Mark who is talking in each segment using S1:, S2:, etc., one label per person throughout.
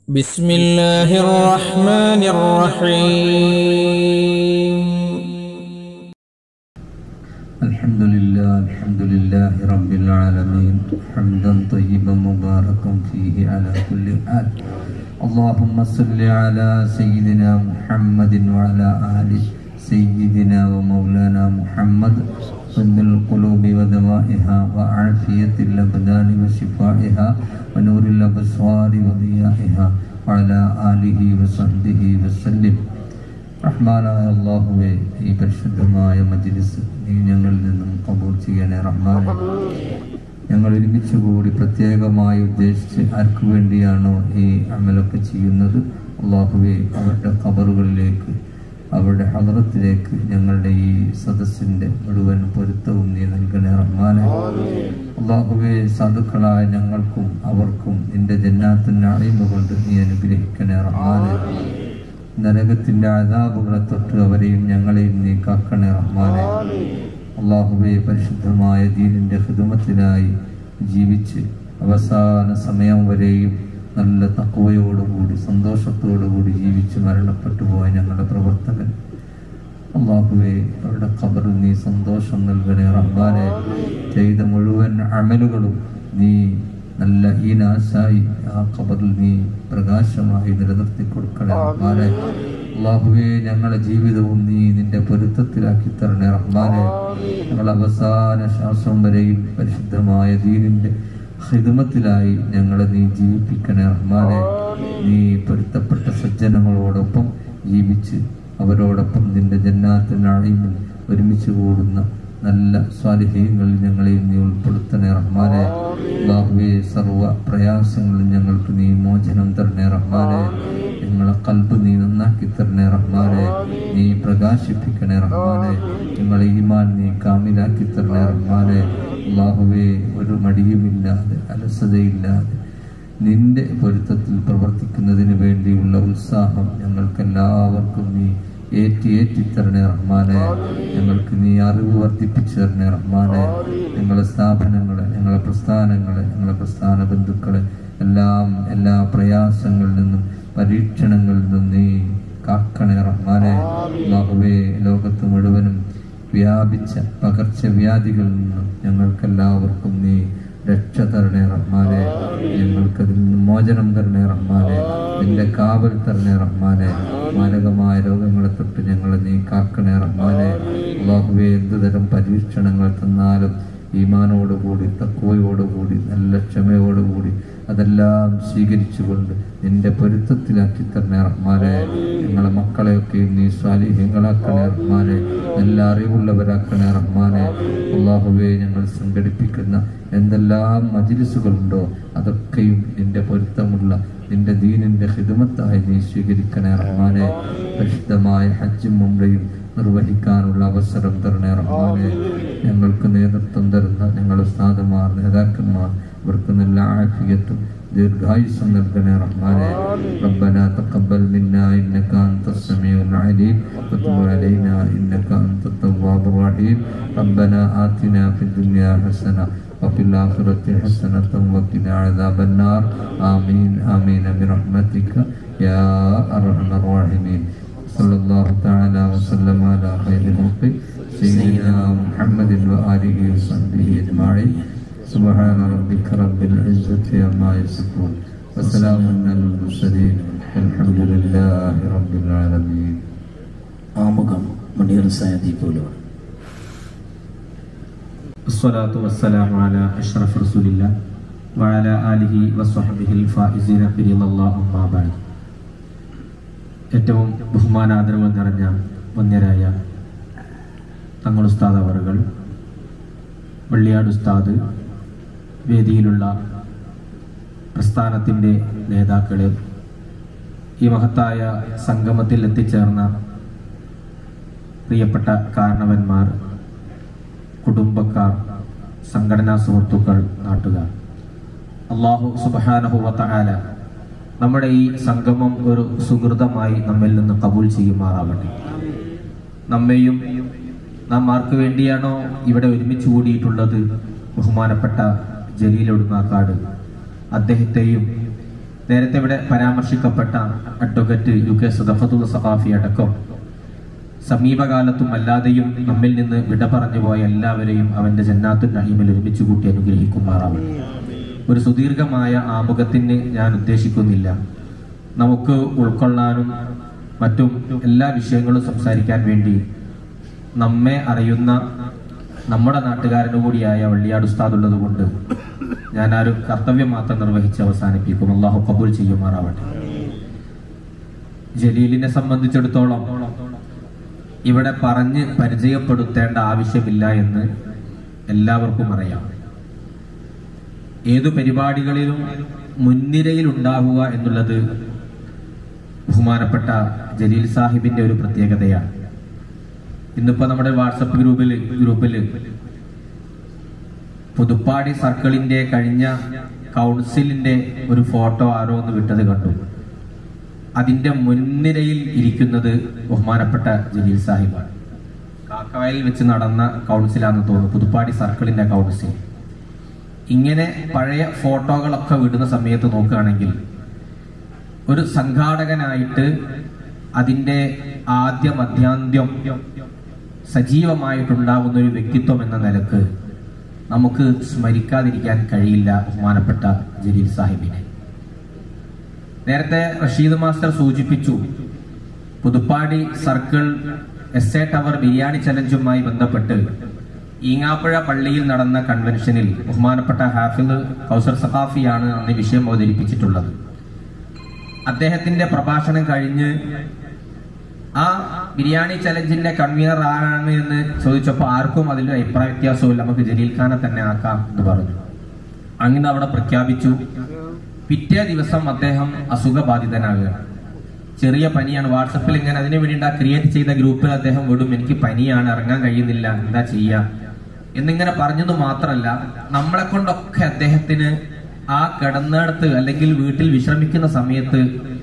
S1: بسم الله الرحمن الرحيم
S2: الحمد لله الحمد لله رب العالمين حمدا طيبا مباركا فيه على كل حال اللهم صل على سيدنا محمد وعلى آل سيدنا ومولانا محمد طب القلوب ودوائها وعافية الأبدان وشفائها ونور الأبصار وضيائها وعلى آله وصحبه وسلم റഹ്മാനായ അള്ളാഹുവെ ഈ പരിശുദ്ധമായ മജ്ലിസ് നീ ഞങ്ങളിൽ നിന്നും കബൂൾ ചെയ്യണേ റഹ്മാനെ ഞങ്ങൾ ഒരുമിച്ച് കൂടി പ്രത്യേകമായി ഉദ്ദേശിച്ച് ആർക്കു വേണ്ടിയാണോ ഈ അമലൊക്കെ ചെയ്യുന്നത് അള്ളാഹുവെ അവരുടെ ഖബറുകളിലേക്ക് അവരുടെ ഹദറത്തിലേക്ക് ഞങ്ങളുടെ ഈ സദസ്സിന്റെ മുഴുവൻ പൊരുത്തവും നീ നൽകണേ റഹ്മാനെ അള്ളാഹുവെ സാധുക്കളായ ഞങ്ങൾക്കും അവർക്കും നിന്റെ ജന്നാത്തിന് അഴിമുകൊണ്ട് നീ അനുഗ്രഹിക്കണേ റഹ്മാനെ നരകത്തിന്റെ അതാപുകളെ തൊട്ട് അവരെയും ഞങ്ങളെയും നീ കാക്കണേ റഹ്മാനെ അള്ളാഹുബെ പരിശുദ്ധമായ ദീനിന്റെ ഹിദമത്തിനായി ജീവിച്ച് അവസാന സമയം വരെയും നല്ല തക്കവയോടുകൂടി സന്തോഷത്തോടുകൂടി ജീവിച്ച് മരണപ്പെട്ടു പോയ ഞങ്ങളുടെ പ്രവർത്തകൻ അള്ളാഹുവെ അവരുടെ ഖബറിൽ നീ സന്തോഷം നൽകണേ റഹ്മാനെ ചെയ്ത മുഴുവൻ അമലുകളും നീ നല്ല ഈ നാശായി ആ ഖബറിൽ നീ പ്രകാശമായി നിലനിർത്തി കൊടുക്കണേ റഹ്മാനെ അള്ളാഹുവെ ഞങ്ങളുടെ ജീവിതവും നീ നിന്റെ പൊരുത്തത്തിലാക്കി തരണേ റഹ്മാനെ ഞങ്ങൾ അവസാന ശ്വാസം വരെയും പരിശുദ്ധമായ ദീനിന്റെ ഹിദമത്തിലായി ഞങ്ങളെ നീ ജീവിപ്പിക്കണേ റഹ്മാനെ നീ പൊരുത്തപ്പെട്ട സജ്ജനങ്ങളോടൊപ്പം ജീവിച്ച് അവരോടൊപ്പം നിന്റെ ജന്നാത്തിനാളിമിൽ ഒരുമിച്ച് കൂടുന്ന നല്ല സ്വാലിഹ്യങ്ങളിൽ ഞങ്ങളെയും നീ ഉൾപ്പെടുത്തണേ റഹ്മാനെ അള്ളാഹുവെ സർവ പ്രയാസങ്ങളിൽ ഞങ്ങൾക്ക് നീ മോചനം തരണേ റഹ്മാനെ ഞങ്ങളെ കൽബ് നീ നന്നാക്കി തരണേ റഹ്മാനെ നീ പ്രകാശിപ്പിക്കണേ റഹ്മാനെ ഞങ്ങളെ ഈമാൻ നീ കാമിലാക്കി തരണേ റഹ്മാനെ അള്ളാഹുവെ ഒരു മടിയുമില്ലാതെ അലസതയില്ലാതെ നിന്റെ പൊരുത്തത്തിൽ പ്രവർത്തിക്കുന്നതിന് വേണ്ടിയുള്ള ഉത്സാഹം ഞങ്ങൾക്കെല്ലാവർക്കും നീ ഏറ്റി ഏറ്റി തരണേ റഹ്മാനെ ഞങ്ങൾക്ക് നീ അറിവ് വർദ്ധിപ്പിച്ചു തരണേ റഹ്മാനെ ഞങ്ങളെ സ്ഥാപനങ്ങളെ ഞങ്ങളെ പ്രസ്ഥാനങ്ങളെ ഞങ്ങളെ പ്രസ്ഥാന ബന്ധുക്കളെ എല്ലാം എല്ലാ പ്രയാസങ്ങളിൽ നിന്നും പരീക്ഷണങ്ങളിൽ നിന്നും നീ കാക്കണേ റഹ്മാനെ അല്ലാഹുവേ ലോകത്ത് മുഴുവനും വ്യാപിച്ച പകർച്ചവ്യാധികളിൽ നിന്നും ഞങ്ങൾക്കെല്ലാവർക്കും നീ രക്ഷ തരണേ റഹ്മാനെ ഞങ്ങൾക്ക് അതിൽ നിന്ന് മോചനം തരണേ റഹ്മാനെ നിന്റെ കാവൽ തരണേ റഹ്മാനെ മാരകമായ രോഗങ്ങളെ തൊട്ട് ഞങ്ങളെ നീ കാക്കണേ റഹ്മാനെ അള്ളാഹുവെ എന്തുതരം പരീക്ഷണങ്ങൾ തന്നാലും ഈമാനോടുകൂടി തക്കുവയോടുകൂടി നല്ല ക്ഷമയോടുകൂടി അതെല്ലാം സ്വീകരിച്ചുകൊണ്ട് നിന്റെ പൊരുത്തത്തിലാക്കി തരണേ റഹ്മാനെ ഞങ്ങളെ മക്കളെയൊക്കെയും നീ സ്വാലിഹ്യങ്ങളാക്കണേ റഹ്മാനെ നല്ല അറിവുള്ളവരാക്കണേ റഹ്മാനെ അള്ളാഹുവെ ഞങ്ങൾ സംഘടിപ്പിക്കുന്ന എന്തെല്ലാം മജിലിസുകളുണ്ടോ അതൊക്കെയും നിന്റെ പൊരുത്തമുള്ള നിന്റെ ദീനിന്റെ ഹിദമത്തായി നീ സ്വീകരിക്കണേ റഹ്മാനെ പരിശുദ്ധമായ ഹജ്ജും മുംബൈയും നിർവഹിക്കാനുള്ള അവസരം തരണേ റഹ്മാനെ ഞങ്ങൾക്ക് നേതൃത്വം തരുന്ന ഞങ്ങളുടെ ഉസ്താദുമാർ നേതാക്കന്മാർ ഇവർക്ക് നല്ല ആഫിയത്തും ദീർഘായുസ്സും നൽകണേ റഹ്മാനെ ربنا تقبل منا انك انت السميع العليم وتب علينا انك انت التواب الرحيم ربنا آتنا في الدنيا حسنه وفي الآخرة حسنة وقنا عذاب النار آمين آمين برحمتك يا أرحم الراحمين صلى الله تعالى وسلم على خير خلقه سيدنا محمد وآله وصحبه أجمعين سبحان ربك رب العزة عما يصفون وسلام على المرسلين والحمد لله رب العالمين
S3: ആമുഖം മുനീർ സാദി പോലും
S4: الصلاة والسلام على أشرف رسول الله وعلى آله وصحبه الفائزين برضا الله أما بعد ഏറ്റവും ബഹുമാനാദരവ് നിറഞ്ഞ വന്യരായ തങ്ങൾ ഉസ്താദ് അവറുകൾ വെള്ളിയാട് ഉസ്താദ് വേദിയിലുള്ള പ്രസ്ഥാനത്തിൻ്റെ നേതാക്കളെ ഈ മഹത്തായ സംഗമത്തിൽ എത്തിച്ചേർന്ന പ്രിയപ്പെട്ട കാരണവന്മാർ കുടുംബക്കാർ സംഘടനാ സുഹൃത്തുക്കൾ നാട്ടുകാർ അള്ളാഹു സുബാനഹുവത്ത ആല നമ്മുടെ ഈ സംഗമം ഒരു സുഹൃതമായി നമ്മിൽ നിന്ന് കബൂൽ ചെയ്യുമാറാവട്ടെ നമ്മെയും നാം ആർക്ക് വേണ്ടിയാണോ ഇവിടെ ഒരുമിച്ച് കൂടിയിട്ടുള്ളത് ബഹുമാനപ്പെട്ട ജലീൽ ഒടുങ്ങാക്കാട് അദ്ദേഹത്തെയും നേരത്തെ ഇവിടെ പരാമർശിക്കപ്പെട്ട അഡ്വക്കേറ്റ് യു കെ സദഫത്തുൽ സഖാഫി അടക്കം സമീപകാലത്തും അല്ലാതെയും നമ്മിൽ നിന്ന് വിട പറഞ്ഞു പോയ എല്ലാവരെയും അവന്റെ ജന്നാത്തുൽ നഹീമിൽ ഒരുമിച്ച് കൂട്ടി അനുഗ്രഹിക്കുമാറാവട്ടെ ഒരു സുദീർഘമായ ആമുഖത്തിന് ഞാൻ ഉദ്ദേശിക്കുന്നില്ല നമുക്ക് ഉൾക്കൊള്ളാനും മറ്റും എല്ലാ വിഷയങ്ങളും സംസാരിക്കാൻ വേണ്ടി നമ്മെ അറിയുന്ന നമ്മുടെ നാട്ടുകാരനു കൂടിയായ വള്ളിയാട് ഉസ്താദ് ഉള്ളത് കൊണ്ട് ഞാൻ ആ ഒരു കർത്തവ്യം മാത്രം നിർവഹിച്ച് അവസാനിപ്പിക്കും അള്ളാഹു കബൂൽ ചെയ്യുമാറാവട്ടെ ജലീലിനെ സംബന്ധിച്ചിടത്തോളം ഇവിടെ പറഞ്ഞ് പരിചയപ്പെടുത്തേണ്ട ആവശ്യമില്ല എന്ന് എല്ലാവർക്കും അറിയാം ഏതു പരിപാടികളിലും മുൻനിരയിൽ ഉണ്ടാവുക എന്നുള്ളത് ബഹുമാനപ്പെട്ട ജലീൽ സാഹിബിന്റെ ഒരു പ്രത്യേകതയാണ് ഇന്നിപ്പോ നമ്മുടെ വാട്സപ്പ് ഗ്രൂപ്പിൽ ഗ്രൂപ്പിൽ പുതുപ്പാടി സർക്കിളിന്റെ കഴിഞ്ഞ കൗൺസിലിന്റെ ഒരു ഫോട്ടോ ആരോ ഒന്ന് വിട്ടത് കണ്ടു അതിന്റെ മുൻനിരയിൽ ഇരിക്കുന്നത് ബഹുമാനപ്പെട്ട ജലീൽ സാഹിബാണ് കാക്കവയലിൽ വെച്ച് നടന്ന കൗൺസിലാണെന്ന് തോന്നുന്നു പുതുപ്പാടി സർക്കിളിന്റെ കൗൺസിൽ ഇങ്ങനെ പഴയ ഫോട്ടോകളൊക്കെ വിടുന്ന സമയത്ത് നോക്കുകയാണെങ്കിൽ ഒരു സംഘാടകനായിട്ട് അതിന്റെ ആദ്യ മധ്യാന്ത്യം സജീവമായിട്ടുണ്ടാവുന്ന ഒരു വ്യക്തിത്വം എന്ന നിലക്ക് നമുക്ക് സ്മരിക്കാതിരിക്കാൻ കഴിയില്ല ബഹുമാനപ്പെട്ട ജലീൽ സാഹിബിനെ നേരത്തെ റഷീദ് മാസ്റ്റർ സൂചിപ്പിച്ചു Puthuppadi circle S A tower biryani ചലഞ്ചുമായി ബന്ധപ്പെട്ട് ഈങ്ങാപ്പുഴ പള്ളിയിൽ നടന്ന കൺവെൻഷനിൽ ബഹുമാനപ്പെട്ട ഹാഫിദ് കൗസർ സഖാഫിയാണ് അന്ന് വിഷയം അവതരിപ്പിച്ചിട്ടുള്ളത് അദ്ദേഹത്തിന്റെ പ്രഭാഷണം കഴിഞ്ഞ് ആ ബിരിയാണി ചലഞ്ചിന്റെ കൺവീനർ ആരാണ് എന്ന് ചോദിച്ചപ്പോൾ ആർക്കും അതിൽ അഭിപ്രായ വ്യത്യാസവും നമുക്ക് ജലീൽ ഖാനെ തന്നെ ആക്കാം എന്ന് പറഞ്ഞു അങ്ങനെ അവിടെ പ്രഖ്യാപിച്ചു പിറ്റേ ദിവസം അദ്ദേഹം അസുഖബാധിതനാകുകയാണ് ചെറിയ പനിയാണ് വാട്സപ്പിൽ ഇങ്ങനെ അതിനു വേണ്ടി ആ ക്രിയേറ്റ് ചെയ്ത ഗ്രൂപ്പിൽ അദ്ദേഹം വിടും എനിക്ക് പനിയാണ് ഇറങ്ങാൻ കഴിയുന്നില്ല എന്താ ചെയ്യാ എന്നിങ്ങനെ പറഞ്ഞത് മാത്രമല്ല നമ്മളെ കൊണ്ടൊക്കെ അദ്ദേഹത്തിന് ആ കിടന്നിടത്ത് അല്ലെങ്കിൽ വീട്ടിൽ വിശ്രമിക്കുന്ന സമയത്ത്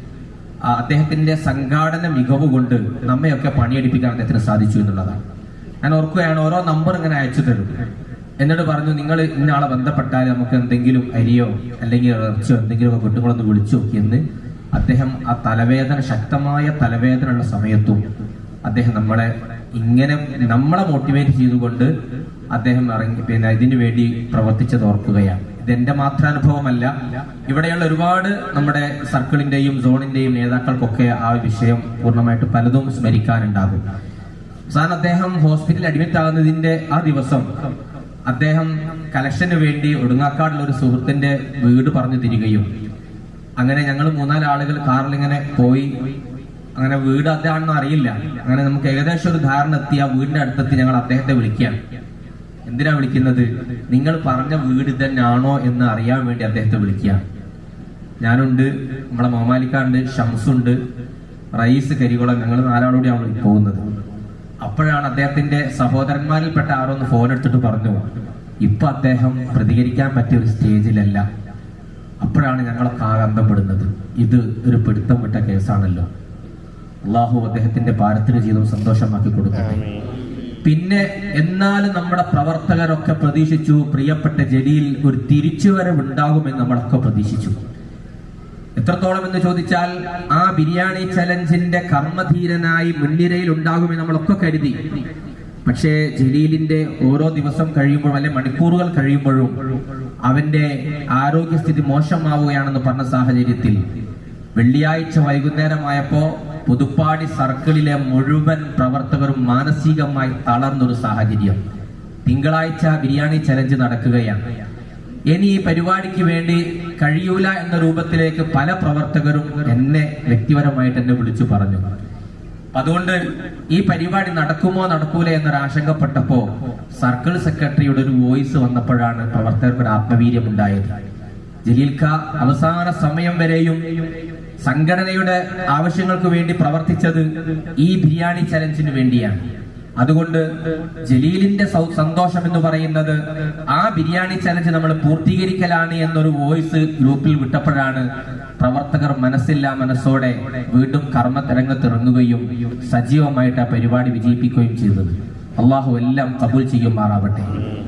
S4: ആ അദ്ദേഹത്തിന്റെ സംഘാടന മികവ് കൊണ്ട് നമ്മയൊക്കെ പണിയെടുപ്പിക്കാൻ അദ്ദേഹത്തിന് സാധിച്ചു എന്നുള്ളതാണ് ഞാൻ ഓർക്കുകയാണ് ഓരോ നമ്പർ ഇങ്ങനെ അയച്ചു തരും എന്നിട്ട് പറഞ്ഞു നിങ്ങൾ ഇന്നയാളെ ബന്ധപ്പെട്ടാൽ നമുക്ക് എന്തെങ്കിലും അരിയോ അല്ലെങ്കിൽ ഇറച്ചിയോ എന്തെങ്കിലും ഒക്കെ കിട്ടുകളൊന്ന് വിളിച്ചു നോക്കി എന്ന് അദ്ദേഹം ആ തലവേദന ശക്തമായ തലവേദന ഉള്ള സമയത്തും അദ്ദേഹം നമ്മളെ ഇങ്ങനെ നമ്മളെ മോട്ടിവേറ്റ് ചെയ്തുകൊണ്ട് അദ്ദേഹം ഇറങ്ങി പിന്നെ ഇതിനു വേണ്ടി പ്രവർത്തിച്ചത് ഓർക്കുകയാണ് ഇതെന്റെ മാത്രാനുഭവമല്ല ഇവിടെയുള്ള ഒരുപാട് നമ്മുടെ സർക്കിളിന്റെയും സോണിന്റെയും നേതാക്കൾക്കൊക്കെ ആ വിഷയം പൂർണ്ണമായിട്ട് പലതും സ്മരിക്കാനുണ്ടാകും അവസാനം അദ്ദേഹം ഹോസ്പിറ്റലിൽ അഡ്മിറ്റ് ആകുന്നതിന്റെ ആ ദിവസം അദ്ദേഹം കലക്ഷന് വേണ്ടി ഒടുങ്ങാക്കാടുള്ള ഒരു സുഹൃത്തിന്റെ വീട് പറഞ്ഞു തിരികയും അങ്ങനെ ഞങ്ങൾ മൂന്നാല് ആളുകൾ കാറിൽ ഇങ്ങനെ പോയി അങ്ങനെ വീട് അദ്ദേഹമാണെന്ന് അറിയില്ല അങ്ങനെ നമുക്ക് ഏകദേശം ഒരു ധാരണ എത്തി ആ വീടിന്റെ അടുത്തെത്തി ഞങ്ങൾ അദ്ദേഹത്തെ വിളിക്കുകയാണ് എന്തിനാ വിളിക്കുന്നത് നിങ്ങൾ പറഞ്ഞ വീട് തന്നെയാണോ എന്ന് അറിയാൻ വേണ്ടി അദ്ദേഹത്തെ വിളിക്കുകയാണ് ഞാനുണ്ട് നമ്മളെ മോമാലിക്കാണ്ട് ഷംസുണ്ട് റയീസ് കരികുളം ഞങ്ങൾ നാലാളോടെയാണ് പോകുന്നത് അപ്പോഴാണ് അദ്ദേഹത്തിന്റെ സഹോദരന്മാരിൽപ്പെട്ട ആരൊന്ന് ഫോൺ എടുത്തിട്ട് പറഞ്ഞു ഇപ്പൊ അദ്ദേഹം പ്രതികരിക്കാൻ പറ്റിയ ഒരു സ്റ്റേജിലല്ല അപ്പോഴാണ് ഞങ്ങളൊക്കെ ആകെ അന്തപ്പെടുന്നത് ഇത് ഒരു പിടുത്തം വിട്ട കേസാണല്ലോ അള്ളാഹു അദ്ദേഹത്തിന്റെ പാരത്തിന് ജീവിതം സന്തോഷമാക്കി കൊടുക്കട്ടെ പിന്നെ എന്നാലും നമ്മുടെ പ്രവർത്തകരൊക്കെ പ്രതീക്ഷിച്ചു പ്രിയപ്പെട്ട ജലീൽ ഒരു തിരിച്ചുവരവ് ഉണ്ടാകുമെന്ന് നമ്മളൊക്കെ പ്രതീക്ഷിച്ചു എത്രത്തോളം എന്ന് ചോദിച്ചാൽ ആ ബിരിയാണി ചലഞ്ചിന്റെ കർമ്മധീരനായി മുൻനിരയിൽ ഉണ്ടാകുമെന്ന് നമ്മളൊക്കെ കരുതി പക്ഷേ ജലീലിന്റെ ഓരോ ദിവസം കഴിയുമ്പോഴും അല്ലെ മണിക്കൂറുകൾ കഴിയുമ്പോഴും അവന്റെ ആരോഗ്യസ്ഥിതി മോശമാവുകയാണെന്ന് പറഞ്ഞ സാഹചര്യത്തിൽ വെള്ളിയാഴ്ച വൈകുന്നേരമായപ്പോ പുതുപ്പാടി സർക്കിളിലെ മുഴുവൻ പ്രവർത്തകരും മാനസികമായി തളർന്നൊരു സാഹചര്യം തിങ്കളാഴ്ച ബിരിയാണി ചലഞ്ച് നടക്കുകയാണ് ഇനി ഈ പരിപാടിക്ക് വേണ്ടി കഴിയൂല എന്ന രൂപത്തിലേക്ക് പല പ്രവർത്തകരും എന്നെ വ്യക്തിപരമായിട്ട് എന്നെ വിളിച്ചു പറഞ്ഞു അതുകൊണ്ട് ഈ പരിപാടി നടക്കുമോ നടക്കൂല എന്നൊരു ആശങ്കപ്പെട്ടപ്പോ സർക്കിൾ സെക്രട്ടറിയുടെ ഒരു വോയിസ് വന്നപ്പോഴാണ് പ്രവർത്തകർക്ക് ഒരു ആത്മവീര്യം ഉണ്ടായത് ജലീൽ ഖാ അവസാന സമയം വരെയും സംഘടനയുടെ ആവശ്യങ്ങൾക്ക് വേണ്ടി പ്രവർത്തിച്ചത് ഈ ബിരിയാണി ചലഞ്ചിന് വേണ്ടിയാണ് അതുകൊണ്ട് ജലീലിന്റെ സൗ- സന്തോഷം എന്ന് പറയുന്നത് ആ ബിരിയാണി ചലഞ്ച് നമ്മൾ പൂർത്തീകരിക്കലാണ് എന്നൊരു വോയിസ് ഗ്രൂപ്പിൽ വിട്ടപ്പോഴാണ് പ്രവർത്തകർ മനസ്സില്ലാ മനസ്സോടെ വീണ്ടും കർമ്മരംഗത്തിറങ്ങുകയും സജീവമായിട്ട് ആ പരിപാടി വിജയിപ്പിക്കുകയും ചെയ്തത് അള്ളാഹു എല്ലാം കബൂൽ ചെയ്യുമാറാവട്ടെ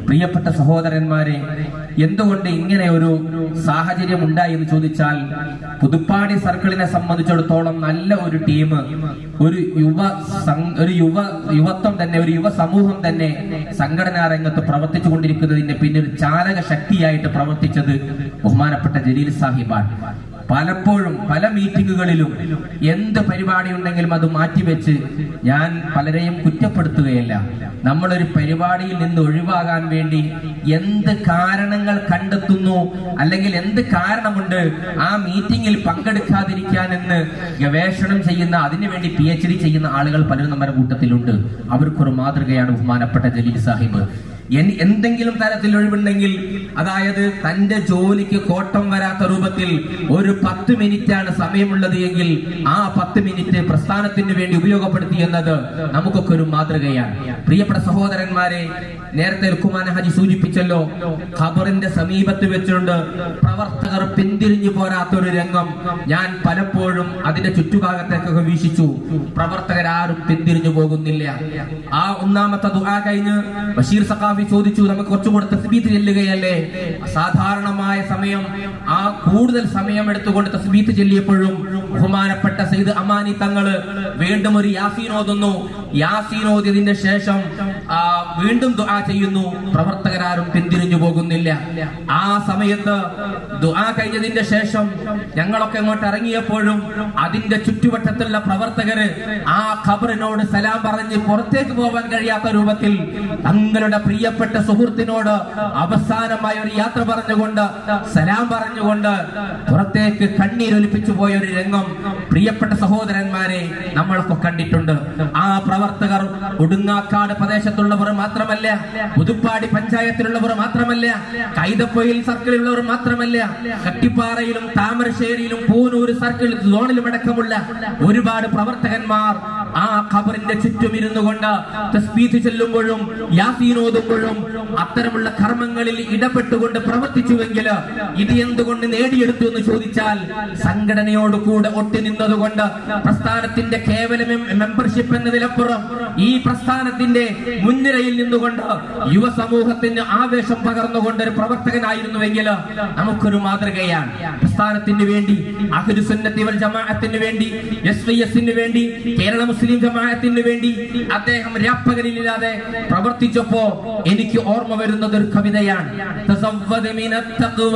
S4: പ്രിയപ്പെട്ട സഹോദരന്മാരെ എന്തുകൊണ്ട് ഇങ്ങനെ ഒരു സാഹചര്യം ഉണ്ടായി എന്ന് ചോദിച്ചാൽ പുതുപ്പാടി സർക്കിളിനെ സംബന്ധിച്ചിടത്തോളം നല്ല ഒരു ടീം ഒരു യുവ സം- ഒരു യുവ യുവത്വം തന്നെ ഒരു യുവ സമൂഹം തന്നെ സംഘടനാ രംഗത്ത് പ്രവർത്തിച്ചു കൊണ്ടിരിക്കുന്നതിന്റെ പിന്നിൽ ചാലക ശക്തിയായിട്ട് പ്രവർത്തിച്ചത് ബഹുമാനപ്പെട്ട ജലീൽ സാഹിബാണ് പലപ്പോഴും പല മീറ്റിങ്ങുകളിലും എന്ത് പരിപാടി ഉണ്ടെങ്കിലും അത് മാറ്റിവെച്ച് ഞാൻ പലരെയും കുറ്റപ്പെടുത്തുകയല്ല നമ്മളൊരു പരിപാടിയിൽ നിന്ന് ഒഴിവാകാൻ വേണ്ടി എന്ത് കാരണങ്ങൾ കണ്ടെത്തുന്നു അല്ലെങ്കിൽ എന്ത് കാരണമുണ്ട് ആ മീറ്റിംഗിൽ പങ്കെടുക്കാതിരിക്കാനെന്ന് ഗവേഷണം ചെയ്യുന്ന അതിനുവേണ്ടി പി എച്ച് ഡി ചെയ്യുന്ന ആളുകൾ പലരും നമ്മുടെ കൂട്ടത്തിലുണ്ട് അവർക്കൊരു മാതൃകയാണ് ബഹുമാനപ്പെട്ട ജലീൽ സാഹിബ് എൻ- എന്തെങ്കിലും തരത്തിൽ ഒഴിവുണ്ടെങ്കിൽ അതായത് തന്റെ ജോലിക്ക് കോട്ടം വരാത്ത രൂപത്തിൽ ഒരു പത്ത് മിനിറ്റാണ് സമയമുള്ളത് എങ്കിൽ ആ പത്ത് മിനിറ്റ് പ്രസ്ഥാനത്തിന് വേണ്ടി ഉപയോഗപ്പെടുത്തി എന്നത് നമുക്കൊക്കെ ഒരു മാതൃകയാണ് പ്രിയപ്പെട്ട സഹോദരന്മാരെ നേരത്തെ ലുക്കുമാൻ ഹജി സൂചിപ്പിച്ചല്ലോ ഖബറിന്റെ സമീപത്ത് വെച്ചുകൊണ്ട് പ്രവർത്തകർ പിന്തിരിഞ്ഞു പോരാത്ത ഒരു രംഗം ഞാൻ പലപ്പോഴും അതിന്റെ ചുറ്റുഭാഗത്തേക്കൊക്കെ വീക്ഷിച്ചു പ്രവർത്തകരാരും പിന്തിരിഞ്ഞു പോകുന്നില്ല ആ ഒന്നാമത്തെ ദുആ കഴിഞ്ഞ് ബഷീർ സഖാഫി ചോദിച്ചു നമുക്ക് കുറച്ചുകൂടെ തസ്ബീത്ത് ചെല്ലുകയല്ലേ സാധാരണമായ സമയം ആ കൂടുതൽ സമയം എടുത്തുകൊണ്ട് തസ്ബീത്ത് ചെല്ലിയപ്പോഴും ബഹുമാനപ്പെട്ട സയ്യിദ് അമാനി തങ്ങള് വീണ്ടും ഒരു യാസീൻ ഓതുന്നു യാസീൻ ഓതിയതിന്റെ ശേഷം ആ, വീണ്ടും ദുആ ചെയ്യുന്നു പ്രവർത്തകരാരും പിന്തിരിഞ്ഞു പോകുന്നില്ല ആ സമയത്ത് ദുആ കഴിഞ്ഞതിന്റെ ശേഷം ഞങ്ങളൊക്കെ അങ്ങോട്ട് ഇറങ്ങിയപ്പോഴും അതിന്റെ ചുറ്റുവട്ടത്തുള്ള പ്രവർത്തകര് ആ ഖബറിനോട് സലാം പറഞ്ഞ് പുറത്തേക്ക് പോകാൻ കഴിയാത്ത രൂപത്തിൽ തങ്ങളുടെ പ്രിയപ്പെട്ട സുഹൃത്തിനോട് അവസാനമായ ഒരു യാത്ര പറഞ്ഞുകൊണ്ട് സലാം പറഞ്ഞുകൊണ്ട് പുറത്തേക്ക് കണ്ണീരൊലിപ്പിച്ചു പോയ ഒരു രംഗം പ്രിയപ്പെട്ട സഹോദരന്മാരെ നമ്മളൊക്കെ കണ്ടിട്ടുണ്ട് ആ പ്രവർത്തകർ ഒടുങ്ങാക്കാട് പ്രദേശത്തുള്ളവർ മാത്രമല്ല പുതുപ്പാടി പഞ്ചായത്തിലുള്ളവർ മാത്രമല്ല കൈതപ്പൊയിൽ സർക്കിളിലുള്ളവർ മാത്രമല്ല കട്ടിപ്പാറയിലും താമരശ്ശേരിയിലും പൂനൂര് സർക്കിൾ സോണിലും അടക്കമുള്ള ഒരുപാട് പ്രവർത്തകന്മാർ ആ ഖബറിന്റെ ചുറ്റും ഇരുന്നു കൊണ്ട് തസ്ബീത്ത് ചെല്ലുമ്പോഴും യാസീൻ ഓതുമ്പോഴും അത്തരമുള്ള കർമ്മങ്ങളിൽ ഇടപെട്ടുകൊണ്ട് പ്രവർത്തിച്ചുവെങ്കിൽ ഇത് എന്തുകൊണ്ട് നേടിയെടുത്തു എന്ന് ചോദിച്ചാൽ സംഘടനയോട് കൂടെ ഒട്ടി നിന്നതുകൊണ്ട് പ്രസ്ഥാനത്തിന്റെ കേവലം മെമ്പർഷിപ്പ് എന്നതിലപ്പുറം ഈ പ്രസ്ഥാനത്തിന്റെ മുൻനിരയിൽ നിന്നുകൊണ്ട് യുവ സമൂഹത്തിന് ആവേശം പകർന്നുകൊണ്ട് ഒരു പ്രവർത്തകനായിരുന്നുവെങ്കിൽ നമുക്കൊരു മാതൃകയാണ് പ്രസ്ഥാനത്തിന് വേണ്ടി അഹുരുസുന്നത്തി വൽ ജമാഅത്തിന് വേണ്ടി എസ് വൈ എസിന് വേണ്ടി കേരള മുസ്ലിം ജമാഅത്തിന് വേണ്ടി അദ്ദേഹം രാപ്പകലില്ലാതെ പ്രവർത്തിച്ചപ്പോ എനിക്ക് ഓർമ്മ വരുന്നത് ഒരു കവിതയാണ് തസവ്വദ മിനത് തഖ്വ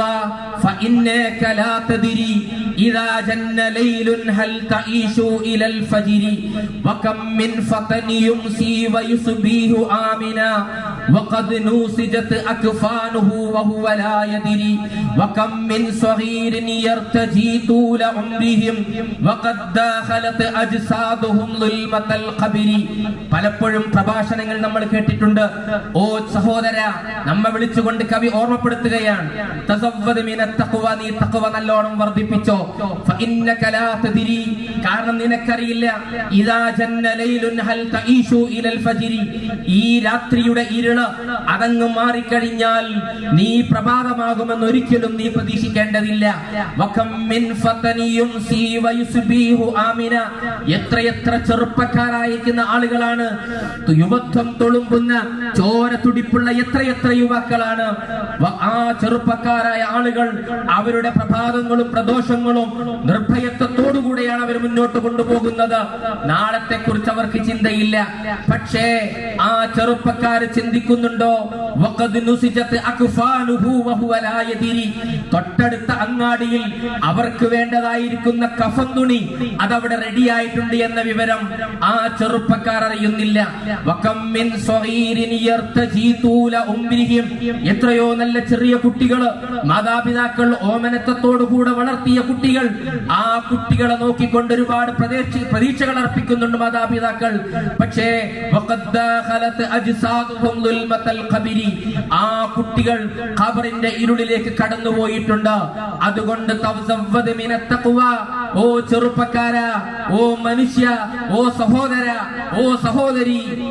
S4: ഫഇന്നക ലാ തദ്രി ഇദാ ജന്ന ലൈലുൻ ഹൽ തഈശു ഇലൽ ഫജ്രി വകം മിൻ ഫതൻ യുംസി വയുസ്ബിഹു ആമിന وقد نوسجت أكفانه وهو لا يدري وكم من صغير يرتجي طول عمرهم وقد داخلت أجسادهم ظلمة القبر പലപ്പോഴും പ്രഭാഷണങ്ങൾ നമ്മൾ കേട്ടിട്ടുണ്ട് ഓ സഹോദര നമ്മ വിളിച്ചുകൊണ്ട് കവി ഓർമ്മപ്പെടുത്തുകയാണ് തസവ്വദ് മിന തഖ്വ, നീ തഖ്വ നല്ലോണം വർദ്ധിപ്പിച്ചോ ഫഇന്നക ലാ തദ്രി. കാരണം നിനക്കറിയില്ല ഇദാ ജന്ന ലൈലുൻ ഹൽ തഈശു ഇലൽ ഫജ്രി ഈ രാത്രിയുടെ ഇരുള് അതങ്ങ് മാറിക്കഴിഞ്ഞാൽ നീ പ്രഭാതമാകുമെന്ന് ഒരിക്കലും നീ പ്രതീക്ഷിക്കേണ്ടതില്ല വകം മിൻ ഫതനി യുംസി വയുസ്ബിഹു ആമിന എത്രയെത്ര ചെറുപ്പക്കാരായിരിക്കുന്ന ആളുകളാണ് യുവത്വം തൊളുമ്പുന്ന ചോര തുടിപ്പുള്ള എത്രയെത്ര യുവാക്കളാണ് വ- ആ ചെറുപ്പക്കാരായ ആളുകൾ അവരുടെ പ്രഭാതങ്ങളും പ്രദോഷങ്ങളും നിർഭയത്വത്തോടുകൂടെയാണ് അവർ മുന്നോട്ട് കൊണ്ടുപോകുന്നത് നാളത്തെ കുറിച്ച് അവർക്ക് ചിന്തയില്ല പക്ഷേ ആ ചെറുപ്പക്കാര് ചിന്തിക്കുന്നുണ്ടോ വഖദ് നുസിജത്ത് അക്ഫാനുഹു വഹുവ ലാ യദ്രി. തൊട്ടടുത്ത അങ്ങാടിയിൽ അവർക്ക് വേണ്ടതായിരിക്കുന്ന കഫൻ തുണി അതവിടെ റെഡിയായിട്ടുണ്ട് എന്ന വിവരം ആ ചെറുപ്പക്കാർ അറിയുന്നില്ല വകം മിൻ സ്വഗീരിൻ യർതജി തൂല ഉംരിഹിം. എത്രയോ നല്ല ചെറിയ കുട്ടികൾ മാതാപിതാക്കൾ ഓമനത്വത്തോടുകൂടെ വളർത്തിയ കുട്ടികൾ ആ കുട്ടികളെ നോക്കിക്കൊണ്ട് ഒരുപാട് പ്രതീക്ഷ പ്രതീക്ഷകൾ അർപ്പിക്കുന്നുണ്ട് മാതാപിതാക്കൾ പക്ഷേ വഖദ് ദാഖലത് അജ്സാദുഹും ദുൽമത്തൽ ഖബരി. ആ കുട്ടികൾ ഖബറിന്റെ ഇരുളിലേക്ക് കടന്നുപോയിട്ടുണ്ട് അതുകൊണ്ട് തവ്സവ്വദ് മിനത് തഖ്വ. ഓ ചെറുപ്പക്കാര ഓ മനുഷ്യ ഓ സഹോദര ഓ സഹോദരി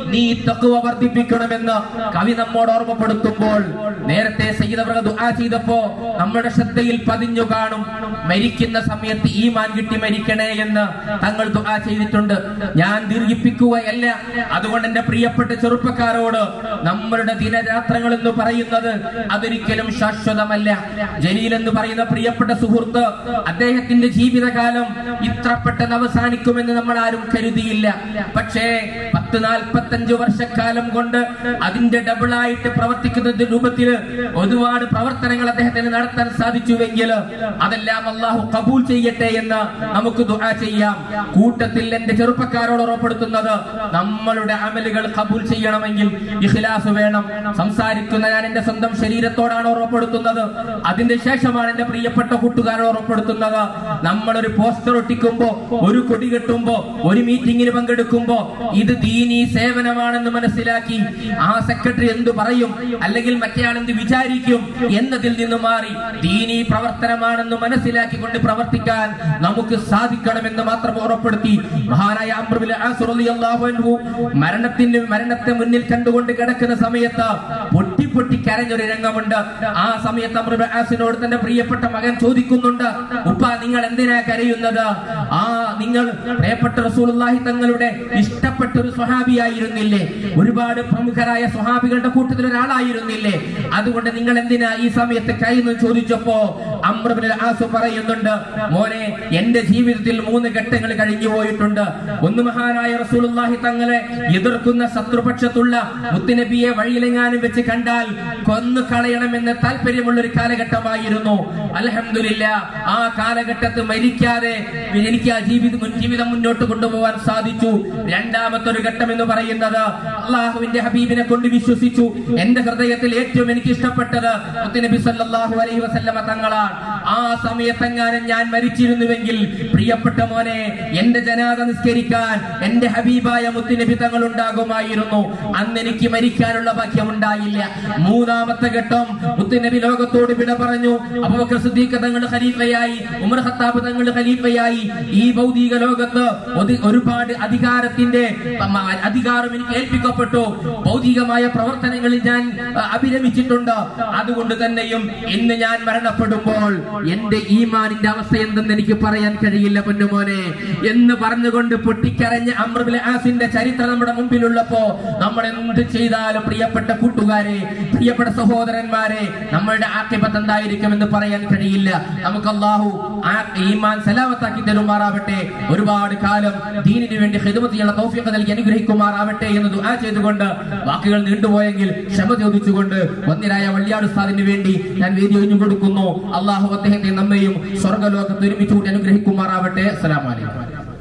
S4: നീ തക്കുവ വർദ്ധിപ്പിക്കണമെന്ന് കവി നമ്മോട് ഓർമ്മപ്പെടുത്തുമ്പോൾ നേരത്തെ സയ്യിദ് അവർ ദുആ ചെയ്തപ്പോ നമ്മുടെ ശ്രദ്ധയിൽ പതിഞ്ഞു കാണും മരിക്കുന്ന സമയത്ത് ഈമാൻ കിട്ടി മരിക്കണേ എന്ന് തങ്ങൾ ദുആ ചെയ്തിട്ടുണ്ട് ഞാൻ ദീർഘിപ്പിക്കുകയല്ല അതുകൊണ്ട് എന്റെ പ്രിയപ്പെട്ട ചെറുപ്പക്കാരോട് നമ്മളുടെ ദിനരാത്രങ്ങൾ എന്ന് പറയുന്നത് അതൊരിക്കലും ശാശ്വതമല്ല ജലീൽ എന്ന് പറയുന്ന പ്രിയപ്പെട്ട സുഹൃത്ത് അദ്ദേഹത്തിന്റെ ജീവിതകാലം ഇത്ര പെട്ടെന്ന് അവസാനിക്കുമെന്ന് നമ്മൾ ആരും കരുതിയില്ല പക്ഷേ പത്ത് നാൽപ്പത്തഞ്ച് വർഷക്കാലം കൊണ്ട് അതിന്റെ ഡബിളായിട്ട് പ്രവർത്തിക്കുന്ന രൂപത്തിൽ ഒരുപാട് പ്രവർത്തനങ്ങൾ അദ്ദേഹത്തിന് നടത്താൻ സാധിച്ചുവെങ്കിൽ അതെല്ലാം അള്ളാഹു കബൂൽ ചെയ്യട്ടെ എന്ന് നമുക്ക് ദുആ ചെയ്യാം കൂട്ടത്തിൽ എന്റെ ചെറുപ്പക്കാരോട് ഉറപ്പെടുത്തുന്നത് നമ്മളുടെ അമലുകൾ കബൂൽ ചെയ്യണമെങ്കിൽ ഇഖ്ലാസ് വേണം സംസാരിക്കുന്ന ഞാൻ എന്റെ സ്വന്തം ശരീരത്തോടാണ് ഉറപ്പെടുത്തുന്നത് അതിന്റെ ശേഷമാണ് എന്റെ പ്രിയപ്പെട്ട കൂട്ടുകാരോട് ഉറപ്പെടുത്തുന്നത് നമ്മളൊരു പോസ്റ്റർ ഒട്ടിക്കുമ്പോ ഒരു കൊടി കെട്ടുമ്പോ ഒരു മീറ്റിംഗിന് പങ്കെടുക്കുമ്പോ ഇത് ദീനീ സേവനമാണെന്ന് മനസ്സിലാക്കി ആ സെക്രട്ടറി എന്ത് പറയും അല്ലെങ്കിൽ മറ്റേയാൾ എന്ത് വിചാരിക്കും എന്നതിൽ നിന്ന് മാറി ദീനീ പ്രവർത്തനമാണെന്ന് മനസ്സിലാക്കിക്കൊണ്ട് പ്രവർത്തിക്കാൻ നമുക്ക് സാധിക്കണമെന്ന് മാത്രം ഉറപ്പെടുത്തി മഹാനായ അംറുബിൽ ആസ് റളിയല്ലാഹു അൻഹു മരണത്തിന് മരണത്തെ മുന്നിൽ കണ്ടുകൊണ്ട് കിടക്കുന്ന സമയത്ത് പൊട്ടി പൊട്ടി കരഞ്ഞൊരു രംഗമുണ്ട് ആ സമയത്ത് അംറുബിൽ ആസിനോട് തന്റെ പ്രിയപ്പെട്ട മകൻ ചോദിക്കുന്നുണ്ട് ഉപ്പ നിങ്ങൾ എന്തിനാ കരയുന്നത് ആ നിങ്ങൾ പ്രിയപ്പെട്ട റസൂലുള്ളാഹി തങ്ങളുടെ ഇഷ്ടപ്പെട്ട ഒരു സ്വഹാബിയായിരുന്നില്ലേ ഒരുപാട് പ്രമുഖരായ സ്വഹാബികളുടെ കൂട്ടത്തിൽ ഒരാളായിരുന്നില്ലേ അതുകൊണ്ട് നിങ്ങൾ എന്തിനാ ഈ സമയത്ത് കരയുന്നു ചോദിച്ചപ്പോ അമ്രബിൻ ആസു പറയുന്നുണ്ട് മോനെ എന്റെ ജീവിതത്തിൽ മൂന്ന് ഘട്ടങ്ങൾ കഴിഞ്ഞു പോയിട്ടുണ്ട് ഒന്ന് മഹാനായ റസൂലുള്ളാഹി തങ്ങളെ എതിർക്കുന്ന ശത്രുപക്ഷത്തുള്ള മുത്തുനബിയെ വഴിയിലെങ്ങാനും വെച്ച് കണ്ടാൽ കൊന്നു കളയണമെന്ന് താല്പര്യമുള്ള ഒരു കാലഘട്ടമായിരുന്നു അൽഹംദുലില്ല ആ കാലഘട്ടത്ത് മരിക്കാതെ എനിക്ക് ആ ജീവിതം ജീവിതം മുന്നോട്ട് കൊണ്ടുപോകാൻ സാധിച്ചു രണ്ടാമത്തെ ഒരു ഘട്ടം എന്ന് പറയുന്നത് അള്ളാഹുവിന്റെ ഹബീബിനെ കൊണ്ട് വിശ്വസിച്ചു എന്റെ ഹൃദയത്തിൽ ഏറ്റവും എനിക്ക് ഇഷ്ടപ്പെട്ടത് മുത്തുനബി സല്ലല്ലാഹു അലൈഹി വസല്ലമ തങ്ങളാണ് ആ സമയത്തെങ്ങാനും ഞാൻ മരിച്ചിരുന്നുവെങ്കിൽ പ്രിയപ്പെട്ട മോനെ എന്റെ ജനാദ നിസ്കരിക്കാൻ എന്റെ ഹബീബായ മുത്തുനബി തങ്ങൾ ഉണ്ടാകുമായിരുന്നു അന്ന് എനിക്ക് മരിക്കാനുള്ള ഭാഗ്യം ഉണ്ടായില്ല മൂന്നാമത്തെ ഘട്ടം മുത്തുനബി ലോകത്തോട് വിട പറഞ്ഞു അബൂബക്കർ സിദ്ദീഖ് തങ്ങൾ ഖലീഫയായി ഉമർ ഖത്താബ് തങ്ങൾ ഖലീഫയായി ഈ ഭൗതിക ലോകത്ത് ഒരു- ഒരുപാട് അധികാരത്തിന്റെ മ- അധികാരം എനിക്ക് ഏൽപ്പിക്കപ്പെട്ടു ഭൗതികമായ പ്രവർത്തനങ്ങളിൽ ഞാൻ അ, അഭിരമിച്ചിട്ടുണ്ട് അതുകൊണ്ട് തന്നെയും ഇന്ന് ഞാൻ മരണപ്പെടുമ്പോൾ എന്റെ ഈമാനിന്റെ അവസ്ഥ എന്തെന്ന് എനിക്ക് പറയാൻ കഴിയില്ല പൊന്നുമോനെ എന്ന് പറഞ്ഞുകൊണ്ട് പൊട്ടിക്കരഞ്ഞ അമ്രബിലെ ആസിന്റെ ചരിത്രം നമ്മുടെ മുമ്പിലുള്ളപ്പോ നമ്മൾ എന്ത് ചെയ്താലും പ്രിയപ്പെട്ട കൂട്ടുകാരെ പ്രിയപ്പെട്ട സഹോദരന്മാരെ നമ്മളുടെ ആക്കിപത്ത് എന്തായിരിക്കുമെന്ന് പറയാൻ കഴിയില്ല നമുക്ക് അള്ളാഹു ആ ഈമാൻ സലാമത്താക്കി തരുമാറാവട്ടെ ഒരുപാട് കാലം ദീനിന് വേണ്ടി ഹിദമത്ത് ചെയ്യാനുള്ള തൗഫീഖ് നൽകി അനുഗ്രഹിക്കുമാറാവട്ടെ എന്ന് ദുആ ചെയ്തുകൊണ്ട് വാക്കുകൾ നീണ്ടുപോയെങ്കിൽ ക്ഷമ ചോദിച്ചുകൊണ്ട് വന്നിരായ വള്ളിയാട് ഉസ്താദിന് വേണ്ടി ഞാൻ വേദി ഒഴിഞ്ഞു കൊടുക്കുന്നു അള്ളാഹു അദ്ദേഹത്തെ നമ്മയും സ്വർഗ്ഗലോകത്ത് ഒരുമിച്ച് കൂട്ടി അനുഗ്രഹിക്കുമാറാവട്ടെ അസ്സലാമു അലൈക്കും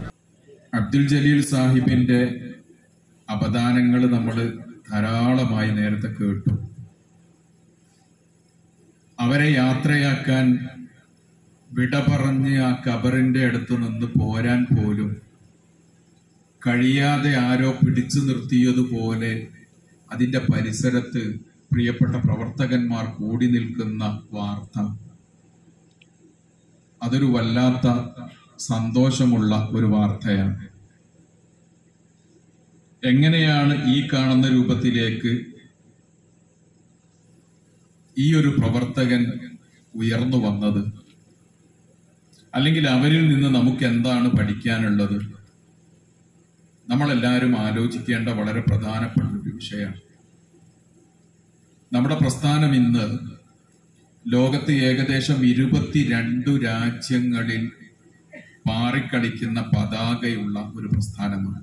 S5: അബ്ദുൽ ജലീൽ സാഹിബിന്റെ അപദാനങ്ങൾ നമ്മൾ ധാരാളമായി നേരത്തെ കേട്ടു അവരെ യാത്രയാക്കാൻ വിട പറഞ്ഞ് ആ കബറിന്റെ അടുത്ത് നിന്ന് പോരാൻ പോലും കഴിയാതെ ആരോ പിടിച്ചു നിർത്തിയതുപോലെ അതിന്റെ പരിസരത്ത് പ്രിയപ്പെട്ട പ്രവർത്തകന്മാർ കൂടി നിൽക്കുന്ന വാർത്ത അതൊരു വല്ലാത്ത സന്തോഷമുള്ള ഒരു വാർത്തയാണ് എങ്ങനെയാണ് ഈ കാണുന്ന രൂപത്തിലേക്ക് ഈ ഒരു പ്രവർത്തകൻ ഉയർന്നു വന്നത് അല്ലെങ്കിൽ അവരിൽ നിന്ന് നമുക്ക് എന്താണ് പഠിക്കാനുള്ളത് നമ്മളെല്ലാവരും ആലോചിക്കേണ്ട വളരെ പ്രധാനപ്പെട്ട ഒരു വിഷയമാണ് നമ്മുടെ പ്രസ്ഥാനം ഇന്ന് ലോകത്ത് ഏകദേശം ഇരുപത്തിരണ്ടു രാജ്യങ്ങളിൽ പാറിക്കളിക്കുന്ന പതാകയുള്ള ഒരു പ്രസ്ഥാനമാണ്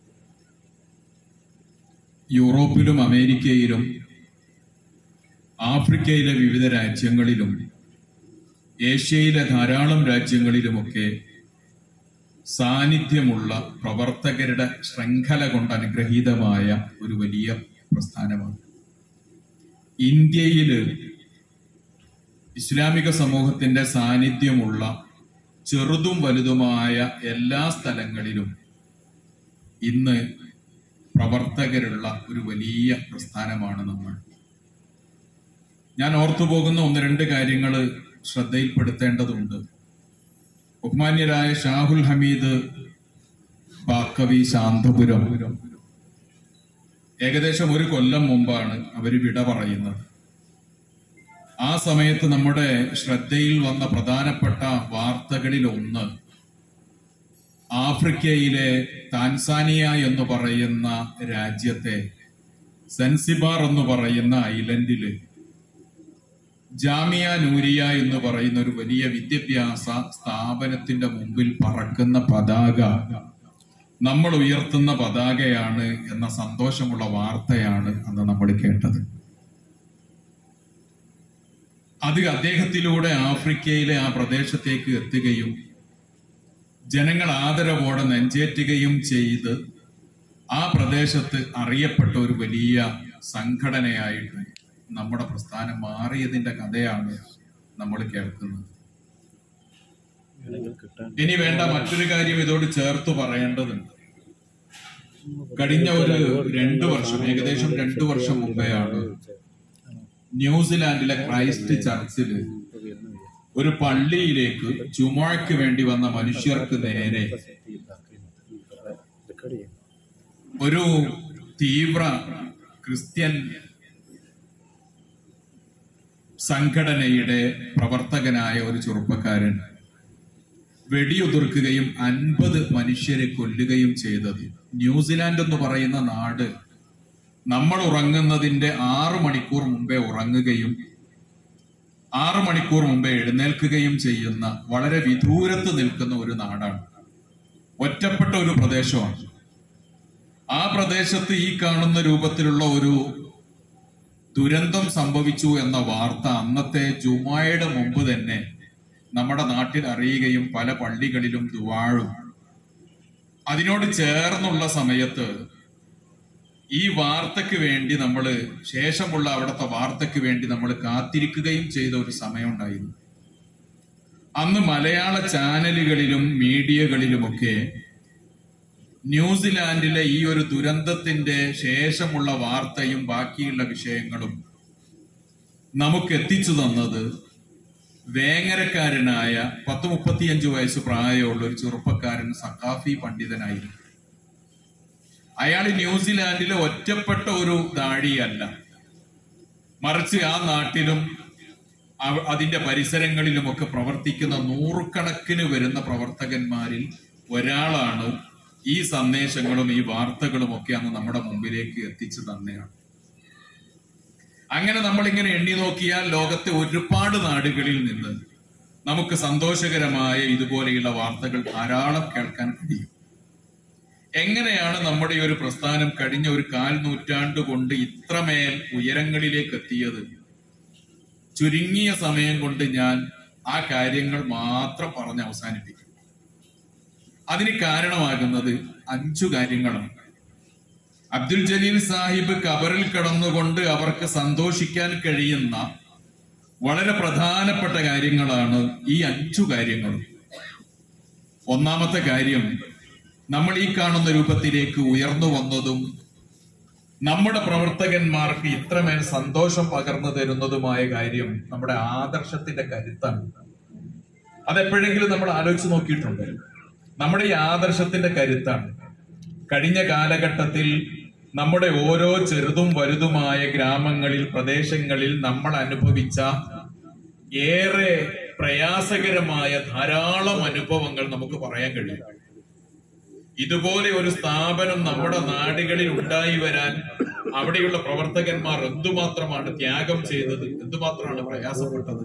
S5: യൂറോപ്പിലും അമേരിക്കയിലും ആഫ്രിക്കയിലെ വിവിധ രാജ്യങ്ങളിലും ഏഷ്യയിലെ ധാരാളം രാജ്യങ്ങളിലുമൊക്കെ സാന്നിധ്യമുള്ള പ്രവർത്തകരുടെ ശൃംഖല കൊണ്ട് അനുഗ്രഹീതമായ ഒരു വലിയ പ്രസ്ഥാനമാണ് ഇന്ത്യയില് ഇസ്ലാമിക സമൂഹത്തിന്റെ സാന്നിധ്യമുള്ള ചെറുതും വലുതുമായ എല്ലാ സ്ഥലങ്ങളിലും ഇന്ന് പ്രവർത്തകരുള്ള ഒരു വലിയ പ്രസ്ഥാനമാണ് നമ്മൾ ഞാൻ ഓർത്തുപോകുന്ന ഒന്ന് രണ്ട് കാര്യങ്ങൾ ശ്രദ്ധയിൽപ്പെടുത്തേണ്ടതുണ്ട് ബഹുമാന്യരായ ഷാഹുൽ ഹമീദ് ബാക്കവി ശാന്തപുരം ഏകദേശം ഒരു കൊല്ലം മുമ്പാണ് അവർ വിട പറയുന്നത് ആ സമയത്ത് നമ്മുടെ ശ്രദ്ധയിൽ വന്ന പ്രധാനപ്പെട്ട വാർത്തകളിൽ ഒന്ന് ആഫ്രിക്കയിലെ താൻസാനിയ എന്ന് പറയുന്ന രാജ്യത്തെ സെൻസിബാർ എന്ന് പറയുന്ന ഐലൻഡില് ജാമിയ നൂരിയ എന്ന് പറയുന്ന ഒരു വലിയ വിദ്യാഭ്യാസ സ്ഥാപനത്തിന്റെ മുമ്പിൽ പറക്കുന്ന പതാക നമ്മൾ ഉയർത്തുന്ന പതാകയാണ് എന്ന സന്തോഷമുള്ള വാർത്തയാണ് അന്ന് നമ്മൾ കേട്ടത് അത് അദ്ദേഹത്തിലൂടെ ആഫ്രിക്കയിലെ ആ പ്രദേശത്തേക്ക് എത്തുകയും ജനങ്ങൾ ആദരവോടെ നെഞ്ചേറ്റുകയും ചെയ്ത് ആ പ്രദേശത്ത് അറിയപ്പെട്ട ഒരു വലിയ സംഘടനയായിട്ട് നമ്മുടെ പ്രസ്ഥാനം മാറിയതിന്റെ കഥയാണ് നമ്മൾ കേൾക്കുന്നത് ഇനി വേണ്ട മറ്റൊരു കാര്യം ഇതോട് ചേർത്ത് പറയേണ്ടതുണ്ട് കഴിഞ്ഞ ഒരു രണ്ടു വർഷം ഏകദേശം രണ്ടു വർഷം മുമ്പെയാണ് ന്യൂസിലാൻഡിലെ ക്രൈസ്റ്റ് ചർച്ചിൽ ഒരു പള്ളിയിലേക്ക് ചുമഴയ്ക്ക് വേണ്ടി വന്ന മനുഷ്യർക്ക് നേരെ ഒരു തീവ്ര ക്രിസ്ത്യൻ സംഘടനയുടെ പ്രവർത്തകനായ ഒരു ചെറുപ്പക്കാരൻ വെടിയുതിർക്കുകയും അൻപത് മനുഷ്യരെ കൊല്ലുകയും ചെയ്തത് ന്യൂസിലാൻഡ് എന്ന് പറയുന്ന നാട് നമ്മൾ ഉറങ്ങുന്നതിന്റെ ആറ് മണിക്കൂർ മുമ്പേ ഉറങ്ങുകയും ആറ് മണിക്കൂർ മുമ്പേ എഴുന്നേൽക്കുകയും ചെയ്യുന്ന വളരെ വിദൂരത്ത് നിൽക്കുന്ന ഒരു നാടാണ് ഒറ്റപ്പെട്ട ഒരു പ്രദേശമാണ് ആ പ്രദേശത്ത് ഈ കാണുന്ന രൂപത്തിലുള്ള ഒരു ദുരന്തം സംഭവിച്ചു എന്ന വാർത്ത അന്നത്തെ ജുമായയുടെ മുമ്പ് തന്നെ നമ്മുടെ നാട്ടിൽ അറിയുകയും പല പള്ളികളിലും ദുവാഴും അതിനോട് ചേർന്നുള്ള സമയത്ത് ഈ വാർത്തയ്ക്ക് വേണ്ടി നമ്മൾ ശേഷമുള്ള അവിടുത്തെ വാർത്തയ്ക്ക് വേണ്ടി നമ്മൾ കാത്തിരിക്കുകയും ചെയ്ത ഒരു സമയമുണ്ടായിരുന്നു അന്ന് മലയാള ചാനലുകളിലും മീഡിയകളിലുമൊക്കെ ന്യൂസിലാൻഡിലെ ഈ ഒരു ദുരന്തത്തിന്റെ ശേഷമുള്ള വാർത്തയും ബാക്കിയുള്ള വിഷയങ്ങളും നമുക്ക് എത്തിച്ചു തന്നത് വേങ്ങരക്കാരനായ പത്ത് മുപ്പത്തിയഞ്ച് വയസ്സ് പ്രായമുള്ള ഒരു ചെറുപ്പക്കാരൻ സഖാഫി പണ്ഡിതനായിരുന്നു അയാൾ ന്യൂസിലാൻഡിലെ ഒറ്റപ്പെട്ട ഒരു ദാഴിയല്ല മറിച്ച് ആ നാട്ടിലും അവ- അതിന്റെ പരിസരങ്ങളിലുമൊക്കെ പ്രവർത്തിക്കുന്ന നൂറുകണക്കിന് വരുന്ന പ്രവർത്തകന്മാരിൽ ഒരാളാണ് ഈ സന്ദേശങ്ങളും ഈ വാർത്തകളും ഒക്കെ അന്ന് നമ്മുടെ മുമ്പിലേക്ക് എത്തിച്ചു തന്നെയാണ് അങ്ങനെ നമ്മളിങ്ങനെ എണ്ണി നോക്കിയാൽ ലോകത്തെ ഒരുപാട് നാടുകളിൽ നിന്ന് നമുക്ക് സന്തോഷകരമായ ഇതുപോലെയുള്ള വാർത്തകൾ ധാരാളം കേൾക്കാൻ കഴിയും എങ്ങനെയാണ് നമ്മുടെ ഈ ഒരു പ്രസ്ഥാനം കഴിഞ്ഞ ഒരു കാൽ നൂറ്റാണ്ട് കൊണ്ട് ഇത്രമേൽ ഉയരങ്ങളിലേക്ക് എത്തിയത് ചുരുങ്ങിയ സമയം കൊണ്ട് ഞാൻ ആ കാര്യങ്ങൾ മാത്രം പറഞ്ഞ് അവസാനിപ്പിക്കും അതിന് കാരണമാകുന്നത് അഞ്ചു കാര്യങ്ങളാണ് അബ്ദുൽ ജലീൽ സാഹിബ് കബറിൽ കിടന്നുകൊണ്ട് അവർക്ക് സന്തോഷിക്കാൻ കഴിയുന്ന വളരെ പ്രധാനപ്പെട്ട കാര്യങ്ങളാണ് ഈ അഞ്ചു കാര്യങ്ങളും ഒന്നാമത്തെ കാര്യം നമ്മൾ ഈ കാണുന്ന രൂപത്തിലേക്ക് ഉയർന്നു വന്നതും നമ്മുടെ പ്രവർത്തകന്മാർക്ക് ഇത്രമേൽ സന്തോഷം പകർന്നു തരുന്നതുമായ കാര്യം നമ്മുടെ ആദർശത്തിന്റെ കരുത്താണ് അതെപ്പോഴെങ്കിലും നമ്മൾ ആലോചിച്ച് നോക്കിയിട്ടുണ്ട് നമ്മുടെ ഈ ആദർശത്തിന്റെ കരുത്താണ് കഴിഞ്ഞ കാലഘട്ടത്തിൽ നമ്മുടെ ഓരോ ചെറുതും വലുതുമായ ഗ്രാമങ്ങളിൽ പ്രദേശങ്ങളിൽ നമ്മൾ അനുഭവിച്ച ഏറെ പ്രയാസകരമായ ധാരാളം അനുഭവങ്ങൾ നമുക്ക് പറയാൻ കഴിയും ഇതുപോലെ ഒരു സ്ഥാപനം നമ്മുടെ നാടുകളിൽ ഉണ്ടായി വരാൻ അവിടെയുള്ള പ്രവർത്തകന്മാർ എന്തുമാത്രമാണ് ത്യാഗം ചെയ്തത് എന്തുമാത്രമാണ് പ്രയാസപ്പെട്ടത്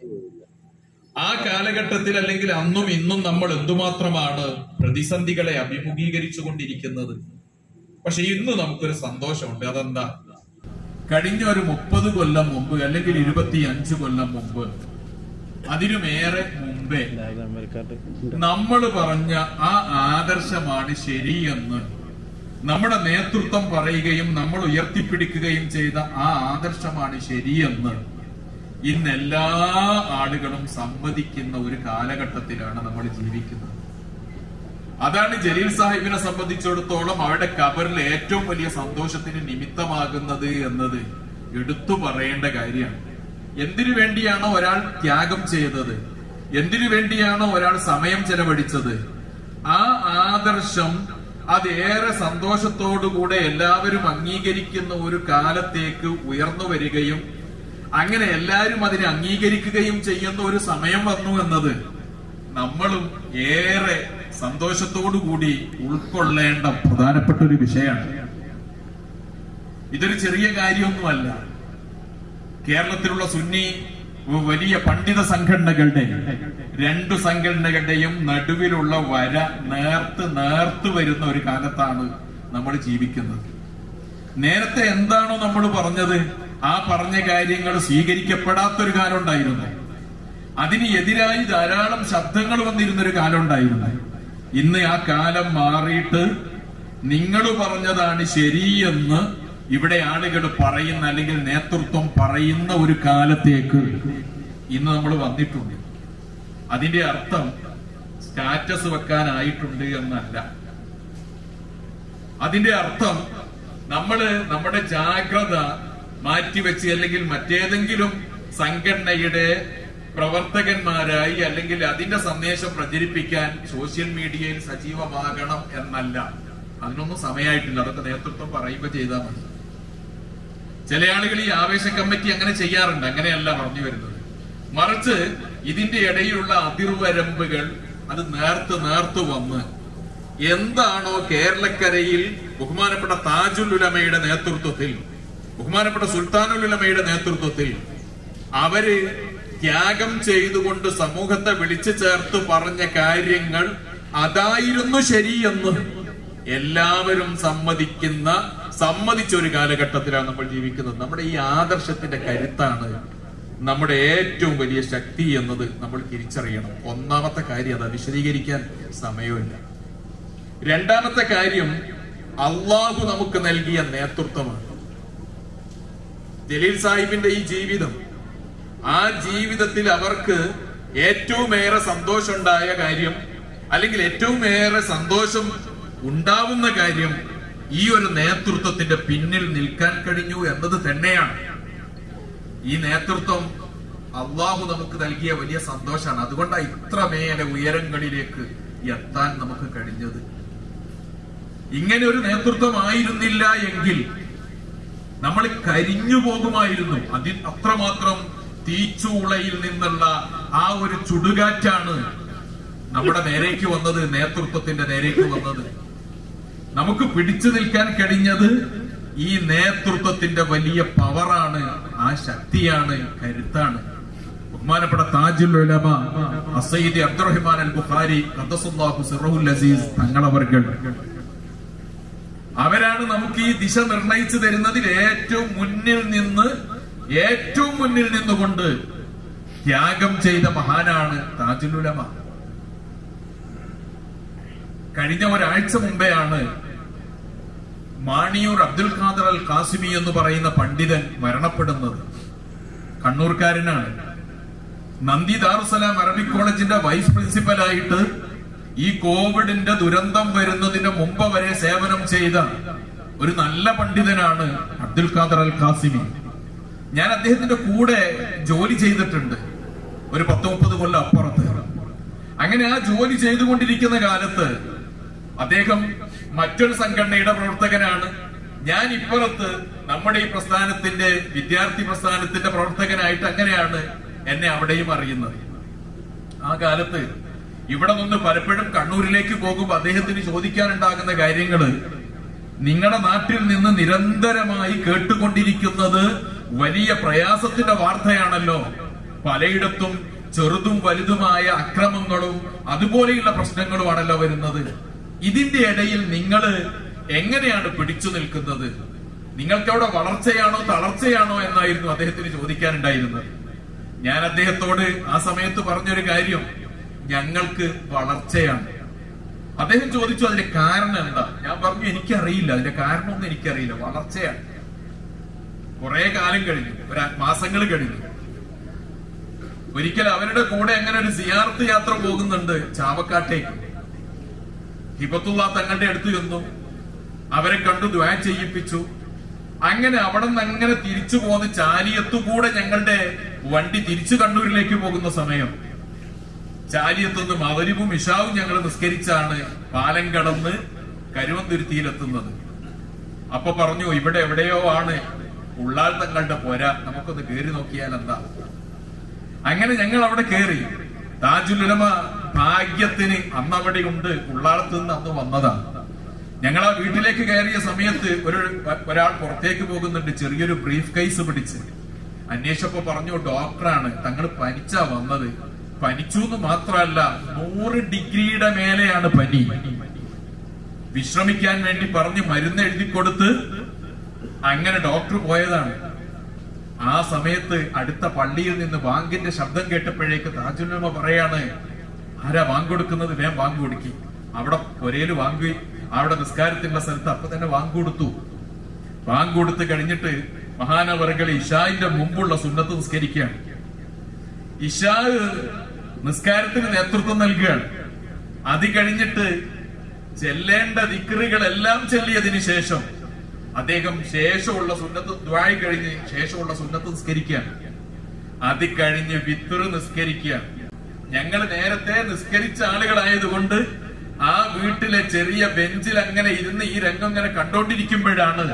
S5: ആ കാലഘട്ടത്തിൽ അല്ലെങ്കിൽ അന്നും ഇന്നും നമ്മൾ എന്തുമാത്രമാണ് പ്രതിസന്ധികളെ അഭിമുഖീകരിച്ചു കൊണ്ടിരിക്കുന്നത് പക്ഷെ ഇന്ന് നമുക്കൊരു സന്തോഷമുണ്ട് അതെന്താ കഴിഞ്ഞ ഒരു മുപ്പത് കൊല്ലം മുമ്പ് അല്ലെങ്കിൽ ഇരുപത്തി അഞ്ച് കൊല്ലം മുമ്പ് അതിനുമേറെ മുമ്പേ നമ്മൾ പറഞ്ഞ ആ ആദർശമാണ് ശരിയെന്ന് നമ്മുടെ നേതൃത്വം പറയുകയും നമ്മൾ ഉയർത്തിപ്പിടിക്കുകയും ചെയ്ത ആ ആദർശമാണ് ശരിയെന്ന് ഇന്ന് എല്ലാ ആളുകളും സമ്മതിക്കുന്ന ഒരു കാലഘട്ടത്തിലാണ് നമ്മൾ ജീവിക്കുന്നത് അതാണ് ജലീൽ സാഹിബിനെ സംബന്ധിച്ചിടത്തോളം അവരുടെ കബറിൽ ഏറ്റവും വലിയ സന്തോഷത്തിന് നിമിത്തമാകുന്നത് എന്നത് എടുത്തു പറയേണ്ട കാര്യമാണ് എന്തിനു വേണ്ടിയാണോ ഒരാൾ ത്യാഗം ചെയ്തത് എന്തിനു വേണ്ടിയാണോ ഒരാൾ സമയം ചെലവഴിച്ചത് ആ ആദർശം അത് ഏറെ സന്തോഷത്തോടുകൂടെ എല്ലാവരും അംഗീകരിക്കുന്ന ഒരു കാലത്തേക്ക് ഉയർന്നു വരികയും അങ്ങനെ എല്ലാവരും അതിനെ അംഗീകരിക്കുകയും ചെയ്യുന്ന ഒരു സമയം വന്നു എന്നത് നമ്മളും ഏറെ സന്തോഷത്തോടുകൂടി ഉൾക്കൊള്ളേണ്ട പ്രധാനപ്പെട്ട ഒരു വിഷയമാണ് ഇതൊരു ചെറിയ കാര്യമൊന്നുമല്ല കേരളത്തിലുള്ള സുന്നി വലിയ പണ്ഡിത സംഘടനകളുടെ രണ്ടു സംഘടനകളുടെയും നടുവിലുള്ള വര നേർത്ത് നേർത്ത് വരുന്ന ഒരു കാലത്താണ് നമ്മൾ ജീവിക്കുന്നത് നേരത്തെ എന്താണോ നമ്മൾ പറഞ്ഞത് ആ പറഞ്ഞ കാര്യങ്ങൾ സ്വീകരിക്കപ്പെടാത്തൊരു കാലം ഉണ്ടായിരുന്നു അതിന് എതിരായി ധാരാളം ശബ്ദങ്ങൾ വന്നിരുന്നൊരു കാലം ഉണ്ടായിരുന്നു ഇന്ന് ആ കാലം മാറിയിട്ട് നിങ്ങൾ പറഞ്ഞതാണ് ശരിയെന്ന് ഇവിടെ ആളുകൾ പറയുന്ന അല്ലെങ്കിൽ നേതൃത്വം പറയുന്ന ഒരു കാലത്തേക്ക് ഇന്ന് നമ്മൾ വന്നിട്ടുണ്ട് അതിന്റെ അർത്ഥം സ്റ്റാറ്റസ് വെക്കാനായിട്ടുണ്ട് എന്നല്ല അതിന്റെ അർത്ഥം നമ്മള് നമ്മുടെ ജാഗ്രത മാറ്റിവെച്ച് അല്ലെങ്കിൽ മറ്റേതെങ്കിലും സംഘടനയുടെ പ്രവർത്തകന്മാരായി അല്ലെങ്കിൽ അതിന്റെ സന്ദേശം പ്രചരിപ്പിക്കാൻ സോഷ്യൽ മീഡിയയിൽ സജീവമാകണം എന്നല്ല അതിനൊന്നും സമയമായിട്ടില്ല അതൊക്കെ നേതൃത്വം പറയുമ്പോ ചെയ്താൽ മതി ചില ആളുകൾ ഈ ആവേശ കമ്മിറ്റി അങ്ങനെ ചെയ്യാറുണ്ട് അങ്ങനെയല്ല പറഞ്ഞു വരുന്നത് മറിച്ച് ഇതിന്റെ ഇടയിലുള്ള അതിർവരമ്പുകൾ അത് നേർത്ത് നേർത്ത് വന്ന് എന്താണോ കേരളക്കരയിൽ ബഹുമാനപ്പെട്ട താജുൽ ഉലമയുടെ നേതൃത്വത്തിൽ ബഹുമാനപ്പെട്ട സുൽത്താനുൽ ഉലമയുടെ നേതൃത്വത്തിൽ അവര് ത്യാഗം ചെയ്തുകൊണ്ട് സമൂഹത്തെ വിളിച്ചു ചേർത്ത് പറഞ്ഞ കാര്യങ്ങൾ അതായിരുന്നു ശരിയെന്ന് എല്ലാവരും സമ്മതിക്കുന്ന സമ്മതിച്ച ഒരു കാലഘട്ടത്തിലാണ് നമ്മൾ ജീവിക്കുന്നത് നമ്മുടെ ഈ ആദർശത്തിന്റെ കരുത്താണ് നമ്മുടെ ഏറ്റവും വലിയ ശക്തി എന്നത് നമ്മൾ തിരിച്ചറിയണം ഒന്നാമത്തെ കാര്യം അതാ വിശദീകരിക്കാൻ സമയമില്ല രണ്ടാമത്തെ കാര്യം അള്ളാഹു നമുക്ക് നൽകിയ നേതൃത്വമാണ് ജലീൽ സാഹിബിന്റെ ഈ ജീവിതം ആ ജീവിതത്തിൽ അവർക്ക് ഏറ്റവും ഏറെ സന്തോഷമുണ്ടായ കാര്യം അല്ലെങ്കിൽ ഏറ്റവും ഏറെ സന്തോഷം ഉണ്ടാവുന്ന കാര്യം ഈ ഒരു നേതൃത്വത്തിന്റെ പിന്നിൽ നിൽക്കാൻ കഴിഞ്ഞു എന്നത് തന്നെയാണ് ഈ നേതൃത്വം അള്ളാഹു നമുക്ക് നൽകിയ വലിയ സന്തോഷമാണ് അതുകൊണ്ടാണ് ഇത്രമേലെ ഉയരങ്ങളിലേക്ക് എത്താൻ നമുക്ക് കഴിഞ്ഞത് ഇങ്ങനെ ഒരു നേതൃത്വമായിരുന്നില്ല എങ്കിൽ നമ്മൾ കരിഞ്ഞു പോകുമായിരുന്നു അതിൽ അത്രമാത്രം തീച്ചൂളയിൽ നിന്നുള്ള ആ ഒരു ചുടുകാറ്റാണ് നമ്മുടെ നേരേക്ക് വന്നത് നേതൃത്വത്തിന്റെ നേരേക്ക് വന്നത് നമുക്ക് പിടിച്ചു നിൽക്കാൻ കഴിഞ്ഞത് ഈ നേതൃത്വത്തിന്റെ വലിയ പവറാണ് ആ ശക്തിയാണ് കരുത്താണ് ബഹുമാനപ്പെട്ട താജുൽ ഉലമ അസൈദി അബ്ദുറഹിമാൻ അൽ ബുഖാരി ഖദ്ദസുല്ലാഹു സിറഹുൽ അസീസ് തങ്ങളവർകൾ അവരാണ് നമുക്ക് ഈ ദിശ നിർണയിച്ചു തരുന്നതിൽ ഏറ്റവും മുന്നിൽ നിന്ന് ഏറ്റവും മുന്നിൽ നിന്നുകൊണ്ട് ത്യാഗം ചെയ്ത മഹാനാണ് താജുൽ ഉലമ കഴിഞ്ഞ ഒരാഴ്ച മുമ്പെയാണ് മാണിയൂർ അബ്ദുൽ ഖാദർ അൽ കാസിമി എന്ന് പറയുന്ന പണ്ഡിതൻ മരണപ്പെടുന്നത് കണ്ണൂർക്കാരനാണ് നന്ദി ദാറുസലാം അറബിക് കോളേജിന്റെ വൈസ് പ്രിൻസിപ്പലായിട്ട് ഈ കോവിഡിന്റെ ദുരന്തം വരുന്നതിന് മുമ്പ് വരെ സേവനം ചെയ്ത ഒരു നല്ല പണ്ഡിതനാണ് അബ്ദുൽ ഖാദർ അൽ കാസിമി ഞാൻ അദ്ദേഹത്തിന്റെ കൂടെ ജോലി ചെയ്തിട്ടുണ്ട് ഒരു പത്ത് മുപ്പത് കൊല്ലം അപ്പുറത്ത് അങ്ങനെ ആ ജോലി ചെയ്തുകൊണ്ടിരിക്കുന്ന കാലത്ത് അദ്ദേഹം മറ്റൊരു സംഘടനയുടെ പ്രവർത്തകനാണ് ഞാൻ ഇപ്പുറത്ത് നമ്മുടെ ഈ പ്രസ്ഥാനത്തിന്റെ വിദ്യാർത്ഥി പ്രസ്ഥാനത്തിന്റെ പ്രവർത്തകനായിട്ട് അങ്ങനെയാണ് എന്നെ അവിടെയും അറിയുന്നത് ആ കാലത്ത് ഇവിടെ നിന്ന് പലപ്പോഴും കണ്ണൂരിലേക്ക് പോകുമ്പോൾ അദ്ദേഹത്തിന് ചോദിക്കാനുണ്ടാകുന്ന കാര്യങ്ങള് നിങ്ങളുടെ നാട്ടിൽ നിന്ന് നിരന്തരമായി കേട്ടുകൊണ്ടിരിക്കുന്നത് വലിയ പ്രയാസത്തിന്റെ വാർത്തയാണല്ലോ പലയിടത്തും ചെറുതും വലുതുമായ അക്രമങ്ങളും അതുപോലെയുള്ള പ്രശ്നങ്ങളുമാണല്ലോ വരുന്നത് ഇതിന്റെ ഇടയിൽ നിങ്ങൾ എങ്ങനെയാണ് പിടിച്ചു നിൽക്കുന്നത് നിങ്ങൾക്ക് അവിടെ വളർച്ചയാണോ തളർച്ചയാണോ എന്നായിരുന്നു അദ്ദേഹത്തിന് ചോദിക്കാനുണ്ടായിരുന്നത് ഞാൻ അദ്ദേഹത്തോട് ആ സമയത്ത് പറഞ്ഞൊരു കാര്യം ഞങ്ങൾക്ക് വളർച്ചയാണ് അദ്ദേഹം ചോദിച്ചു അതിന്റെ കാരണം എന്താ ഞാൻ പറഞ്ഞു എനിക്കറിയില്ല അതിന്റെ കാരണമൊന്നും എനിക്കറിയില്ല വളർച്ചയാണ് കുറെ കാലം കഴിഞ്ഞു ഒരു മാസങ്ങൾ കഴിഞ്ഞു ഒരിക്കൽ അവരുടെ കൂടെ അങ്ങനെ ഒരു സിയാർത്ത് യാത്ര പോകുന്നുണ്ട് ചാവക്കാട്ടേക്ക് ഹിബത്തുള്ള തങ്ങളുടെ അടുത്ത് ചെന്നു അവരെ കണ്ടു ദ്വാ ചെയ്യിപ്പിച്ചു അങ്ങനെ അവിടെ നിന്ന് അങ്ങനെ തിരിച്ചു പോന്ന് ചാലിയത്തുകൂടെ ഞങ്ങളുടെ വണ്ടി തിരിച്ചു കണ്ണൂരിലേക്ക് പോകുന്ന സമയം ചാലിയത്തുനിന്ന് മവരിവും ഇഷാവും ഞങ്ങൾ നിസ്കരിച്ചാണ് പാലം കടന്ന് കരുവന്തുരുത്തിയിലെത്തുന്നത് അപ്പൊ പറഞ്ഞു ഇവിടെ എവിടെയോ ആണ് ഉള്ളാൾ തങ്ങളുടെ പോര നമുക്കൊന്ന് കേറി നോക്കിയാൽ എന്താ അങ്ങനെ ഞങ്ങൾ അവിടെ കയറി താജുലുലമ ഭാഗ്യത്തിന് അന്ന് അവിടെ ഉണ്ട് ഉള്ളാളത്ത് നിന്ന് അന്ന് വന്നതാ ഞങ്ങൾ ആ വീട്ടിലേക്ക് കയറിയ സമയത്ത് ഒരു ഒരാൾ പുറത്തേക്ക് പോകുന്നുണ്ട് ചെറിയൊരു ബ്രീഫ് കേസ് പിടിച്ച് അന്വേഷിച്ചപ്പോ പറഞ്ഞു ഡോക്ടറാണ് തങ്ങൾ പനിച്ചാ വന്നത് പനിച്ചു എന്ന് മാത്രമല്ല നൂറ് ഡിഗ്രിയുടെ മേലെയാണ് പനി വിശ്രമിക്കാൻ വേണ്ടി പറഞ്ഞ് മരുന്ന് എഴുതി കൊടുത്ത് അങ്ങനെ ഡോക്ടർ പോയതാണ് ആ സമയത്ത് അടുത്ത പള്ളിയിൽ നിന്ന് ബാങ്കിന്റെ ശബ്ദം കേട്ടപ്പോഴേക്ക് താജുലുമ പറയാണ് ആരാ വാങ്ക് കൊടുക്കുന്നത് വേം വാങ്ക് കൊടുക്കി അവിടെ ഒരേല് വാങ്ങി അവിടെ നിസ്കാരത്തിനുള്ള സ്ഥലത്ത് അപ്പൊ തന്നെ വാങ്ക് കൊടുത്തു വാങ്ക് കൊടുത്ത് കഴിഞ്ഞിട്ട് മഹാനവറുകൾ ഇഷാന്റെ മുമ്പുള്ള സുന്നത്ത് നിസ്കരിക്കുകയാണ് ഇഷാ നിസ്കാരത്തിന് നേതൃത്വം നൽകുകയാണ് അത് കഴിഞ്ഞിട്ട് ചെല്ലേണ്ട ദിക്റുകളെല്ലാം ചെല്ലിയതിനു ശേഷം അദ്ദേഹം ശേഷമുള്ള സുന്നത്ത് ദ്വായി കഴിഞ്ഞ് ശേഷമുള്ള സുന്നത്ത് നിസ്കരിക്കുകയാണ് അത് കഴിഞ്ഞ് വിത്തുറ് നിസ്കരിക്കുകയാണ് ഞങ്ങൾ നേരത്തെ നിസ്കരിച്ച ആളുകളായതുകൊണ്ട് ആ വീട്ടിലെ ചെറിയ ബെഞ്ചിൽ അങ്ങനെ ഇരുന്ന് ഈ രംഗം ഇങ്ങനെ കണ്ടോണ്ടിരിക്കുമ്പോഴാണ്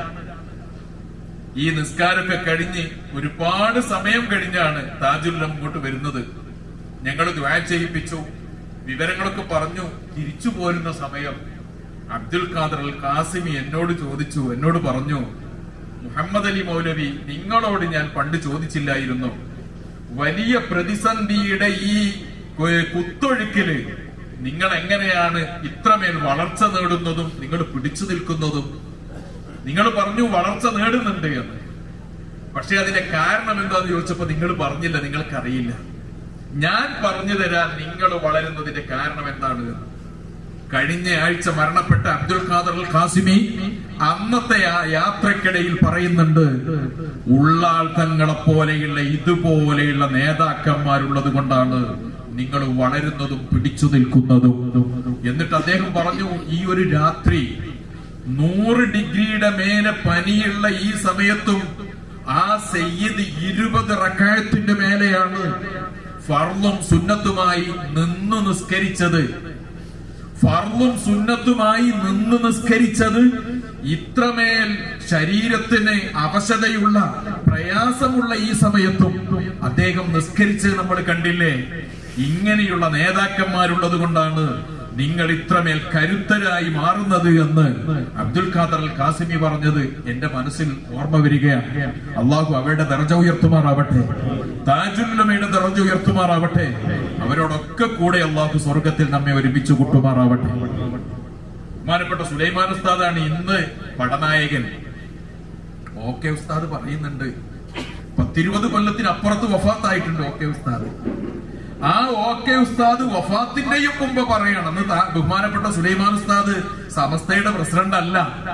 S5: ഈ നിസ്കാരമൊക്കെ കഴിഞ്ഞ് ഒരുപാട് സമയം കഴിഞ്ഞാണ് താജുല്ലം ഇങ്ങോട്ട് വരുന്നത് ഞങ്ങൾ ദ്വാ ചെയ്യിപ്പിച്ചു വിവരങ്ങളൊക്കെ പറഞ്ഞു തിരിച്ചു പോരുന്ന സമയം അബ്ദുൽ ഖാദർ അൽ കാസിമി എന്നോട് ചോദിച്ചു എന്നോട് പറഞ്ഞു മുഹമ്മദ് അലി മൗലവി നിങ്ങളോട് ഞാൻ പണ്ട് ചോദിച്ചില്ലായിരുന്നു വലിയ പ്രതിസന്ധിയുടെ ഈ കു- കുത്തൊഴുക്കില് നിങ്ങൾ എങ്ങനെയാണ് ഇത്രമേൽ വളർച്ച നേടുന്നതും നിങ്ങൾ പിടിച്ചു നിൽക്കുന്നതും നിങ്ങൾ പറഞ്ഞു വളർച്ച നേടുന്നുണ്ട് എന്ന് പക്ഷെ അതിന്റെ കാരണം എന്താന്ന് ചോദിച്ചപ്പോ നിങ്ങൾ പറഞ്ഞില്ല നിങ്ങൾക്കറിയില്ല ഞാൻ പറഞ്ഞു തരാൻ നിങ്ങൾ വളരുന്നതിന്റെ കാരണം എന്താണ് എന്ന്. കഴിഞ്ഞ ആഴ്ച മരണപ്പെട്ട അബ്ദുൽ ഖാദർ അൽ ഖാസിമി അന്നത്തെ ആ യാത്രക്കിടയിൽ പറയുന്നുണ്ട് ഉള്ളാൾ തങ്ങളെ പോലെയുള്ള ഇതുപോലെയുള്ള നേതാക്കന്മാരുള്ളത് കൊണ്ടാണ് നിങ്ങൾ വളരുന്നതും പിടിച്ചു നിൽക്കുന്നതും എന്നിട്ട് അദ്ദേഹം പറഞ്ഞു ഈ ഒരു രാത്രി നൂറ് ഡിഗ്രിയുടെ മേലെ പനിയുള്ള ഈ സമയത്തും ആ സയ്യിദ് ഇരുപത് റക്കായത്തിന്റെ മേലെയാണ് ഫർളും സുന്നത്തുമായി നിന്ന് നിസ്കരിച്ചത് ഫർളും സുന്നത്തുമായി നിന്ന് നിസ്കരിച്ചത് ഇത്രമേൽ ശരീരത്തിന് അവശതയുള്ള പ്രയാസമുള്ള ഈ സമയത്തും അദ്ദേഹം നിസ്കരിച്ച് നമ്മൾ കണ്ടില്ലേ ഇങ്ങനെയുള്ള നേതാക്കന്മാരുള്ളത് കൊണ്ടാണ് നിങ്ങൾ ഇത്രമേൽ കരുത്തരായി മാറുന്നത് എന്ന് അബ്ദുൽ ഖാദർ അൽ കാസിമി പറഞ്ഞത് എന്റെ മനസ്സിൽ ഓർമ്മ വരികയാണ് അള്ളാഹു അവരുടെ ദർജ ഉയർത്തുമാറാവട്ടെ താജുല്ലമയുടെ ദർജ ഉയർത്തുമാറാവട്ടെ അവരോടൊക്കെ കൂടെ അള്ളാഹു സ്വർഗത്തിൽ നമ്മെ ഒരുമിച്ച് കൂട്ടുമാറാവട്ടെ ബഹുമാനപ്പെട്ട സുലൈമാൻ ഉസ്താദാണ് ഇന്ന് പടനായകൻ ഓക്കെ ഉസ്താദ് പറയുന്നുണ്ട് പത്തിരുപത് കൊല്ലത്തിന് അപ്പുറത്ത് വഫാത്തായിട്ടുണ്ട് ഓക്കെ ഉസ്താദ് ആ ഓക്കെ ഉസ്താദ് വഫാത്തിന്റെയും മുമ്പ് പറയണം അന്ന് താ- ബഹുമാനപ്പെട്ട സുലൈമാൻ ഉസ്താദ് സമസ്തയുടെ പ്രസിഡന്റ് അല്ല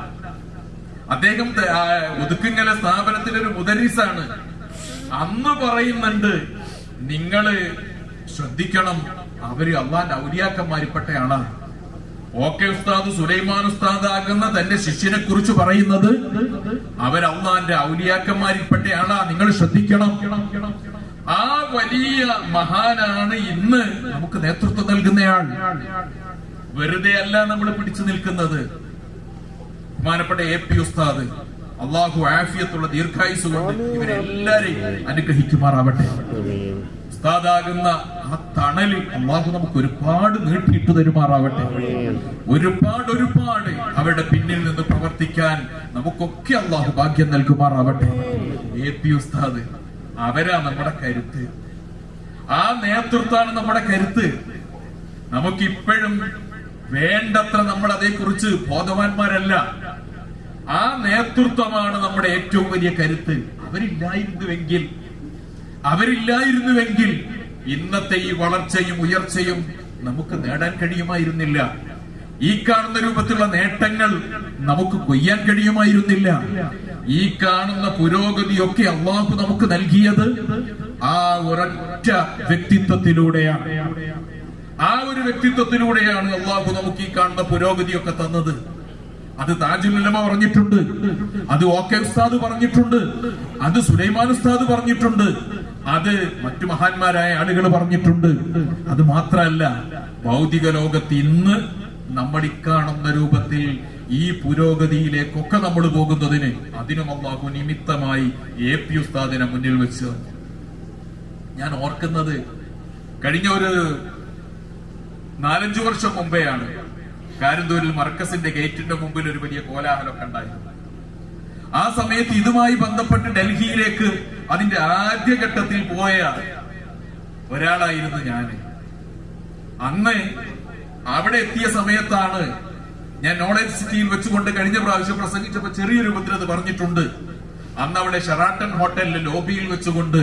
S5: അദ്ദേഹം ത- ആ, ഒതുക്കിങ്ങല സ്ഥാപനത്തിലെ ഒരു മുദരീസാണ് അന്ന് പറയുന്നുണ്ട് നിങ്ങള് ശ്രദ്ധിക്കണം അവര് അള്ളാന്റെ ഔലിയാക്കന്മാരിൽപ്പെട്ട ആളാണ് ഓക്കെ ഉസ്താദ് സുലൈമാൻ ഉസ്താദ് ആകുന്ന തന്റെ ശിഷ്യനെ കുറിച്ച് പറയുന്നത് അവർ അള്ളാന്റെ ഔലിയാക്കന്മാരിൽപ്പെട്ട ആളാ നിങ്ങൾ ശ്രദ്ധിക്കണം ആ വലിയ മഹാനാണ് ഇന്ന് നമുക്ക് നേതൃത്വം നൽകുന്നയാൾ വെറുതെ അല്ല നമ്മൾ പിടിച്ചു നിൽക്കുന്നത് ബഹുമാനപ്പെട്ട എ പി ഉസ്താദ് അള്ളാഹു ആഫിയത്തുള്ള ദീർഘായുസ് കൊണ്ട് ഇവരെല്ലാരെയും അനുഗ്രഹിക്കുമാറാവട്ടെ ഉസ്താദാകുന്ന ആ തണല് അള്ളാഹു നമുക്ക് ഒരുപാട് നീട്ടിയിട്ട് തരുമാറാവട്ടെ ഒരുപാട് ഒരുപാട് അവരുടെ പിന്നിൽ നിന്ന് പ്രവർത്തിക്കാൻ നമുക്കൊക്കെ അള്ളാഹു ഭാഗ്യം നൽകുമാറാവട്ടെ എ പി ഉസ്താദ് അവരാ നമ്മുടെ കരുത്ത് ആ നേതൃത്വമാണ് നമ്മുടെ കരുത്ത് നമുക്കിപ്പോഴും വേണ്ടത്ര നമ്മൾ അതേക്കുറിച്ച് ബോധവാന്മാരല്ല ആ നേതൃത്വമാണ് നമ്മുടെ ഏറ്റവും വലിയ കരുത്ത് അവരില്ലായിരുന്നുവെങ്കിൽ അവരില്ലായിരുന്നുവെങ്കിൽ ഇന്നത്തെ ഈ വളർച്ചയും ഉയർച്ചയും നമുക്ക് നേടാൻ കഴിയുമായിരുന്നില്ല ഈ കാണുന്ന രൂപത്തിലുള്ള നേട്ടങ്ങൾ നമുക്ക് കൊയ്യാൻ കഴിയുമായിരുന്നില്ല ഈ കാണുന്ന പുരോഗതിയൊക്കെ അള്ളാഹു നമുക്ക് നൽകിയത് ആ ഒരൊറ്റ വ്യക്തിത്വത്തിലൂടെയാണ് ആ ഒരു വ്യക്തിത്വത്തിലൂടെയാണ് അള്ളാഹു നമുക്ക് ഈ കാണുന്ന പുരോഗതിയൊക്കെ തന്നത് അത് താജുലുലമ പറഞ്ഞിട്ടുണ്ട് അത് ഓക്കെ ഉസ്താദ് പറഞ്ഞിട്ടുണ്ട് അത് സുലൈമാൻ ഉസ്താദ് പറഞ്ഞിട്ടുണ്ട് അത് മറ്റു മഹാന്മാരായ ആളുകൾ പറഞ്ഞിട്ടുണ്ട് അത് മാത്രമല്ല ഭൗതിക ലോകത്ത് ഇന്ന് നമ്മൾ ഇക്കാണുന്ന രൂപത്തിൽ ഈ പുരോഗതിയിലേക്കൊക്കെ നമ്മൾ പോകുന്നതിന് അതിനും അള്ളാഹു നിമിത്തമായി എ പി ഉസ്താദിനെ മുന്നിൽ വെച്ച് ഞാൻ ഓർക്കുന്നത് കഴിഞ്ഞ ഒരു നാലഞ്ചു വർഷം മുമ്പെയാണ് കാരന്തൂരിൽ മർക്കസിന്റെ ഗേറ്റിന്റെ മുമ്പിൽ ഒരു വലിയ കോലാഹലമൊക്കെ ഉണ്ടായിരുന്നു ആ സമയത്ത് ഇതുമായി ബന്ധപ്പെട്ട് ഡൽഹിയിലേക്ക് അതിന്റെ ആദ്യഘട്ടത്തിൽ പോയ ഒരാളായിരുന്നു ഞാൻ അന്ന് അവിടെ എത്തിയ സമയത്താണ് ഞാൻ നോളജ് സിറ്റിയിൽ വെച്ചുകൊണ്ട് കഴിഞ്ഞ പ്രാവശ്യം പ്രസംഗിച്ചപ്പോ ചെറിയ രൂപത്തിൽ അത് പറഞ്ഞിട്ടുണ്ട് അന്ന് അവിടെ ഷെറാട്ടൺ ഹോട്ടലിലെ ലോബിയിൽ വെച്ചുകൊണ്ട്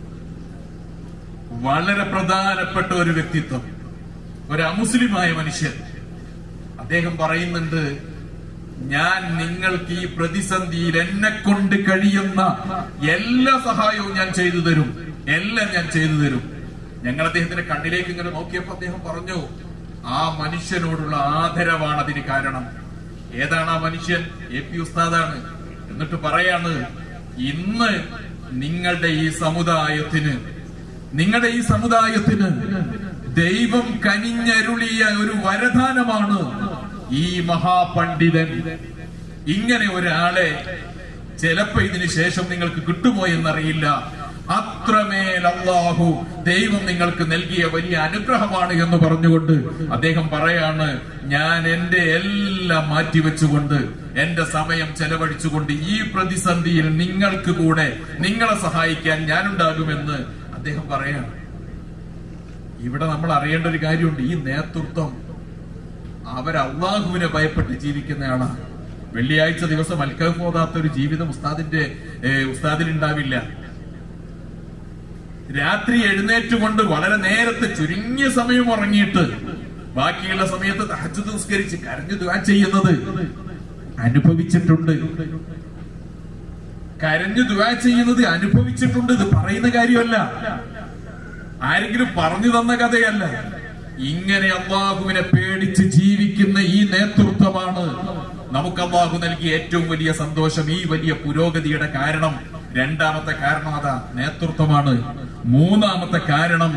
S5: വളരെ പ്രധാനപ്പെട്ട ഒരു വ്യക്തിത്വം ഒരു അമുസ്ലിമായ മനുഷ്യൻ അദ്ദേഹം പറയുന്നുണ്ട് ഞാൻ നിങ്ങൾക്ക് ഈ പ്രതിസന്ധിയിൽ എന്നെ കൊണ്ട് കഴിയുന്ന എല്ലാ സഹായവും ഞാൻ ചെയ്തു തരും എല്ലാം ഞാൻ ചെയ്തു തരും ഞങ്ങൾ അദ്ദേഹത്തിന്റെ കണ്ണിലേക്ക് ഇങ്ങനെ നോക്കിയപ്പോ അദ്ദേഹം പറഞ്ഞു ആ മനുഷ്യനോടുള്ള ആദരവാണ് അതിന് കാരണം ഏതാണ് ആ മനുഷ്യൻ എ പി ഉസ്താദാണ് എന്നിട്ട് പറയാണ് ഇന്ന് നിങ്ങളുടെ ഈ സമുദായത്തിന് നിങ്ങളുടെ ഈ സമുദായത്തിന് ദൈവം കനിഞ്ഞരുളിയ ഒരു വരദാനമാണ് ഈ മഹാപണ്ഡിതൻ ഇങ്ങനെ ഒരാളെ ചിലപ്പോ ഇതിനു ശേഷം നിങ്ങൾക്ക് കിട്ടുമോ എന്നറിയില്ല അത്രമേൽ അള്ളാഹു ദൈവം നിങ്ങൾക്ക് നൽകിയ വലിയ അനുഗ്രഹമാണ് എന്ന് പറഞ്ഞുകൊണ്ട് അദ്ദേഹം പറയാണ് ഞാൻ എന്റെ എല്ലാം മാറ്റിവെച്ചുകൊണ്ട് എന്റെ സമയം ചെലവഴിച്ചുകൊണ്ട് ഈ പ്രതിസന്ധിയിൽ നിങ്ങൾക്ക് കൂടെ നിങ്ങളെ സഹായിക്കാൻ ഞാനുണ്ടാകുമെന്ന് അദ്ദേഹം പറയാണ് ഇവിടെ നമ്മൾ അറിയേണ്ട ഒരു കാര്യമുണ്ട് ഈ നേതൃത്വം അവർ അള്ളാഹുവിനെ ഭയപ്പെട്ട് ജീവിക്കുന്നയാളാണ് വെള്ളിയാഴ്ച ദിവസം അൽക്കഫ് പോതാത്ത ഒരു ജീവിതം ഉസ്താദിന്റെ ഏഹ്, ഉസ്താദിൽ ഉണ്ടാവില്ല രാത്രി എഴുന്നേറ്റുകൊണ്ട് വളരെ നേരത്തെ ചുരുങ്ങിയ സമയം ഉറങ്ങിയിട്ട് ബാക്കിയുള്ള സമയത്ത് തഹജ്ജുദ് നിസ്കരിച്ച് കരഞ്ഞു ദുആ ചെയ്യുന്നത് അനുഭവിച്ചിട്ടുണ്ട് കരഞ്ഞു ദുആ ചെയ്യുന്നത് അനുഭവിച്ചിട്ടുണ്ട് ഇത് പറയുന്ന കാര്യമല്ല ആരെങ്കിലും പറഞ്ഞു തന്ന കഥയല്ല ഇങ്ങനെ അള്ളാഹുവിനെ പേടിച്ച് ജീവിക്കുന്ന ഈ നേതൃത്വമാണ് നമുക്ക് അള്ളാഹു നൽകിയ ഏറ്റവും വലിയ സന്തോഷം ഈ വലിയ പുരോഗതിയുടെ കാരണം രണ്ടാമത്തെ കാരണം അതാ നേതൃത്വമാണ് മൂന്നാമത്തെ കാരണം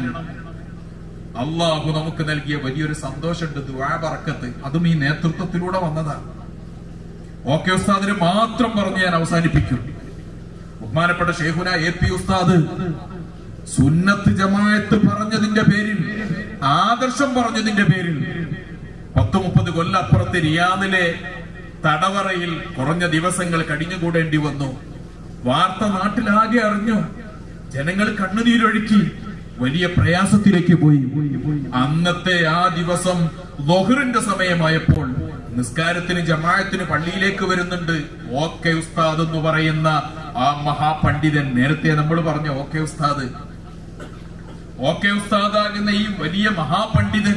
S5: അള്ളാഹു നമുക്ക് നൽകിയ വലിയൊരു സന്തോഷമുണ്ട് ദ്വാബറക്കത്ത് അതും ഈ നേതൃത്വത്തിലൂടെ വന്നതാണ് ഓക്കെ ഉസ്താദിന് മാത്രം പറഞ്ഞ് ഞാൻ അവസാനിപ്പിക്കും ബഹുമാനപ്പെട്ട ഷെയ്ഖുന എ പി ഉസ്താദ് സുന്നത്ത് ജമാഅത്ത് പറഞ്ഞതിന്റെ പേരിൽ ആദർശം പറഞ്ഞതിന്റെ പേരിൽ പത്ത് മുപ്പത് കൊല്ലപ്പുറത്ത് റിയാദിലെ തടവറയിൽ കുറഞ്ഞ ദിവസങ്ങൾ കഴിഞ്ഞുകൂടേണ്ടി വന്നു വാർത്ത നാട്ടിലാകെ അറിഞ്ഞു ജനങ്ങൾ കണ്ണുനീരൊഴുക്കി വലിയ പ്രയാസത്തിലേക്ക് പോയി അന്നത്തെ ആ ദിവസം ലൊഹറിന്റെ സമയമായപ്പോൾ നിസ്കാരത്തിന് ജമാഅത്തിന് പള്ളിയിലേക്ക് വരുന്നുണ്ട് ഓക്കെ ഉസ്താദ് എന്ന് പറയുന്ന ആ മഹാപണ്ഡിതൻ നേരത്തെ നമ്മൾ പറഞ്ഞ ഓക്കെ ഉസ്താദ് ഓക്കെ ഉസ്താദാകുന്ന ഈ വലിയ മഹാപണ്ഡിതൻ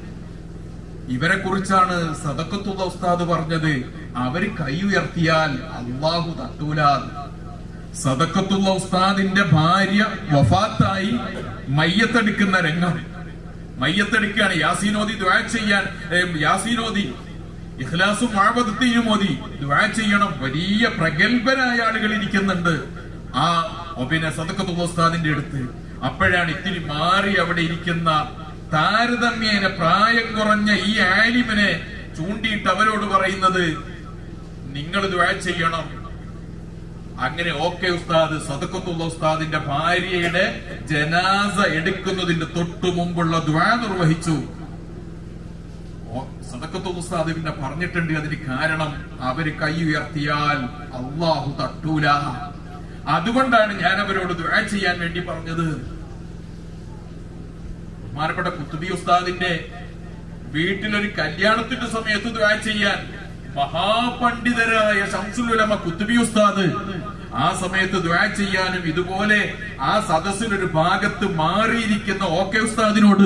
S5: ഇവരെ കുറിച്ചാണ് സദക്കത്തുള്ള ഉസ്താദ് പറഞ്ഞത് അവര് കൈ ഉയർത്തിയാൽ അള്ളാഹു തട്ടൂല സദക്കത്തുള്ള ഉസ്താദിന്റെ ഭാര്യ വഫാത്തായി മയ്യത്തെടുക്കുന്ന രംഗം മയ്യത്തെടുക്കുകയാണ് യാസീനോദി ദ്വാ ചെയ്യാൻ ഏ, യാസീനോദി ഇഖ്ലാസും മാവതത്തെയും മോദി ദ്വാ ചെയ്യണം വലിയ പ്രഗത്ഭരായ ആളുകൾ ഇരിക്കുന്നുണ്ട് ആ ഓ, പിന്നെ സദക്കത്തുള്ള ഉസ്താദിന്റെ അടുത്ത് അപ്പോഴാണ് ഇത്തിരി മാറി അവിടെ ഇരിക്കുന്ന താരതമ്യേന പ്രായം കുറഞ്ഞ ഈ ആലിമിനെ ചൂണ്ടിയിട്ട് അവരോട് പറയുന്നത് നിങ്ങൾ ദ്വാ ചെയ്യണം അങ്ങനെ ഓക്കെ ഉസ്താദ് സദക്കത്തുള്ള ഉസ്താദിന്റെ ഭാര്യയുടെ ജനാസ എടുക്കുന്നതിന്റെ തൊട്ടു മുമ്പുള്ള ദ്വാ നിർവഹിച്ചു ഓ- സദക്കത്തുള്ള ഉസ്താദ് പിന്നെ പറഞ്ഞിട്ടുണ്ട് അതിന് കാരണം അവര് കൈ ഉയർത്തിയാൽ അള്ളാഹു തട്ടൂല അതുകൊണ്ടാണ് ഞാൻ അവരോട് ദ്വാ ചെയ്യാൻ വേണ്ടി പറഞ്ഞത് ബഹുമാനപ്പെട്ട കുത്തുബി ഉസ്താദിന്റെ വീട്ടിലൊരു കല്യാണത്തിന്റെ സമയത്ത് ദ്വാ ചെയ്യാൻ മഹാപണ്ഡിതരായ ശംസുലുലമ കുത്തുബി ഉസ്താദ് ആ സമയത്ത് ദ്വാ ചെയ്യാനും ഇതുപോലെ ആ സദസ്സിലൊരു ഭാഗത്ത് മാറിയിരിക്കുന്ന ഓക്കെ ഉസ്താദിനോട്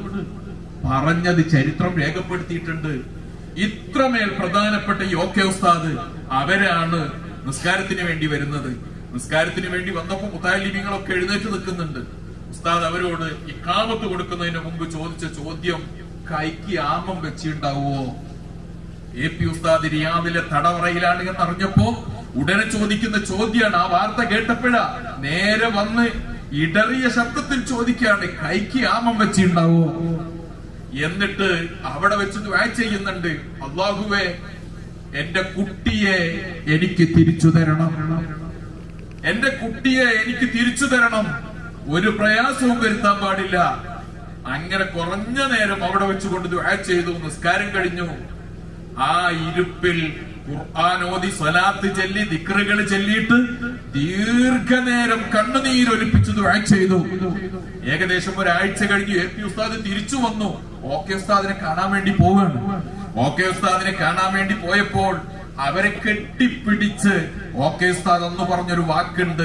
S5: പറഞ്ഞത് ചരിത്രം രേഖപ്പെടുത്തിയിട്ടുണ്ട് ഇത്രമേൽ പ്രധാനപ്പെട്ട ഈ ഓക്കെ ഉസ്താദ് അവരാണ് നിസ്കാരത്തിന് വേണ്ടി വരുന്നത് നിസ്കാരത്തിന് വേണ്ടി വന്നപ്പോ മുത്താലിമികളൊക്കെ എഴുന്നേറ്റ് നിൽക്കുന്നുണ്ട് ഉസ്താദ് അവരോട് ഇക്കാമത്ത് കൊടുക്കുന്നതിന് മുമ്പ് ചോദിച്ച ചോദ്യം കൈക്ക് ആമം വെച്ചിണ്ടാവോ എ പി ഉസ്താദ് റിയാദിലെ തടവറയിലാണ് എന്ന് അറിഞ്ഞപ്പോ ഉടനെ ചോദിക്കുന്ന ചോദ്യമാണ് ആ വാർത്ത കേട്ടപ്പോഴാ നേരെ വന്ന് ഇടറിയ ശബ്ദത്തിൽ ചോദിക്കുകയാണ് കൈക്ക് ആമം വെച്ചിണ്ടാവോ എന്നിട്ട് അവിടെ വെച്ച് ദ്വാ ചെയ്യുന്നുണ്ട് അള്ളാഹുവേ എന്റെ കുട്ടിയെ എനിക്ക് തിരിച്ചു തരണം എന്റെ കുട്ടിയെ എനിക്ക് തിരിച്ചു തരണം ഒരു പ്രയാസവും വരുത്താൻ പാടില്ല അങ്ങനെ കുറഞ്ഞ നേരം അവിടെ വെച്ചുകൊണ്ട് ദ്വാ ചെയ്തു നിസ്കാരം കഴിഞ്ഞു ആ ഇരുപ്പിൽ ഖുർആൻ ഓതി സ്വലാത്ത് ചൊല്ലി ദിക്റുകൾ ചൊല്ലിയിട്ട് ദീർഘനേരം കണ്ണുനീരൊലിപ്പിച്ച് ദുആ ചെയ്തു ഏകദേശം ഒരാഴ്ച കഴിഞ്ഞ് എ പി ഉസ്താദ് തിരിച്ചു വന്നു ഓക്കെ ഉസ്താദിനെ കാണാൻ വേണ്ടി പോവുകയാണ് ഓക്കെ ഉസ്താദിനെ കാണാൻ വേണ്ടി പോയപ്പോൾ അവരെ കെട്ടിപ്പിടിച്ച് ഓക്കെ ഉസ്താദ് എന്ന് പറഞ്ഞൊരു വാക്കുണ്ട്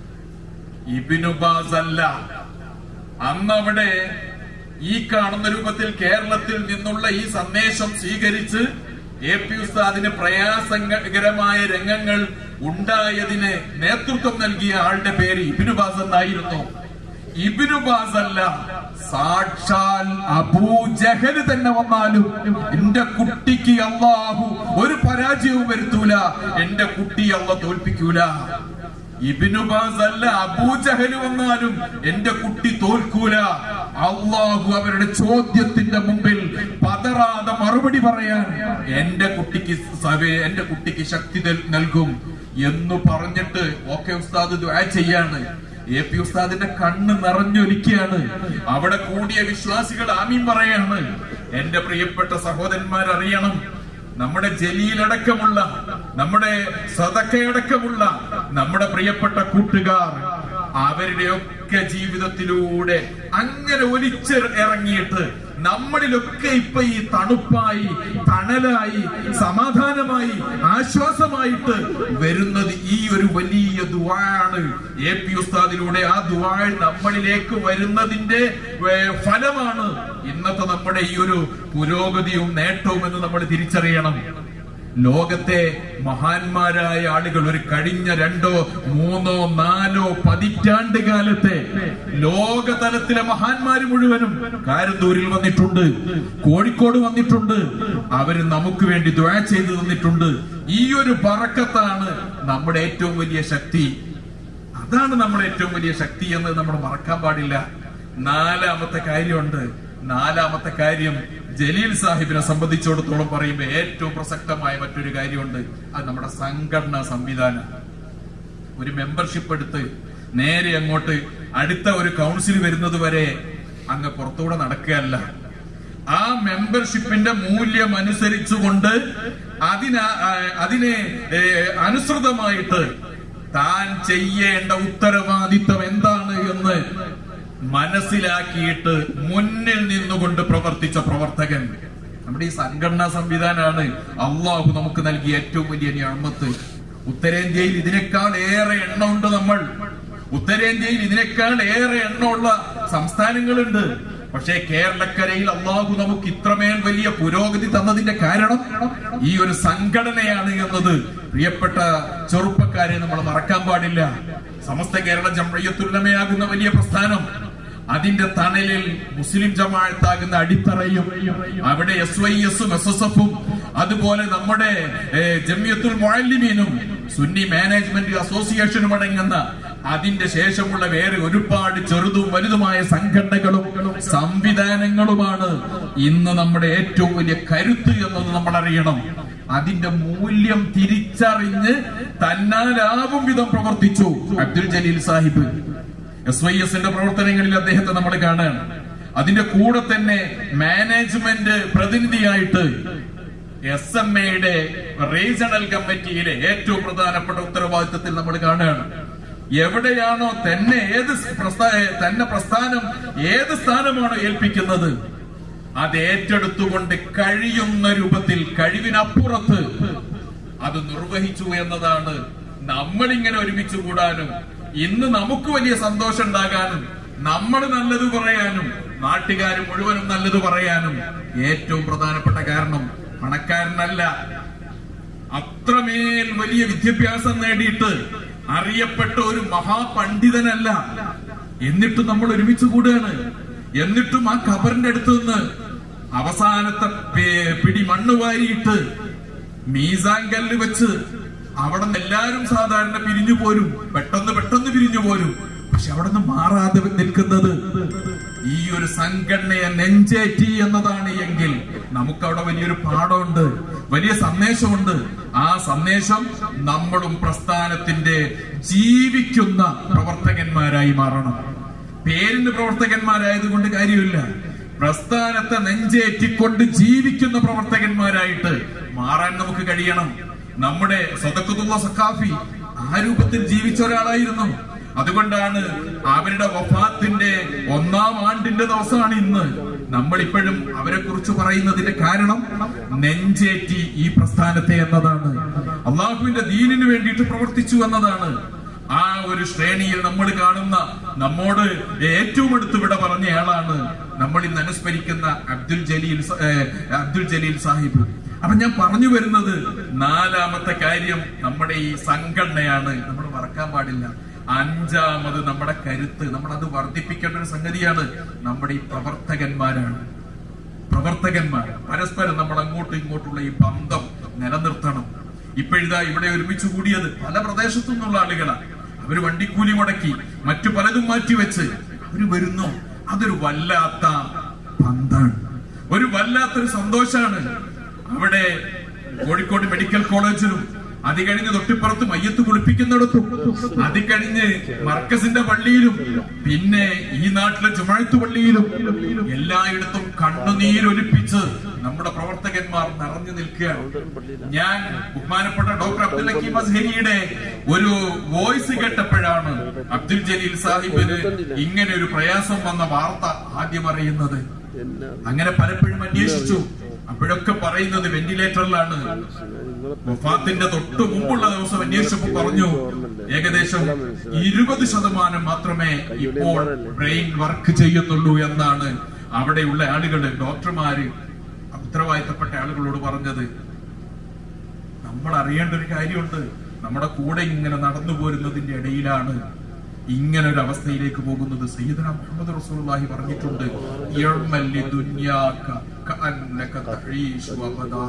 S5: ഇബിനുബാസ് അല്ല അന്ന് അവിടെ ഈ കാണുന്ന രൂപത്തിൽ കേരളത്തിൽ നിന്നുള്ള ഈ സന്ദേശം സ്വീകരിച്ച് എ പി ഉസ്താദിന് പ്രയാസകരമായ രംഗങ്ങൾ ഉണ്ടായതിന് നേതൃത്വം നൽകിയ ആളുടെ പേര് ഇബിനുബാസ് എന്നായിരുന്നു ഇബിനുബാസ് അല്ല സാക്ഷാൽ അബൂജഹല് തന്നെ വന്നാലും എന്റെ കുട്ടിക്ക് അള്ളാഹു ഒരു പരാജയവും വരുത്തൂല എന്റെ കുട്ടി അള്ള തോൽപ്പിക്കൂല ഇബിനുബാസ് അല്ല അബൂജഹല് വന്നാലും എന്റെ കുട്ടി തോൽക്കൂല അള്ളാഹു അവരുടെ ചോദ്യത്തിന്റെ മുമ്പിൽ പതറാതെ മറുപടി പറയാൻ എന്റെ കുട്ടിക്ക് സവേ എന്റെ കുട്ടിക്ക് ശക്തി നൽ- നൽകും എന്ന് പറഞ്ഞിട്ട് ഓക്കെ ഉസ്താദ് ദുആ ചെയ്യാണ് എ പി ഉസ്താദിന്റെ കണ്ണ് നിറഞ്ഞൊലിക്കുകയാണ് അവിടെ കൂടിയ വിശ്വാസികൾ ആമീൻ പറയാണ് എന്റെ പ്രിയപ്പെട്ട സഹോദരന്മാർ അറിയണം നമ്മുടെ ജലീലടക്കമുള്ള നമ്മുടെ സതക്കയടക്കമുള്ള നമ്മുടെ പ്രിയപ്പെട്ട കൂട്ടുകാർ അവരുടെയൊക്കെ ജീവിതത്തിലൂടെ അങ്ങനെ ഒലിച്ച് ഇറങ്ങിയിട്ട് നമ്മളിലൊക്കെ ഇപ്പൊ ഈ തണുപ്പായി തണലായി സമാധാനമായി ആശ്വാസമായിട്ട് വരുന്നത് ഈ ഒരു വലിയ ദുവാണ് എ പി ഉസ്താദിലൂടെ ആ ദുവാ നമ്മളിലേക്ക് വരുന്നതിന്റെ ഏ, ഫലമാണ് ഇന്നത്തെ നമ്മുടെ ഈ ഒരു പുരോഗതിയും നേട്ടവും എന്ന് നമ്മൾ തിരിച്ചറിയണം ലോകത്തെ മഹാന്മാരായ ആളുകൾ ഒരു കഴിഞ്ഞ രണ്ടോ മൂന്നോ നാലോ പതിറ്റാണ്ട് കാലത്തെ ലോകതലത്തിലെ മഹാന്മാര് മുഴുവനും കാരന്തൂരിൽ വന്നിട്ടുണ്ട് കോഴിക്കോട് വന്നിട്ടുണ്ട് അവര് നമുക്ക് വേണ്ടി ദ്വാ ചെയ്തു തന്നിട്ടുണ്ട് ഈ ഒരു പറക്കത്താണ് നമ്മുടെ ഏറ്റവും വലിയ ശക്തി അതാണ് നമ്മുടെ ഏറ്റവും വലിയ ശക്തി എന്ന് നമ്മൾ മറക്കാൻ പാടില്ല നാലാമത്തെ കാര്യമുണ്ട് നാലാമത്തെ കാര്യം ജലീൽ സാഹിബിനെ സംബന്ധിച്ചിടത്തോളം പറയുമ്പോൾ ഏറ്റവും പ്രസക്തമായ മറ്റൊരു കാര്യമുണ്ട് അത് നമ്മുടെ സംഘടനാ സംവിധാനം ഒരു മെമ്പർഷിപ്പ് എടുത്ത് നേരെ അങ്ങോട്ട് അടുത്ത ഒരു കൗൺസിൽ വരുന്നത് വരെ അങ്ങ് പുറത്തുകൂടെ നടക്കുകയല്ല ആ മെമ്പർഷിപ്പിന്റെ മൂല്യം അനുസരിച്ചുകൊണ്ട് അതിന ആ, അതിനെ ഏ, അനുസൃതമായിട്ട് താൻ ചെയ്യേണ്ട ഉത്തരവാദിത്വം എന്താണ് എന്ന് മനസ്സിലാക്കിയിട്ട് മുന്നിൽ നിന്നുകൊണ്ട് പ്രവർത്തിച്ച പ്രവർത്തകൻ നമ്മുടെ ഈ സംഘടനാ സംവിധാനമാണ് അള്ളാഹു നമുക്ക് നൽകിയ ഏറ്റവും വലിയ ഞാമത്ത് ഉത്തരേന്ത്യയിൽ ഇതിനേക്കാൾ ഏറെ എണ്ണമുണ്ട് നമ്മൾ ഉത്തരേന്ത്യയിൽ ഇതിനേക്കാൾ ഏറെ എണ്ണമുള്ള സംസ്ഥാനങ്ങളുണ്ട് പക്ഷേ കേരളക്കരയിൽ അള്ളാഹു നമുക്ക് ഇത്രമേൽ വലിയ പുരോഗതി തന്നതിന്റെ കാരണം ഈ ഒരു സംഘടനയാണ് എന്നത് പ്രിയപ്പെട്ട ചെറുപ്പക്കാരെ നമ്മൾ മറക്കാൻ പാടില്ല സമസ്ത കേരള ജമയത്തുല്ലമയാകുന്ന വലിയ പ്രസ്ഥാനം അതിന്റെ തണലിൽ മുസ്ലിം ജമാഅത്താകുന്ന അടിത്തറയും അവിടെ എസ് വൈ എസും എസ് എസ് എഫും അതുപോലെ നമ്മുടെ ഏ, ജമിയത്തുൽ മുഅല്ലിമീനും സുന്നി മാനേജ്മെന്റ് അസോസിയേഷനും അടങ്ങുന്ന അതിന്റെ ശേഷമുള്ള വേറെ ഒരുപാട് ചെറുതും വലുതുമായ സംഘടനകളും സംവിധാനങ്ങളുമാണ് ഇന്ന് നമ്മുടെ ഏറ്റവും വലിയ കരുത്ത് എന്നത് നമ്മൾ അറിയണം അതിന്റെ മൂല്യം തിരിച്ചറിഞ്ഞ് തന്നാലാവും വിധം പ്രവർത്തിച്ചു അബ്ദുൽ ജലീൽ സാഹിബ് എസ് വൈ എസിന്റെ പ്രവർത്തനങ്ങളിൽ അദ്ദേഹത്തെ നമ്മൾ കാണുകയാണ് അതിന്റെ കൂടെ തന്നെ മാനേജ്മെന്റ് പ്രതിനിധിയായിട്ട് എസ് എം എയുടെ റീജിയണൽ കമ്മിറ്റിയിലെ ഏറ്റവും പ്രധാനപ്പെട്ട ഉത്തരവാദിത്തത്തിൽ നമ്മൾ കാണുകയാണ് എവിടെയാണോ തന്നെ ഏത് പ്രസ്ഥാ- തന്നെ പ്രസ്ഥാനം ഏത് സ്ഥാനമാണോ ഏൽപ്പിക്കുന്നത് അത് ഏറ്റെടുത്തുകൊണ്ട് കഴിയുന്ന രൂപത്തിൽ കഴിവിനപ്പുറത്ത് അത് നിർവഹിച്ചു എന്നതാണ് നമ്മളിങ്ങനെ ഒരുമിച്ച് കൂടാനും ഇന്ന് നമുക്ക് വലിയ സന്തോഷം ഉണ്ടാകാനും നമ്മൾ നല്ലത് പറയാനും നാട്ടുകാർ മുഴുവനും നല്ലത് പറയാനും ഏറ്റവും പ്രധാനപ്പെട്ട കാരണം പണക്കാരനല്ല അത്രമേൽ വലിയ വിദ്യാഭ്യാസം നേടിയിട്ട് അറിയപ്പെട്ട ഒരു മഹാപണ്ഡിതനല്ല എന്നിട്ടും നമ്മൾ ഒരുമിച്ച് കൂടുകയാണ് എന്നിട്ടും ആ ഖബറിന്റെ അടുത്ത് നിന്ന് അവസാനത്തെ പേ- പിടി മണ്ണ് വാരിയിട്ട് മീസാൻ കല്ല് വെച്ച് അവിടെ നിന്ന് എല്ലാരും സാധാരണ പിരിഞ്ഞു പോരും പെട്ടെന്ന് പെട്ടെന്ന് പിരിഞ്ഞു പോരും പക്ഷെ അവിടെ നിന്ന് മാറാതെ നിൽക്കുന്നത് ഈ ഒരു സംഘടനയെ നെഞ്ചേറ്റി എന്നതാണ് എങ്കിൽ നമുക്കവിടെ വലിയൊരു പാഠമുണ്ട് വലിയ സന്ദേശമുണ്ട് ആ സന്ദേശം നമ്മളും പ്രസ്ഥാനത്തിന്റെ ജീവിക്കുന്ന പ്രവർത്തകന്മാരായി മാറണം പേരിന് പ്രവർത്തകന്മാരായതുകൊണ്ട് കാര്യമില്ല പ്രസ്ഥാനത്തെ നെഞ്ചേറ്റിക്കൊണ്ട് ജീവിക്കുന്ന പ്രവർത്തകന്മാരായിട്ട് മാറാൻ നമുക്ക് കഴിയണം നമ്മുടെ സ്വതക്കത്തുള്ള സഖാഫി ആ രൂപത്തിൽ ജീവിച്ച ഒരാളായിരുന്നു അതുകൊണ്ടാണ് അവരുടെ വഫാത്തിന്റെ ഒന്നാം ആണ്ടിന്റെ ദിവസമാണ് ഇന്ന് നമ്മൾ ഇപ്പോഴും അവരെ കുറിച്ച് പറയുന്നതിന്റെ കാരണം നെഞ്ചേറ്റി ഈ പ്രസ്ഥാനത്തെ എന്നതാണ് അള്ളാഹുവിന്റെ ദീനിനു വേണ്ടിയിട്ട് പ്രവർത്തിച്ചു എന്നതാണ് ആ ഒരു ശ്രേണിയിൽ നമ്മൾ കാണുന്ന നമ്മോട് ഏറ്റവും അടുത്ത് ഇവിടെ പറഞ്ഞയാളാണ് നമ്മൾ ഇന്ന് അനുസ്മരിക്കുന്ന അബ്ദുൽ ജലീൽ സ- ഏ, അബ്ദുൽ ജലീൽ സാഹിബ് അപ്പൊ ഞാൻ പറഞ്ഞു വരുന്നത് നാലാമത്തെ കാര്യം നമ്മുടെ ഈ സംഘടനയാണ് നമ്മൾ മറക്കാൻ പാടില്ല അഞ്ചാമത് നമ്മുടെ കരുത്ത് നമ്മൾ അത് വർദ്ധിപ്പിക്കേണ്ട ഒരു സംഗതിയാണ് നമ്മുടെ ഈ പ്രവർത്തകന്മാരാണ് പ്രവർത്തകന്മാർ പരസ്പരം നമ്മൾ അങ്ങോട്ടും ഇങ്ങോട്ടുള്ള ഈ ബന്ധം നിലനിർത്തണം ഇപ്പോഴിതാ ഇവിടെ ഒരുമിച്ച് കൂടിയത് പല പ്രദേശത്തു നിന്നുള്ള ആളുകളാണ് അവര് വണ്ടിക്കൂലി മുടക്കി മറ്റു പലതും മാറ്റിവെച്ച് അവര് വരുന്നു അതൊരു വല്ലാത്ത ബന്ധാണ് ഒരു വല്ലാത്തൊരു സന്തോഷാണ് അവിടെ കോഴിക്കോട് മെഡിക്കൽ കോളേജിലും അത് കഴിഞ്ഞ് തൊട്ടിപ്പുറത്ത് മയ്യത്ത് കുളിപ്പിക്കുന്നിടത്തും അത് കഴിഞ്ഞ് മർക്കസിന്റെ പള്ളിയിലും പിന്നെ ഈ നാട്ടിലെ ജുമഴത്ത് പള്ളിയിലും എല്ലായിടത്തും കണ്ണുനീരൊലിപ്പിച്ച് നമ്മുടെ പ്രവർത്തകന്മാർ നിറഞ്ഞു നിൽക്കുകയാണ് ഞാൻ ബഹുമാനപ്പെട്ട ഡോക്ടർ അബ്ദുൽ ഹക്കീം അസ്ഹരിയുടെ ഒരു വോയിസ് കേട്ടപ്പോഴാണ് അബ്ദുൽ ജലീൽ സാഹിബിന് ഇങ്ങനെ ഒരു പ്രയാസം വന്ന വാർത്ത ആദ്യം അറിയുന്നത് അങ്ങനെ പലപ്പോഴും അന്വേഷിച്ചു അപ്പോഴൊക്കെ പറയുന്നത് വെന്റിലേറ്ററിലാണ് വഫാത്തിന്റെ തൊട്ട് മുമ്പുള്ള ദിവസം അന്വേഷിച്ചപ്പോൾ പറഞ്ഞു ഏകദേശം ഇരുപത് ശതമാനം മാത്രമേ ഇപ്പോൾ ബ്രെയിൻ വർക്ക് ചെയ്യുന്നുള്ളൂ എന്നാണ് അവിടെയുള്ള ആളുകള് ഡോക്ടർമാര് ഉത്തരവാദിത്തപ്പെട്ട ആളുകളോട് പറഞ്ഞത് നമ്മൾ അറിയേണ്ട ഒരു കാര്യമുണ്ട് നമ്മുടെ കൂടെ ഇങ്ങനെ നടന്നു പോരുന്നതിന്റെ ഇടയിലാണ് ഇങ്ങനെ ഒരു അവസ്ഥയിലേക്ക് പോകുന്നത് സയ്യിദന മുഹമ്മദ് റസൂലുള്ളാഹി പറഞ്ഞിട്ടുണ്ട് "യഅ്മൽ ലിദുന്യാക കഅന്നക തഈശു അബദാ."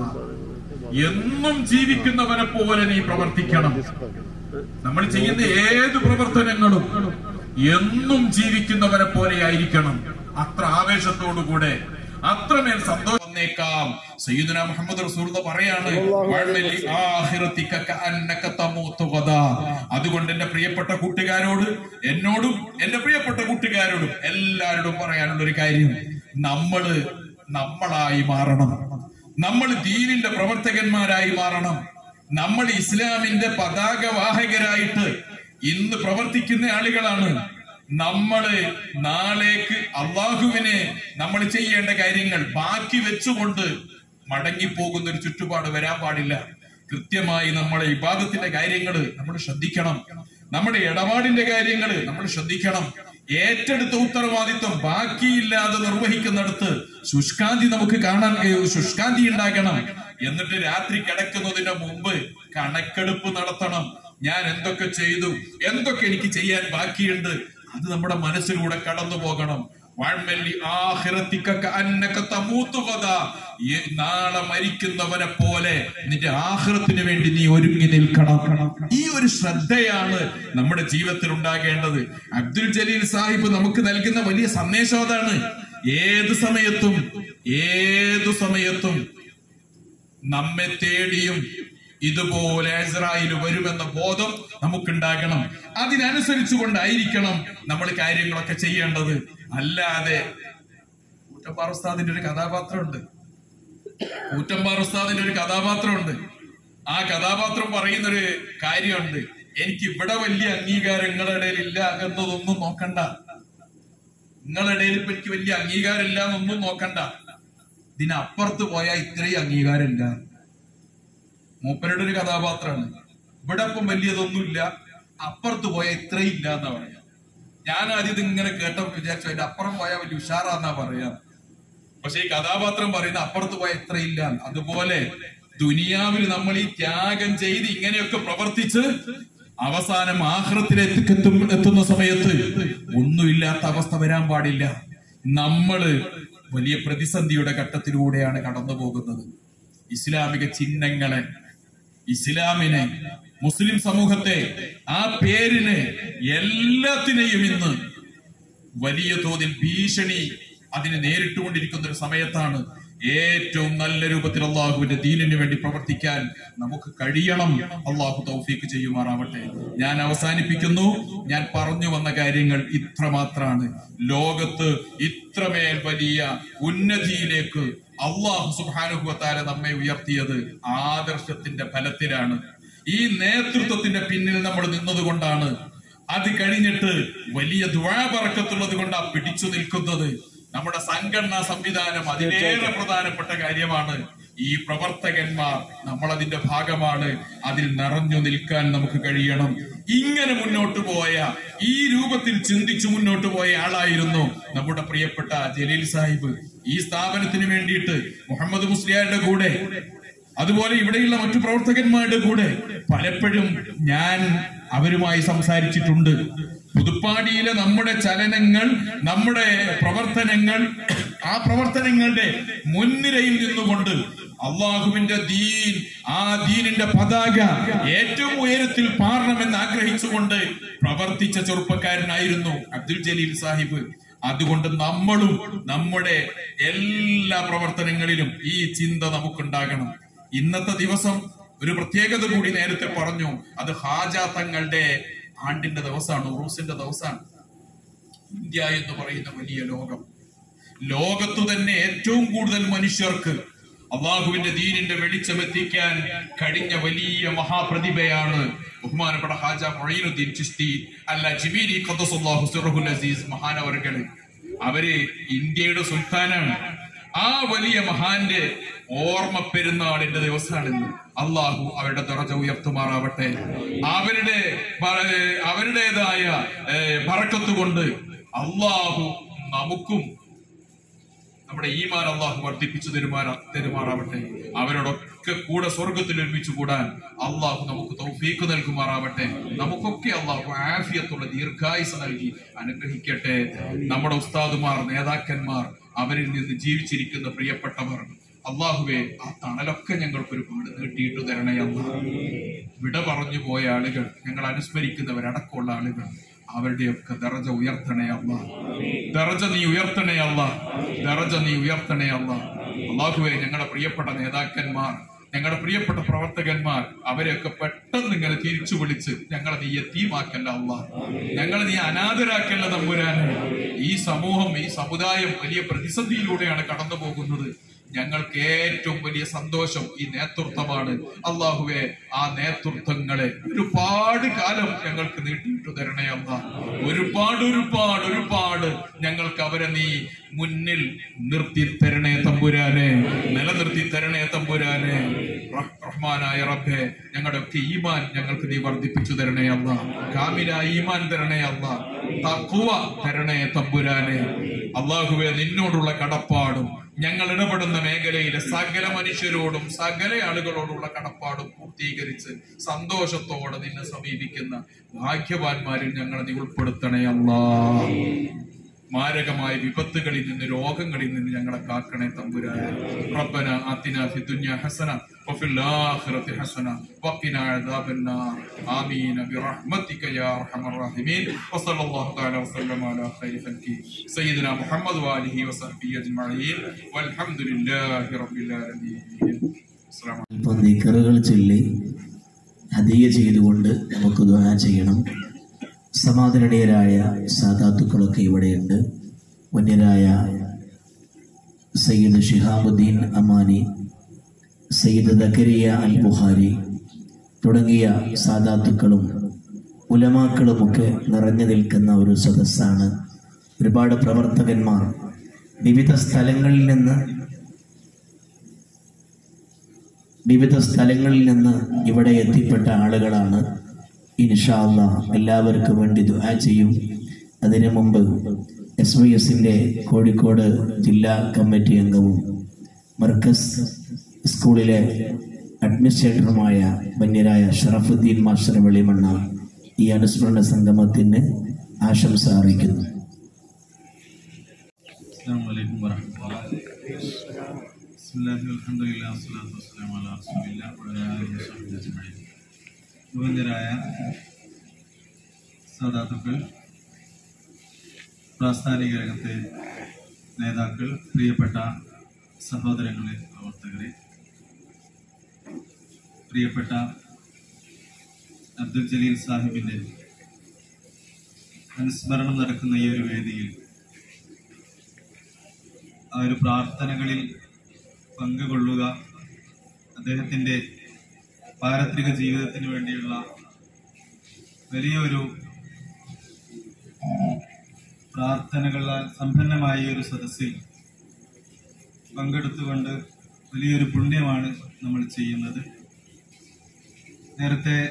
S5: എന്നും ജീവിക്കുന്നവനെ പോലെ നീ പ്രവർത്തിക്കണം നമ്മൾ ചെയ്യുന്ന ഏത് പ്രവർത്തനങ്ങളും എന്നും ജീവിക്കുന്നവരെ പോലെ ആയിരിക്കണം അത്ര ആവേശത്തോടുകൂടെ അത്രമേൽ സന്തോഷം വന്നേക്കാം സയ്യിദുന മുഹമ്മദ് റസൂൽ പറയാണ് "വഅ്മലി ആഖിറതിക കഅന്നക തമൂതു ഗദാ." അതുകൊണ്ട് എന്റെ പ്രിയപ്പെട്ട കൂട്ടുകാരോട് എന്നോടും എന്റെ പ്രിയപ്പെട്ട കൂട്ടുകാരോടും എല്ലാവരോടും പറയാനുള്ള ഒരു കാര്യം നമ്മള് നമ്മളായി മാറണം നമ്മൾ ദീനിന്റെ പ്രവർത്തകന്മാരായി മാറണം നമ്മൾ ഇസ്ലാമിന്റെ പതാകവാഹകരായിട്ട് ഇന്ന് പ്രവർത്തിക്കുന്ന ആളുകളാണ് നമ്മള് നാളേക്ക് അള്ളാഹുവിന് നമ്മൾ ചെയ്യേണ്ട കാര്യങ്ങൾ ബാക്കി വെച്ചുകൊണ്ട് മടങ്ങിപ്പോകുന്ന ഒരു ചുറ്റുപാട് വരാൻ പാടില്ല കൃത്യമായി നമ്മളെ ഇബാദത്തിന്റെ കാര്യങ്ങൾ നമ്മൾ ശ്രദ്ധിക്കണം നമ്മുടെ ഇടപാടിന്റെ കാര്യങ്ങൾ നമ്മൾ ശ്രദ്ധിക്കണം ഏറ്റെടുത്ത ഉത്തരവാദിത്വം ബാക്കിയില്ലാതെ നിർവഹിക്കുന്നിടത്ത് ശുഷ്കാന്തി നമുക്ക് കാണാൻ ഏ, ശുഷ്കാന്തി ഉണ്ടാകണം എന്നിട്ട് രാത്രി കിടക്കുന്നതിന് മുമ്പ് കണക്കെടുപ്പ് നടത്തണം ഞാൻ എന്തൊക്കെ ചെയ്തു എന്തൊക്കെ എനിക്ക് ചെയ്യാൻ ബാക്കിയുണ്ട് അത് നമ്മുടെ മനസ്സിലൂടെ കടന്നു പോകണം വാഴ്മല്ലി ആഖിറത്തിക കഅന്നക തമൂതു ഗദാ. ഈ നാളെ മരിക്കുന്നവനെ പോലെ നിന്റെ ആഹ്റത്തിന് വേണ്ടി നീ ഒരുങ്ങി നിൽക്കണം ഈ ഒരു ശ്രദ്ധയാണ് നമ്മുടെ ജീവിതത്തിൽ ഉണ്ടാകേണ്ടത് അബ്ദുൽ ജലീൽ സാഹിബ് നമുക്ക് നൽകുന്ന വലിയ സന്ദേശം അതാണ് ഏത് സമയത്തും ഏതു സമയത്തും നമ്മെ തേടിയും ഇതുപോലെ ഇസ്രായേൽ വരുമെന്ന ബോധം നമുക്കുണ്ടാകണം അതിനനുസരിച്ചു കൊണ്ടായിരിക്കണം നമ്മൾ കാര്യങ്ങളൊക്കെ ചെയ്യേണ്ടത് അല്ലാതെ കൂറ്റമ്പാറ ഉസ്താദിന്റെ ഒരു കഥാപാത്രമുണ്ട് കൂറ്റമ്പാറ ഉസ്താദിന്റെ ഒരു കഥാപാത്രമുണ്ട് ആ കഥാപാത്രം പറയുന്നൊരു കാര്യമുണ്ട് എനിക്ക് ഇവിടെ വലിയ അംഗീകാരം നിങ്ങളുടെ ഇടയിൽ ഇല്ല എന്നതൊന്നും നോക്കണ്ട നിങ്ങളുടെ ഇടയിൽ ഇപ്പൊ എനിക്ക് വലിയ അംഗീകാരം ഇല്ല എന്നൊന്നും നോക്കണ്ട ഇതിനപ്പുറത്ത് പോയാൽ ഇത്രയും അംഗീകാരമില്ല മൂപ്പരുടെ ഒരു കഥാപാത്രമാണ് ഇവിടെ ഇപ്പം വലിയതൊന്നുമില്ല അപ്പുറത്ത് പോയാൽ ഇത്രയും ഇല്ല എന്നാ പറയാ ഞാൻ ആദ്യം ഇത് ഇങ്ങനെ കേട്ടപ്പോ വിചാരിച്ചു അതിന്റെ അപ്പുറം പോയാൽ വലിയ ഉഷാറാന്നാ പറയാ പക്ഷെ ഈ കഥാപാത്രം പറയുന്ന അപ്പുറത്ത് പോയാൽ ഇത്രയില്ല അതുപോലെ ദുനിയാവിൽ നമ്മൾ ഈ ത്യാഗം ചെയ്ത് ഇങ്ങനെയൊക്കെ പ്രവർത്തിച്ച് അവസാനം ആഹ്റത്തിലേക്ക് എത്തും എത്തുന്ന സമയത്ത് ഒന്നുമില്ലാത്ത അവസ്ഥ വരാൻ പാടില്ല നമ്മള് വലിയ പ്രതിസന്ധിയുടെ ഘട്ടത്തിലൂടെയാണ് കടന്നു പോകുന്നത് ഇസ്ലാമിക ചിഹ്നങ്ങളെ ഇസ്ലാമിനെ മുസ്ലിം സമൂഹത്തെ ആ പേരിനെ എല്ലാത്തിനെയും ഇന്ന് വലിയ തോതിൽ ഭീഷണി അതിനെ നേരിട്ടുകൊണ്ടിരിക്കുന്ന ഒരു സമയത്താണ് ഏറ്റവും നല്ല രൂപത്തിൽ അള്ളാഹുവിന്റെ ദീനിന് വേണ്ടി പ്രവർത്തിക്കാൻ നമുക്ക് കഴിയണം അള്ളാഹു തൗഫീക്ക് ചെയ്യുമാറാവട്ടെ ഞാൻ അവസാനിപ്പിക്കുന്നു ഞാൻ പറഞ്ഞു വന്ന കാര്യങ്ങൾ ഇത്രമാത്രാണ് ലോകത്ത് ഇത്രമേൽ വലിയ ഉന്നതിയിലേക്ക് അള്ളാഹു സുബാനുഭവത്താല നമ്മെ ഉയർത്തിയത് ആദർശത്തിന്റെ ഫലത്തിലാണ് ഈ നേതൃത്വത്തിന്റെ പിന്നിൽ നമ്മൾ നിന്നതുകൊണ്ടാണ് അത് കഴിഞ്ഞിട്ട് വലിയ ദ്വാപറക്കത്തുള്ളത് കൊണ്ടാ പിടിച്ചു നിൽക്കുന്നത് നമ്മുടെ സംഘടനാ സംവിധാനം അതിലേറെ പ്രധാനപ്പെട്ട കാര്യമാണ് ഈ പ്രവർത്തകന്മാർ നമ്മൾ അതിന്റെ ഭാഗമാണ് അതിൽ നിറഞ്ഞു നിൽക്കാൻ നമുക്ക് കഴിയണം ഇങ്ങനെ മുന്നോട്ട് പോയ ഈ രൂപത്തിൽ ചിന്തിച്ചു മുന്നോട്ട് പോയ ആളായിരുന്നു നമ്മുടെ പ്രിയപ്പെട്ട ജലീൽ സാഹിബ് ഈ സ്ഥാപനത്തിന് വേണ്ടിയിട്ട് മുഹമ്മദ് മുസ്ലിയാരുടെ കൂടെ അതുപോലെ ഇവിടെയുള്ള മറ്റു പ്രവർത്തകന്മാരുടെ കൂടെ പലപ്പോഴും ഞാൻ അവരുമായി സംസാരിച്ചിട്ടുണ്ട് പുതുപ്പാടിയിലെ നമ്മുടെ ചലനങ്ങൾ നമ്മുടെ പ്രവർത്തനങ്ങൾ ആ പ്രവർത്തനങ്ങളുടെ മുൻനിരയിൽ നിന്നുകൊണ്ട് അള്ളാഹുവിന്റെ ദീൻ ആ ദീനിന്റെ പതാക ഏറ്റവും ഉയരത്തിൽ പാറണമെന്ന് ആഗ്രഹിച്ചുകൊണ്ട് പ്രവർത്തിച്ച ചെറുപ്പക്കാരനായിരുന്നു അബ്ദുൽ ജലീൽ സാഹിബ് അതുകൊണ്ട് നമ്മളും നമ്മുടെ എല്ലാ പ്രവർത്തനങ്ങളിലും ഈ ചിന്ത നമുക്കുണ്ടാകണം ഇന്നത്തെ ദിവസം ഒരു പ്രത്യേകത കൂടി നേരത്തെ പറഞ്ഞു അത് ഹാജ തങ്ങളുടെ ആണ്ടിന്റെ ദിവസമാണ് ഉറൂസിന്റെ ദിവസമാണ് ഇന്ത്യ എന്ന് പറയുന്ന വലിയ ലോകം ലോകത്തു തന്നെ ഏറ്റവും കൂടുതൽ മനുഷ്യർക്ക് അള്ളാഹുവിന്റെ ദീനിന്റെ വെളിച്ചം എത്തിക്കാൻ കഴിഞ്ഞ വലിയ മഹാപ്രതിഭയാണ് ബഹുമാനപ്പെട്ട ഹാജ മൊഴീനുദ്ദീൻ ചിസ്തി അല്ല ജിമീരി ഖദ്ദസുല്ലാഹു സിറഹുൽ അസീസ് മഹാനവർകള് അവര് ഇന്ത്യയുടെ സുൽത്താനാണ് ആ വലിയ മഹാന്റെ ഓർമ്മ പെരുന്നാളിന്റെ ദിവസമാണിന്ന് അള്ളാഹു അവരുടെ ദറജ ഉയർത്തുമാറാവട്ടെ അവരുടെ ബ- അവരുടേതായ പറക്കത്ത് കൊണ്ട് അള്ളാഹു നമുക്കും നമ്മുടെ ഈമാൻ അള്ളാഹു വർദ്ധിപ്പിച്ചു തരുമാറാ തരുമാറാവട്ടെ അവരോടൊക്കെ കൂടെ സ്വർഗത്തിൽ ഒരുമിച്ച് കൂടാൻ അള്ളാഹു നമുക്ക് തൗഫീക്ക് നൽകുമാറാവട്ടെ നമുക്കൊക്കെ അള്ളാഹു ആഫിയത്തുള്ള ദീർഘായുസ് നൽകി അനുഗ്രഹിക്കട്ടെ നമ്മുടെ ഉസ്താദുമാർ നേതാക്കന്മാർ അവരിൽ നിന്ന് ജീവിച്ചിരിക്കുന്ന പ്രിയപ്പെട്ടവർ അള്ളാഹുവെ ആ തണലൊക്കെ ഞങ്ങൾക്ക് ഒരുപാട് നീട്ടിയിട്ട് തരണേ അല്ല വിട പറഞ്ഞു പോയ ആളുകൾ ഞങ്ങൾ അനുസ്മരിക്കുന്നവരടക്കമുള്ള ആളുകൾ അവരുടെയൊക്കെ ദറജ ഉയർത്തണേ അല്ല ദറജ നീ ഉയർത്തണേ അല്ല ദറജ നീ ഉയർത്തണേ അല്ല അള്ളാഹുവെ ഞങ്ങളുടെ പ്രിയപ്പെട്ട നേതാക്കന്മാർ ഞങ്ങളുടെ പ്രിയപ്പെട്ട പ്രവർത്തകന്മാർ അവരെയൊക്കെ പെട്ടെന്ന് ഇങ്ങനെ തിരിച്ചു വിളിച്ച് ഞങ്ങളെ നീ എത്തിയുമാക്കല്ല അല്ല ഞങ്ങളെ നീ അനാഥരാക്കല്ല തമ്പുരാന് ഈ സമൂഹം ഈ സമുദായം വലിയ പ്രതിസന്ധിയിലൂടെയാണ് കടന്നു പോകുന്നത് ഞങ്ങൾക്ക് ഏറ്റവും വലിയ സന്തോഷം ഈ നേതൃത്വമാണ് അള്ളാഹുവെ ആ നേതൃത്വങ്ങളെ ഒരുപാട് കാലം ഞങ്ങൾക്ക് നീട്ടിയിട്ടു തരണേ അല്ല ഒരുപാട് ഒരുപാട് ഒരുപാട് ഞങ്ങൾക്ക് അവരെ നീ മുന്നിൽ നിർത്തി തരണേ തമ്പുരാനെ നിലനിർത്തി തരണേ തമ്പുരാനെ റഹ്- റഹ്മാനായ റബ്ബെ ഞങ്ങളുടെ ഒക്കെ ഈമാൻ ഞങ്ങൾക്ക് നീ വർദ്ധിപ്പിച്ചു തരണേ അല്ല കാമില ഈമാൻ തരണേ അല്ല തക്കുവ തരണേ തമ്പുരാനെ അള്ളാഹുവെ നിന്നോടുള്ള കടപ്പാടും ഞങ്ങൾ ഇടപെടുന്ന മേഖലയിലെ സകല മനുഷ്യരോടും സകല ആളുകളോടുള്ള കടപ്പാടും പൂർത്തീകരിച്ച് സന്തോഷത്തോടെ നിന്നെ സമീപിക്കുന്ന ഭാഗ്യവാന്മാരിൽ ഞങ്ങളെ നീ ഉൾപ്പെടുത്തണേ അല്ലാ മാരകമായ വിപത്തുകളിൽ നിന്ന് രോഗങ്ങളിൽ നിന്ന് ഞങ്ങളെ കാക്കണേ തമ്പുരാനെ റബ്ബന ആതിന ഫി ദുനിയ ഹസന وفي الآخرة حسنة وقنا عذاب النار آمين برحمتك يا أرحم الراحمين وصلى الله تعالى وسلم على خير خلقه سيدنا محمد وآله وصحبه أجمعين والحمد لله رب العالمين السلام عليكم
S3: ഇപ്പം നിക്കറുകൾ ചൊല്ലി ഹദിയ ചെയ്തുകൊണ്ട് നമുക്ക് ദുആ ചെയ്യണം സമാധാനീയരായ സാധാത്തുക്കളൊക്കെ ഇവിടെയുണ്ട് വന്യരായ സയ്യിദ് ഷിഹാബുദ്ദീൻ അമാനി സയ്യിദ് ദക്കരിയ അൽ ബുഹാരി തുടങ്ങിയ സാധാത്തുക്കളും ഉലമാക്കളുമൊക്കെ നിറഞ്ഞു നിൽക്കുന്ന ഒരു സദസ്സാണ് ഒരുപാട് പ്രവർത്തകന്മാർ വിവിധ സ്ഥലങ്ങളിൽ നിന്ന് വിവിധ സ്ഥലങ്ങളിൽ നിന്ന് ഇവിടെ എത്തിപ്പെട്ട ആളുകളാണ് ഇൻഷാല്ല എല്ലാവർക്കും വേണ്ടി ദുആ ചെയ്യും അതിനു മുമ്പ് എസ് വൈ എസിൻ്റെ കോഴിക്കോട് ജില്ലാ കമ്മിറ്റി അംഗവും മർക്കസ് സ്കൂളിലെ അഡ്മിനിസ്ട്രേറ്ററുമായ വന്യരായ ഷറഫുദ്ദീൻ മാസ്റ്റർ വെളിമണ്ണ ഈ അനുസ്മരണ സംഗമത്തിന് ആശംസ അറിയിക്കുന്നു
S6: السلام عليكم ورحمة الله بسم الله والحمد لله والصلاة والسلام على رسول الله وعلى آله وصحبه أجمعين ബഹുമാന്യരായ സാധാത്തുക്കൾ പ്രാസ്ഥാനിക രംഗത്തെ നേതാക്കൾ പ്രിയപ്പെട്ട സഹോദരങ്ങളെ പ്രവർത്തകരെ പ്രിയപ്പെട്ട അബ്ദുൽ ജലീൽ സാഹിബിന്റെ അനുസ്മരണം നടക്കുന്ന ഈ ഒരു വേദിയിൽ ആ ഒരു പ്രാർത്ഥനകളിൽ പങ്കുകൊള്ളുക അദ്ദേഹത്തിൻ്റെ പാരത്രിക ജീവിതത്തിന് വേണ്ടിയുള്ള വലിയൊരു പ്രാർത്ഥനകളാൽ സമ്പന്നമായ ഈ ഒരു സദസ്സിൽ പങ്കെടുത്തുകൊണ്ട് വലിയൊരു പുണ്യമാണ് നമ്മൾ ചെയ്യുന്നത് നേരത്തെ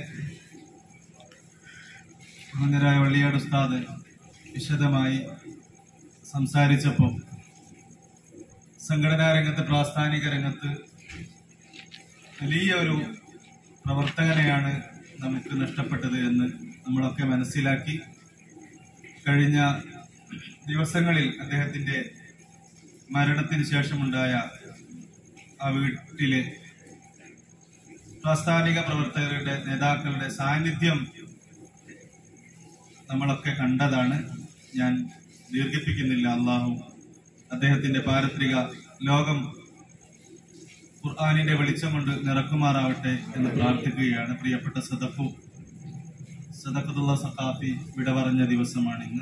S6: ബഹുമാന്യരായ വള്ളിയാട് ഉസ്താദ് വിശദമായി സംസാരിച്ചപ്പോൾ സംഘടനാ രംഗത്ത് പ്രാസ്ഥാനിക രംഗത്ത് വലിയ ഒരു പ്രവർത്തകനെയാണ് നമുക്ക് നഷ്ടപ്പെട്ടത് എന്ന് നമ്മളൊക്കെ മനസ്സിലാക്കി കഴിഞ്ഞ ദിവസങ്ങളിൽ അദ്ദേഹത്തിന്റെ മരണത്തിന് ശേഷമുണ്ടായ ആ വീട്ടിലെ പ്രാസ്ഥാനിക പ്രവർത്തകരുടെ നേതാക്കളുടെ സാന്നിധ്യം നമ്മളൊക്കെ കണ്ടതാണ് ഞാൻ ദീർഘിപ്പിക്കുന്നില്ല അള്ളാഹു അദ്ദേഹത്തിന്റെ പാരത്രിക ലോകം ഖുർആാനിന്റെ വെളിച്ചം കൊണ്ട് നിറക്കുമാറാവട്ടെ എന്ന് പ്രാർത്ഥിക്കുകയാണ് പ്രിയപ്പെട്ട സദഫു സദക്കത്തുള്ള സഖാഫി വിട പറഞ്ഞ ദിവസമാണ് ഇന്ന്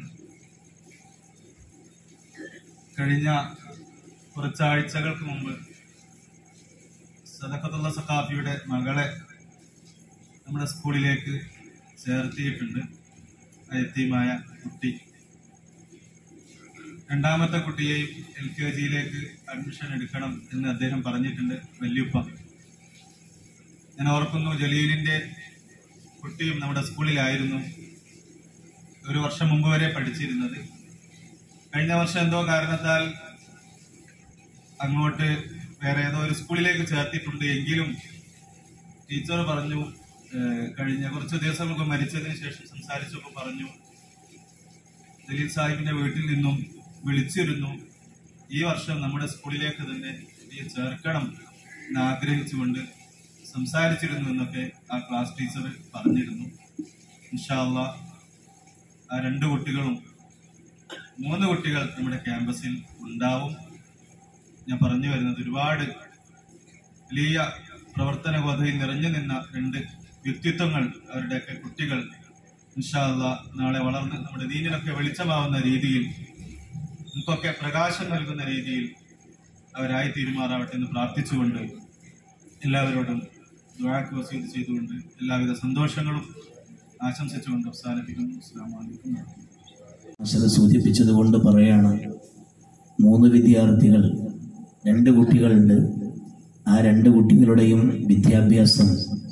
S6: കഴിഞ്ഞ കുറച്ചാഴ്ചകൾക്ക് മുമ്പ് സദക്കത്തുള്ള സഖാഫിയുടെ മകളെ നമ്മുടെ സ്കൂളിലേക്ക് ചേർത്തിയിട്ടുണ്ട് ആ യത്തീമായ കുട്ടി രണ്ടാമത്തെ കുട്ടിയെയും എൽ കെ ജിയിലേക്ക് അഡ്മിഷൻ എടുക്കണം എന്ന് അദ്ദേഹം പറഞ്ഞിട്ടുണ്ട് വല്യുപ്പ ഞാൻ ഓർക്കുന്നു ജലീലിന്റെ കുട്ടിയും നമ്മുടെ സ്കൂളിലായിരുന്നു ഒരു വർഷം മുമ്പ് വരെ പഠിച്ചിരുന്നത് കഴിഞ്ഞ വർഷം എന്തോ കാരണത്താൽ അങ്ങോട്ട് വേറെ ഏതോ ഒരു സ്കൂളിലേക്ക് ചേർത്തിട്ടുണ്ട് എങ്കിലും ടീച്ചർ പറഞ്ഞു ഏഹ്, കഴിഞ്ഞ കുറച്ച് ദിവസം മുമ്പ് മരിച്ചതിന് ശേഷം സംസാരിച്ചപ്പോൾ പറഞ്ഞു ദലീൽ സാഹിബിന്റെ വീട്ടിൽ നിന്നും വിളിച്ചിരുന്നു ഈ വർഷം നമ്മുടെ സ്കൂളിലേക്ക് തന്നെ നീ ചേർക്കണം എന്ന് ആഗ്രഹിച്ചുകൊണ്ട് സംസാരിച്ചിരുന്നു എന്നൊക്കെ ആ ക്ലാസ് ടീച്ചർ പറഞ്ഞിരുന്നു ഇൻഷാല്ല ആ രണ്ട് കുട്ടികളും മൂന്ന് കുട്ടികൾ നമ്മുടെ ക്യാമ്പസിൽ ഉണ്ടാവും ഞാൻ പറഞ്ഞു വരുന്നത് ഒരുപാട് വലിയ പ്രവർത്തന ബോധയിൽ നിറഞ്ഞു നിന്ന രണ്ട് വ്യക്തിത്വങ്ങൾ അവരുടെയൊക്കെ കുട്ടികൾ ഇൻഷാല്ല നാളെ വളർന്ന് നമ്മുടെ ദീനിനൊക്കെ വെളിച്ചമാവുന്ന രീതിയിൽ നമുക്കൊക്കെ പ്രകാശം നൽകുന്ന രീതിയിൽ അവരായി തീരുമാറാവട്ടെ എന്ന് പ്രാർത്ഥിച്ചുകൊണ്ട് എല്ലാവരോടും ദുആക്ക് വസീത് ചെയ്തുകൊണ്ട് എല്ലാവിധ സന്തോഷങ്ങളും ആശംസിച്ചുകൊണ്ട് അവസാനിപ്പിക്കുന്നു അസ്സാം വലൈക്കും
S3: അത് സൂചിപ്പിച്ചതുകൊണ്ട് പറയാണ് മൂന്ന് വിദ്യാർത്ഥികൾ രണ്ട് കുട്ടികളുണ്ട് ആ രണ്ട് കുട്ടികളുടെയും വിദ്യാഭ്യാസം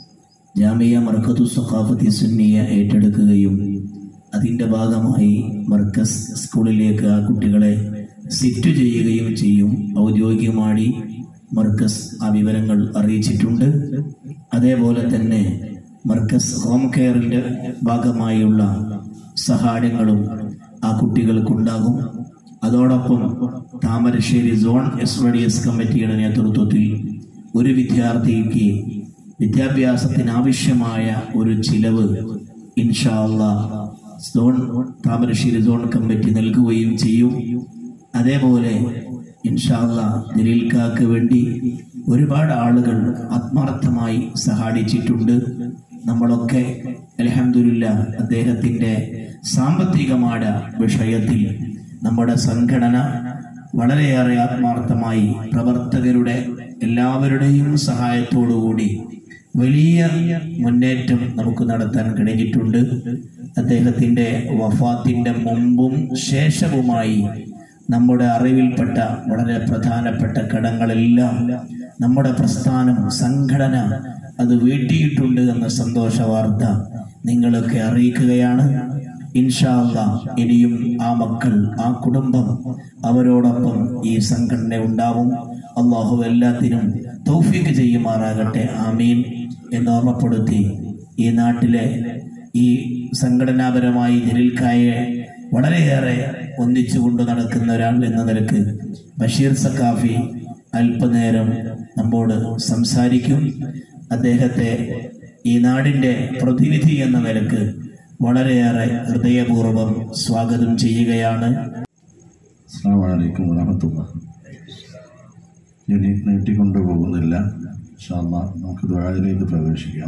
S3: ജാമിയ മർക്കത്തു സഖാഫത്തി സുന്നിയ ഏറ്റെടുക്കുകയും അതിൻ്റെ ഭാഗമായി മർക്കസ് സ്കൂളിലേക്ക് ആ കുട്ടികളെ സിറ്റ് ചെയ്യുകയും ചെയ്യും ഔദ്യോഗികമായി മർക്കസ് ആ വിവരങ്ങൾ അറിയിച്ചിട്ടുണ്ട് അതേപോലെ തന്നെ മർക്കസ് ഹോം കെയറിന്റെ ഭാഗമായുള്ള സഹായങ്ങളും ആ കുട്ടികൾക്കുണ്ടാകും അതോടൊപ്പം Thamarassery zone S Y D S കമ്മിറ്റിയുടെ നേതൃത്വത്തിൽ ഒരു വിദ്യാർത്ഥിക്ക് വിദ്യാഭ്യാസത്തിന് ആവശ്യമായ ഒരു ചിലവ് ഇൻഷാല്ല സോൺ താമരശ്ശേരി സോൺ കമ്മിറ്റി നൽകുകയും ചെയ്യും അതേപോലെ ഇൻഷാല്ല ജലീൽക്കാക്ക് വേണ്ടി ഒരുപാട് ആളുകൾ ആത്മാർത്ഥമായി സഹായിച്ചിട്ടുണ്ട് നമ്മളൊക്കെ അലഹമില്ല അദ്ദേഹത്തിന്റെ സാമ്പത്തികമായ വിഷയത്തിൽ നമ്മുടെ സംഘടന വളരെയേറെ ആത്മാർത്ഥമായി പ്രവർത്തകരുടെ എല്ലാവരുടെയും സഹായത്തോടുകൂടി വലിയ മുന്നേറ്റം നമുക്ക് നടത്താൻ കഴിഞ്ഞിട്ടുണ്ട് അദ്ദേഹത്തിന്റെ വഫാത്തിന്റെ മുമ്പും ശേഷവുമായി നമ്മുടെ അറിവിൽപ്പെട്ട വളരെ പ്രധാനപ്പെട്ട കടങ്ങളെല്ലാം നമ്മുടെ പ്രസ്ഥാനം സംഘടന അത് വീട്ടിയിട്ടുണ്ട് എന്ന സന്തോഷ വാർത്ത നിങ്ങളൊക്കെ അറിയിക്കുകയാണ് ഇൻഷാല്ല ഇനിയും ആ മക്കൾ ആ കുടുംബം അവരോടൊപ്പം ഈ സംഘടന ഉണ്ടാവും അള്ളാഹു എല്ലാത്തിനും തൗഫീക്ക് ചെയ്യുമാറാകട്ടെ ആമീൻ എന്ന് ഓർമ്മപ്പെടുത്തി ഈ നാട്ടിലെ ഈ സംഘടനാപരമായി ജലീൽക്കായെ വളരെയേറെ ഒന്നിച്ചു കൊണ്ട് നടക്കുന്ന ഒരാൾ എന്ന നിലക്ക് ബഷീർ സക്കാഫി അല്പനേരം നമ്മോട് സംസാരിക്കും അദ്ദേഹത്തെ ഈ നാടിന്റെ പ്രതിനിധി എന്ന നിലക്ക് വളരെയേറെ ഹൃദയപൂർവ്വം സ്വാഗതം ചെയ്യുകയാണ്
S7: അസ്സാം വലൈക്കും വരഹമത്തുള്ള ഇനി നീട്ടിക്കൊണ്ടു പോകുന്നില്ല ഷാല്ല നമുക്ക് ദ്വാരയിലേക്ക് പ്രവേശിക്കാം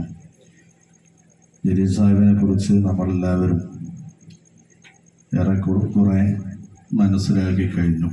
S7: ജലീൽ സാഹിബിനെ കുറിച്ച് നമ്മളെല്ലാവരും ഏറെക്കുറെ കുറെ മനസ്സിലാക്കി കഴിഞ്ഞു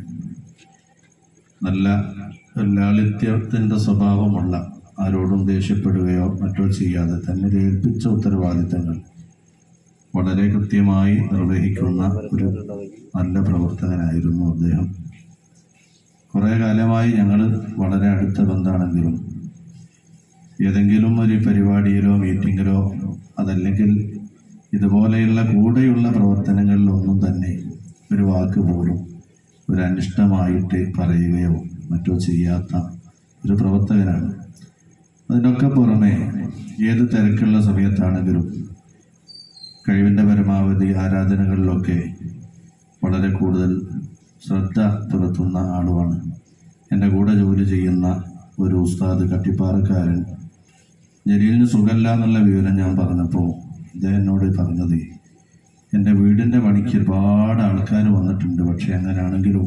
S7: നല്ല ലാളിത്യത്തിൻ്റെ സ്വഭാവമുള്ള ആരോടും ദേഷ്യപ്പെടുകയോ മറ്റോ ചെയ്യാതെ തന്നെ ഏൽപ്പിച്ച ഉത്തരവാദിത്തങ്ങൾ വളരെ കൃത്യമായി നിർവഹിക്കുന്ന ഒരു നല്ല പ്രവർത്തകനായിരുന്നു അദ്ദേഹം കുറേ കാലമായി ഞങ്ങൾ വളരെ അടുത്ത ബന്ധമാണെങ്കിലും ഏതെങ്കിലും ഒരു പരിപാടിയിലോ മീറ്റിങ്ങിലോ അതല്ലെങ്കിൽ ഇതുപോലെയുള്ള കൂടെയുള്ള പ്രവർത്തനങ്ങളിലൊന്നും തന്നെ ഒരു വാക്ക് പോലും ഒരു അനിഷ്ടമായിട്ട് പറയുകയോ മറ്റോ ചെയ്യാത്ത ഒരു പ്രവർത്തകനാണ് അതിനൊക്കെ പുറമെ ഏത് തിരക്കുള്ള സമയത്താണെങ്കിലും കഴിവിൻ്റെ പരമാവധി ആരാധനകളിലൊക്കെ വളരെ കൂടുതൽ ശ്രദ്ധ പുലർത്തുന്ന ആളുമാണ് എൻ്റെ കൂടെ ജോലി ചെയ്യുന്ന ഒരു ഉസ്താദ് കട്ടിപ്പാറക്കാരൻ ജലീലിന് സുഖമല്ല എന്നുള്ള വിവരം ഞാൻ പറഞ്ഞപ്പോൾ അദ്ദേഹം എന്നോട് പറഞ്ഞത് എൻ്റെ വീടിൻ്റെ പണിക്ക് ഒരുപാട് ആൾക്കാർ വന്നിട്ടുണ്ട് പക്ഷേ അങ്ങനെയാണെങ്കിലും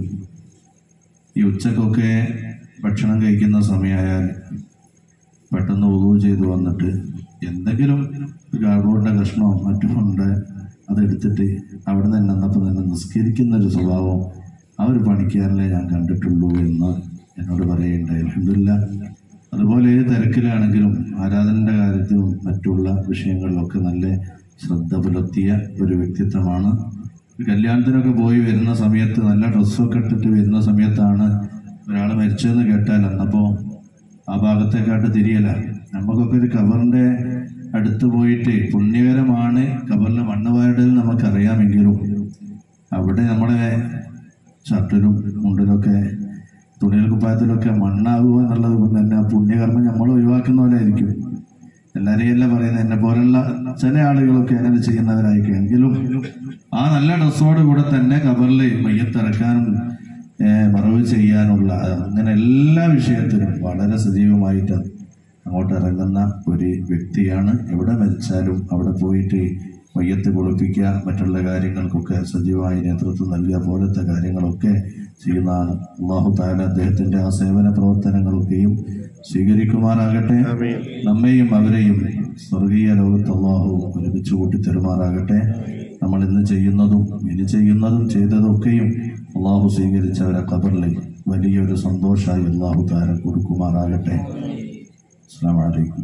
S7: ഈ ഉച്ചക്കൊക്കെ ഭക്ഷണം കഴിക്കുന്ന സമയമായാൽ പെട്ടെന്ന് ഉദവ് ചെയ്ത് വന്നിട്ട് എന്തെങ്കിലും കാർബോർഡിൻ്റെ കഷ്ണമോ മറ്റും ഉണ്ട് അതെടുത്തിട്ട് അവിടെ നിന്ന് എന്നപ്പോൾ തന്നെ നിസ്കരിക്കുന്ന ഒരു സ്വഭാവം ആ ഒരു പണിക്കാരനെ ഞാൻ കണ്ടിട്ടുള്ളൂ എന്ന് എന്നോട് പറയുകയുണ്ടായി അലഹമില്ല അതുപോലെ ഏത് തിരക്കിലാണെങ്കിലും ആരാധനയുടെ കാര്യത്തിലും മറ്റുള്ള വിഷയങ്ങളിലൊക്കെ നല്ല ശ്രദ്ധ പുലർത്തിയ ഒരു വ്യക്തിത്വമാണ് കല്യാണത്തിനൊക്കെ പോയി വരുന്ന സമയത്ത് നല്ല ഡ്രസ്സൊക്കെ ഇട്ടിട്ട് വരുന്ന സമയത്താണ് ഒരാൾ മരിച്ചതെന്ന് കേട്ടാൽ അന്നപ്പോൾ ആ ഭാഗത്തേക്കാട്ട് തിരിയല നമുക്കൊക്കെ ഒരു കബറിന്റെ അടുത്ത് പോയിട്ട് പുണ്യകരമാണ് കബറിലെ മണ്ണ് വാരടൽ നമുക്കറിയാമെങ്കിലും അവിടെ നമ്മുടെ ഷർട്ടിലും മുണ്ടിലൊക്കെ തുണിയിൽ കുപ്പായത്തിലൊക്കെ മണ്ണാകുക എന്നുള്ളത് തന്നെ ആ പുണ്യകർമ്മം നമ്മൾ ഒഴിവാക്കുന്ന പോലെ ആയിരിക്കും എല്ലാവരെയും അല്ല പറയുന്നത് എന്നെ പോലുള്ള ചില ആളുകളൊക്കെ അങ്ങനെ ചെയ്യുന്നവരായിരിക്കും എങ്കിലും ആ നല്ല ഡ്രസ്സോട് കൂടെ തന്നെ കബറിൽ മയ്യത്തിറക്കാനും ഏഹ് മറവ് ചെയ്യാനുള്ള അങ്ങനെ എല്ലാ വിഷയത്തിലും വളരെ സജീവമായിട്ട് അങ്ങോട്ട് ഇറങ്ങുന്ന ഒരു വ്യക്തിയാണ് എവിടെ മരിച്ചാലും അവിടെ പോയിട്ട് മയ്യത്ത് കുളിപ്പിക്കുക മറ്റുള്ള കാര്യങ്ങൾക്കൊക്കെ സജീവമായി നേതൃത്വം നൽകുക പോലത്തെ കാര്യങ്ങളൊക്കെ ചെയ്യുന്നതാണ് അള്ളാഹു താല അദ്ദേഹത്തിന്റെ ആ സേവന പ്രവർത്തനങ്ങളൊക്കെയും സ്വീകരിക്കുമാറാകട്ടെ നമ്മെയും അവരെയും സ്വർഗീയ ലോകത്ത് അള്ളാഹു ഒരുമിച്ച് കൂട്ടി തരുമാറാകട്ടെ നമ്മൾ ഇന്ന് ചെയ്യുന്നതും ഇനി ചെയ്യുന്നതും ചെയ്തതൊക്കെയും അള്ളാഹു സ്വീകരിച്ചവരെ കബറിൽ വലിയൊരു സന്തോഷമായി അള്ളാഹു താര കൊടുക്കുമാറാകട്ടെ അസ്സാം വലൈക്കും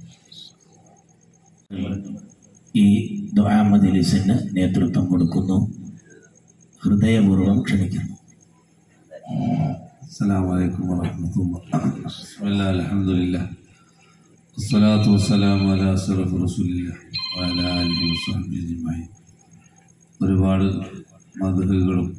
S3: ഈ ദുആ മജ്ലിസിന് നേതൃത്വം കൊടുക്കുന്നു ഹൃദയപൂർവ്വം ക്ഷണിക്കുന്നു
S7: السلام عليكم ورحمة الله بسم الله الحمد لله والصلاة والسلام على أشرف رسول الله وعلى آله وصحبه أجمعين ഒരുപാട് മതകുകളും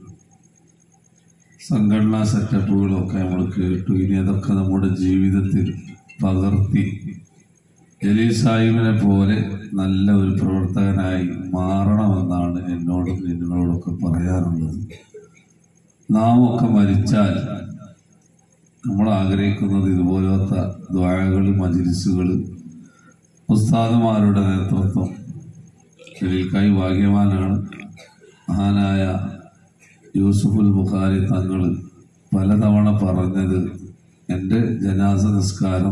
S7: സംഘടനാ സെറ്റപ്പുകളും ഒക്കെ നമ്മൾ കേട്ടു ഇനി അതൊക്കെ നമ്മുടെ ജീവിതത്തിൽ പകർത്തി ജലീൽ സാഹിബിനെ പോലെ നല്ല ഒരു പ്രവർത്തകനായി മാറണമെന്നാണ് എന്നോടും നിങ്ങളോടൊക്കെ പറയാറുള്ളത് നാം ഒക്കെ മരിച്ചാൽ നമ്മൾ ആഗ്രഹിക്കുന്നത് ഇതുപോലത്തെ ദ്വാരകൾ മജിലിസുകൾ ഉസ്താദുമാരുടെ നേതൃത്വം ഇതിൽക്കായി ഭാഗ്യവാനാണ് മഹാനായ യൂസുഫുൽ ബുഖാരി തങ്ങൾ പലതവണ പറഞ്ഞത് എൻ്റെ ജനാസ നിസ്കാരം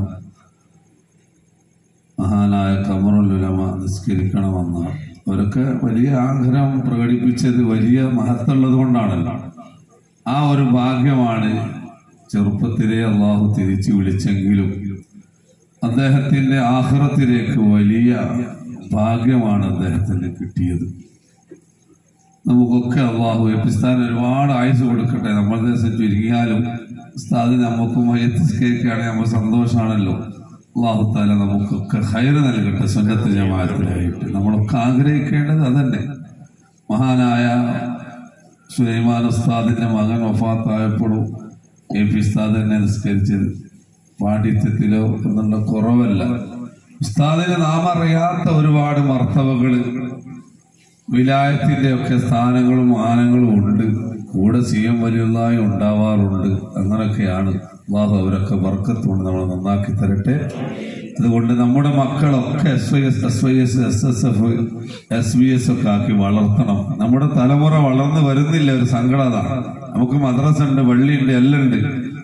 S7: മഹാനായ കമറുൽ ഉലമ നിസ്കരിക്കണമെന്നാണ് അവരൊക്കെ വലിയ ആഗ്രഹം പ്രകടിപ്പിച്ചത് വലിയ മഹത്തുള്ളത് കൊണ്ടാണല്ലോ ആ ഒരു ഭാഗ്യമാണ് ചെറുപ്പത്തിലെ അള്ളാഹു തിരിച്ചു വിളിച്ചെങ്കിലും അദ്ദേഹത്തിന്റെ ആഹ്റത്തിലേക്ക് വലിയ ഭാഗ്യമാണ് അദ്ദേഹത്തിന് കിട്ടിയത് നമുക്കൊക്കെ അള്ളാഹു എപ്പിസ്ഥാൻ ഒരുപാട് ആയുസ് കൊടുക്കട്ടെ നമ്മൾ ദേശം ചുരുങ്ങിയാലും ഉസ്താദ് നമുക്കും വയത്തിസ്കരിക്കുകയാണെങ്കിൽ നമ്മൾ സന്തോഷമാണല്ലോ അള്ളാഹു താല നമുക്കൊക്കെ ഹൈറ് നൽകട്ടെ സുന്നത്ത് ജമാഅത്തിലായിട്ട് നമ്മളൊക്കെ ആഗ്രഹിക്കേണ്ടത് അതന്നെ മഹാനായ സുലൈമാൻ ഉസ്താദിന്റെ മകൻ വഫാത്തായപ്പോഴും എ പി ഉസ്താദ് തന്നെ നിസ്കരിച്ചത് പാണ്ഡിത്യത്തിലോ എന്നുള്ള കുറവല്ല ഉസ്താദിന് നാം അറിയാത്ത ഒരുപാട് മർത്തവകള് വിലായത്തിന്റെ ഒക്കെ സ്ഥാനങ്ങളും മാനങ്ങളും ഉണ്ട് കൂടെ സി എം വലിയതായി ഉണ്ടാവാറുണ്ട് അങ്ങനെയൊക്കെയാണ് അള്ളാഹു അവരൊക്കെ വർക്കത്തുകൊണ്ട് നമ്മൾ നന്നാക്കി തരട്ടെ അതുകൊണ്ട് നമ്മുടെ മക്കളൊക്കെ S I S S I S S S F S B S ഒക്കെ ആക്കി വളർത്തണം നമ്മുടെ തലമുറ വളർന്നു വരുന്നില്ല ഒരു സങ്കടത നമുക്ക് മദ്രസ ഉണ്ട് വള്ളിയുണ്ട് എല്ലാം ഉണ്ട്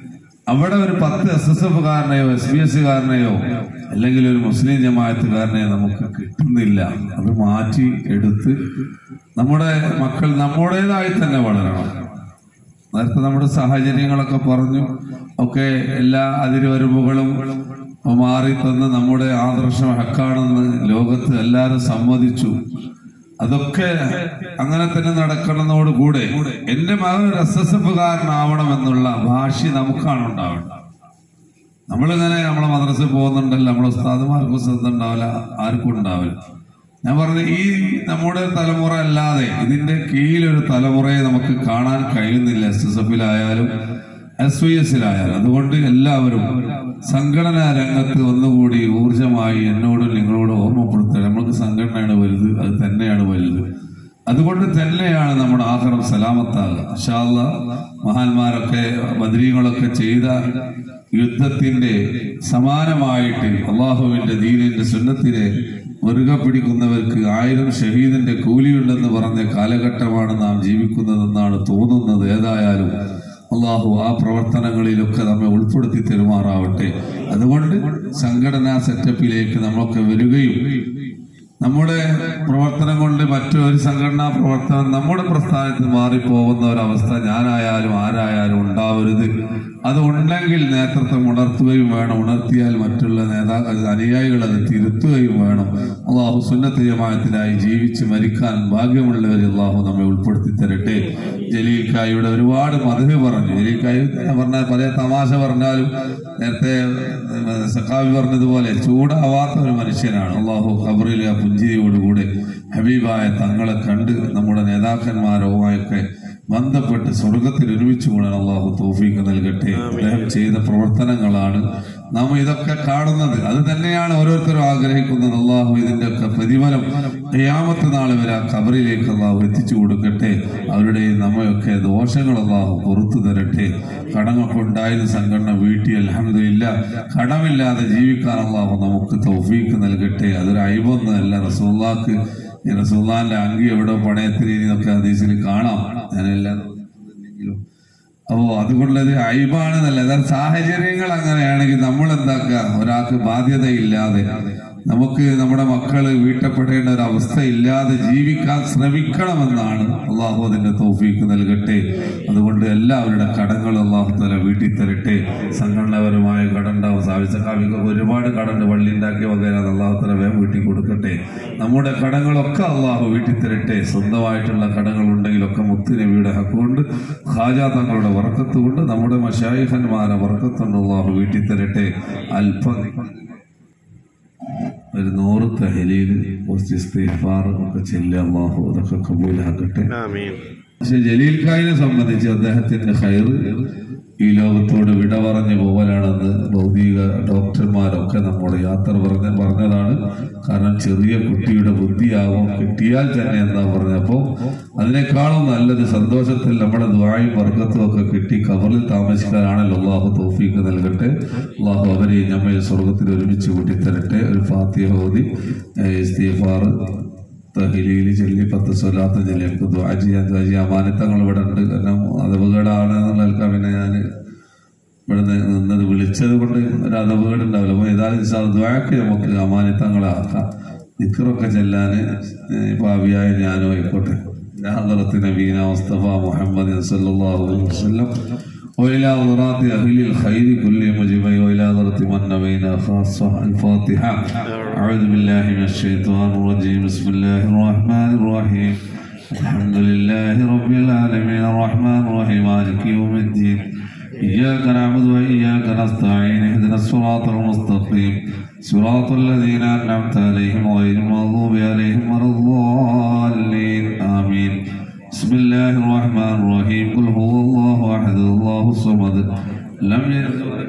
S7: അവിടെ ഒരു പത്ത് എസ് എസ് എഫ് കാരനെയോ എസ് ബി എസ് കാരനെയോ അല്ലെങ്കിൽ ഒരു മുസ്ലിം ജമാഅത്തുകാരനെയോ നമുക്ക് കിട്ടുന്നില്ല അത് മാറ്റി എടുത്ത് നമ്മുടെ മക്കൾ നമ്മുടേതായി തന്നെ വളരണം നേരത്തെ നമ്മുടെ സാഹചര്യങ്ങളൊക്കെ പറഞ്ഞു ഒക്കെ എല്ലാ അതിരുവരമ്പുകളും മാറി തന്ന് നമ്മുടെ ആദർശം ഹക്കാണെന്ന് ലോകത്ത് എല്ലാവരും സമ്മതിച്ചു അതൊക്കെ അങ്ങനെ തന്നെ നടക്കണമെന്നോടുകൂടെ എന്റെ മകൻ ഒരു എസ് എസ് എഫ് കാരനാവണമെന്നുള്ള ഭാഷി നമുക്കാണ് ഉണ്ടാവേണ്ടത് നമ്മളിങ്ങനെ നമ്മളെ മദ്രസയിൽ പോകുന്നുണ്ടല്ലോ നമ്മളെ ഉസ്താദുമാർക്കും ശ്രദ്ധ ഉണ്ടാവില്ല ആർക്കും ഉണ്ടാവില്ല ഞാൻ പറഞ്ഞത് ഈ നമ്മുടെ തലമുറ അല്ലാതെ ഇതിന്റെ കീഴിലൊരു തലമുറയെ നമുക്ക് കാണാൻ കഴിയുന്നില്ല എസ് എസ് എഫിലായാലും എസ് വി എസിലായാലും അതുകൊണ്ട് എല്ലാവരും സംഘടനാ രംഗത്ത് ഒന്നുകൂടി ഊർജമായി എന്നോടും നിങ്ങളോടും ഓർമ്മപ്പെടുത്തുക നമ്മൾക്ക് സംഘടനയാണ് വലുത് അത് തന്നെയാണ് വലുത് അതുകൊണ്ട് തന്നെയാണ് നമ്മുടെ ആഹാരം സലാമത്താകുക അഷാല്ല മഹാന്മാരൊക്കെ ബദ്രീകളൊക്കെ ചെയ്ത യുദ്ധത്തിന്റെ സമാനമായിട്ട് അള്ളാഹുവിന്റെ ദീനിന്റെ സുന്നത്തിനെ മുറുകെ പിടിക്കുന്നവർക്ക് ആയിരം ഷഹീദിന്റെ കൂലിയുണ്ടെന്ന് പറഞ്ഞ കാലഘട്ടമാണ് നാം ജീവിക്കുന്നതെന്നാണ് തോന്നുന്നത് ഏതായാലും അള്ളാഹു ആ പ്രവർത്തനങ്ങളിലൊക്കെ നമ്മെ ഉൾപ്പെടുത്തി തെരുമാറാവട്ടെ അതുകൊണ്ട് സംഘടനാ സെറ്റപ്പിലേക്ക് നമ്മളൊക്കെ വരികയും നമ്മുടെ പ്രവർത്തനം കൊണ്ട് മറ്റൊരു സംഘടനാ പ്രവർത്തനം നമ്മുടെ പ്രസ്ഥാനത്ത് മാറിപ്പോകുന്ന ഒരവസ്ഥ ഞാനായാലും ആരായാലും ഉണ്ടാവരുത് അത് ഉണ്ടെങ്കിൽ നേതൃത്വം ഉണർത്തുകയും വേണം ഉണർത്തിയാൽ മറ്റുള്ള നേതാക്കൾ അനുയായികൾ അത് തിരുത്തുകയും വേണം അള്ളാഹു സുന്നത്ത് ജമാഅത്തിലായി ജീവിച്ച് മരിക്കാൻ ഭാഗ്യമുള്ളവർ അള്ളാഹു നമ്മെ ഉൾപ്പെടുത്തി തരട്ടെ ജലീൽ കായുടെ ഒരുപാട് മധു പറഞ്ഞു ജലീൽ കായ് പറഞ്ഞാൽ പല തമാശ പറഞ്ഞാലും നേരത്തെ ഏഹ്, സഖാവി പറഞ്ഞതുപോലെ ചൂടാവാത്ത ഒരു മനുഷ്യനാണ് അള്ളാഹു ഖബറിലെ ആ പുഞ്ചിരിയോടുകൂടെ ഹബീബായ തങ്ങളെ കണ്ട് നമ്മുടെ നേതാക്കന്മാരുമായൊക്കെ ബന്ധപ്പെട്ട് സ്വർഗത്തിൽ ഒരുമിച്ച് കൂടാൻ അള്ളാഹു തോഫീക്ക് നൽകട്ടെ അദ്ദേഹം ചെയ്ത പ്രവർത്തനങ്ങളാണ് നാം ഇതൊക്കെ കാണുന്നത് അത് തന്നെയാണ് ഓരോരുത്തരും ആഗ്രഹിക്കുന്നത് അള്ളാഹു ഇതിന്റെ ഒക്കെ പ്രതിഫലം ഖിയാമത്ത് നാൾ വരെ ആ ഖബറിലേക്ക് അള്ളാഹു എത്തിച്ചു കൊടുക്കട്ടെ അവരുടെ നമ്മയൊക്കെ ദോഷങ്ങൾ അള്ളാഹു പുറത്തു തരട്ടെ കടമൊക്കെ ഉണ്ടായിരുന്ന സംഘടന വീട്ടിൽ അലഹമില്ല കടമില്ലാതെ ജീവിക്കാൻ അള്ളാഹു നമുക്ക് തൗഫീക്ക് നൽകട്ടെ അതൊരു അയബൊന്നല്ല റസൂള്ളാക്ക് ഈ റസൂള്ളാന്റെ അങ്കി എവിടെ പണയത്തിന് എന്നൊക്കെ ഹദീസിൽ കാണാം ഞാനെല്ലാം പറഞ്ഞില്ലെങ്കിലും അപ്പോ അതുകൊണ്ടത് അയിബാണ് എന്നല്ല എന്നാൽ സാഹചര്യങ്ങൾ അങ്ങനെയാണെങ്കിൽ നമ്മൾ എന്താക്കുക ഒരാൾക്ക് ബാധ്യതയില്ലാതെ നമുക്ക് നമ്മുടെ മക്കള് വീട്ടപ്പെടേണ്ട ഒരു അവസ്ഥ ഇല്ലാതെ ജീവിക്കാൻ ശ്രമിക്കണമെന്നാണ് അള്ളാഹു അതിന്റെ തോഫീക്ക് നൽകട്ടെ അതുകൊണ്ട് എല്ലാവരുടെ കടങ്ങൾ അള്ളാഹു തല വീട്ടിൽ തരട്ടെ സംഘടനാപരമായ കടണ്ടാവും സാവിസക്കാവിക്ക് ഒരുപാട് കടണ്ട് വള്ളി ഉണ്ടാക്കിയ വകയില അള്ളാഹു തല വേഗം വീട്ടിൽ കൊടുക്കട്ടെ നമ്മുടെ കടങ്ങളൊക്കെ അള്ളാഹു വീട്ടിൽ തരട്ടെ സ്വന്തമായിട്ടുള്ള കടങ്ങൾ ഉണ്ടെങ്കിലൊക്കെ മുത്തുനബിയുടെ ഹക്കുകൊണ്ട് ഖാജാ തങ്ങളുടെ വറക്കത്ത് കൊണ്ട് നമ്മുടെ മഷായിഖന്മാരെ വറക്കത്തുണ്ട് അള്ളാഹു വീട്ടിൽ തരട്ടെ അല്പം ഒരു നൂറ് തഹലീൽ കുറച്ച് ഇസ്തിഗ്ഫാർ ഒക്കെ ചെല്ലുക അള്ളാഹു അതൊക്കെ കബൂലാക്കട്ടെ പക്ഷെ ജലീൽ ഖായിനെ സംബന്ധിച്ച് അദ്ദേഹത്തിന്റെ ഹൈറ് ഈ ലോകത്തോട് വിട പറഞ്ഞു പോകലാണെന്ന് ഭൗതിക ഡോക്ടർമാരൊക്കെ നമ്മുടെ യാത്ര പറഞ്ഞ പറഞ്ഞതാണ് കാരണം ചെറിയ കുട്ടിയുടെ ബുദ്ധിയാവും കിട്ടിയാൽ തന്നെ എന്താ പറഞ്ഞപ്പോ അതിനേക്കാളും നല്ലത് സന്തോഷത്തിൽ നമ്മുടെ ദ്വായും വർഗത്തും ഒക്കെ കിട്ടി കവറിൽ താമസിക്കാനാണല്ലോ അള്ളാഹു തോഫീക്ക് നൽകട്ടെ അള്ളാഹു അവരെയും നമ്മെ സ്വർഗത്തിൽ ഒരുമിച്ച് കൂട്ടിത്തരട്ടെ ഒരു ഫാത്തിഹ ഓതി ഏഹ് ഇസ്തിഗ്ഫാർ തഹലീല് ചൊല്ലി പത്ത് സ്വലാത്ത് ചൊല്ലി നമുക്ക് ദ്വാ ചെയ്യാൻ ദ്വാ ചെയ്യാൻ അമാനിത്തങ്ങൾ ഇവിടെ ഉണ്ട് കാരണം അതവുകേടാണ് എന്നുള്ള പിന്നെ ഞാൻ ഇവിടെ നിന്നത് വിളിച്ചത് കൊണ്ട് ഒരു അതവുകേട് ഉണ്ടാവില്ല അപ്പോൾ ഏതായാലും സാർ ദ്വാക്ക് നമുക്ക് അമാനിത്തങ്ങളാക്കാം നിക്കറൊക്കെ ചെല്ലാൻ ഭാവിയായ ഞാനും ആയിക്കോട്ടെ حضرة نبينا مصطفى محمد صلى الله عليه وسلم وإلى حضرات أهل الخير كلهم أجمعين وإلى حضرة من نبينا خاصة الفاتحة أعوذ بالله من الشيطان الرجيم بسم الله الرحمن الرحيم الحمد لله رب العالمين الرحمن الرحيم مالك يوم الدين إياك نعبد وإياك نستعين اهدنا الصراط المستقيم صراط الذين أنعمت عليهم غير المغضوب عليهم ولا الضالين آمين بسم الله الرحمن الرحيم قل هو الله أحد الله الصمد لم يلد ولم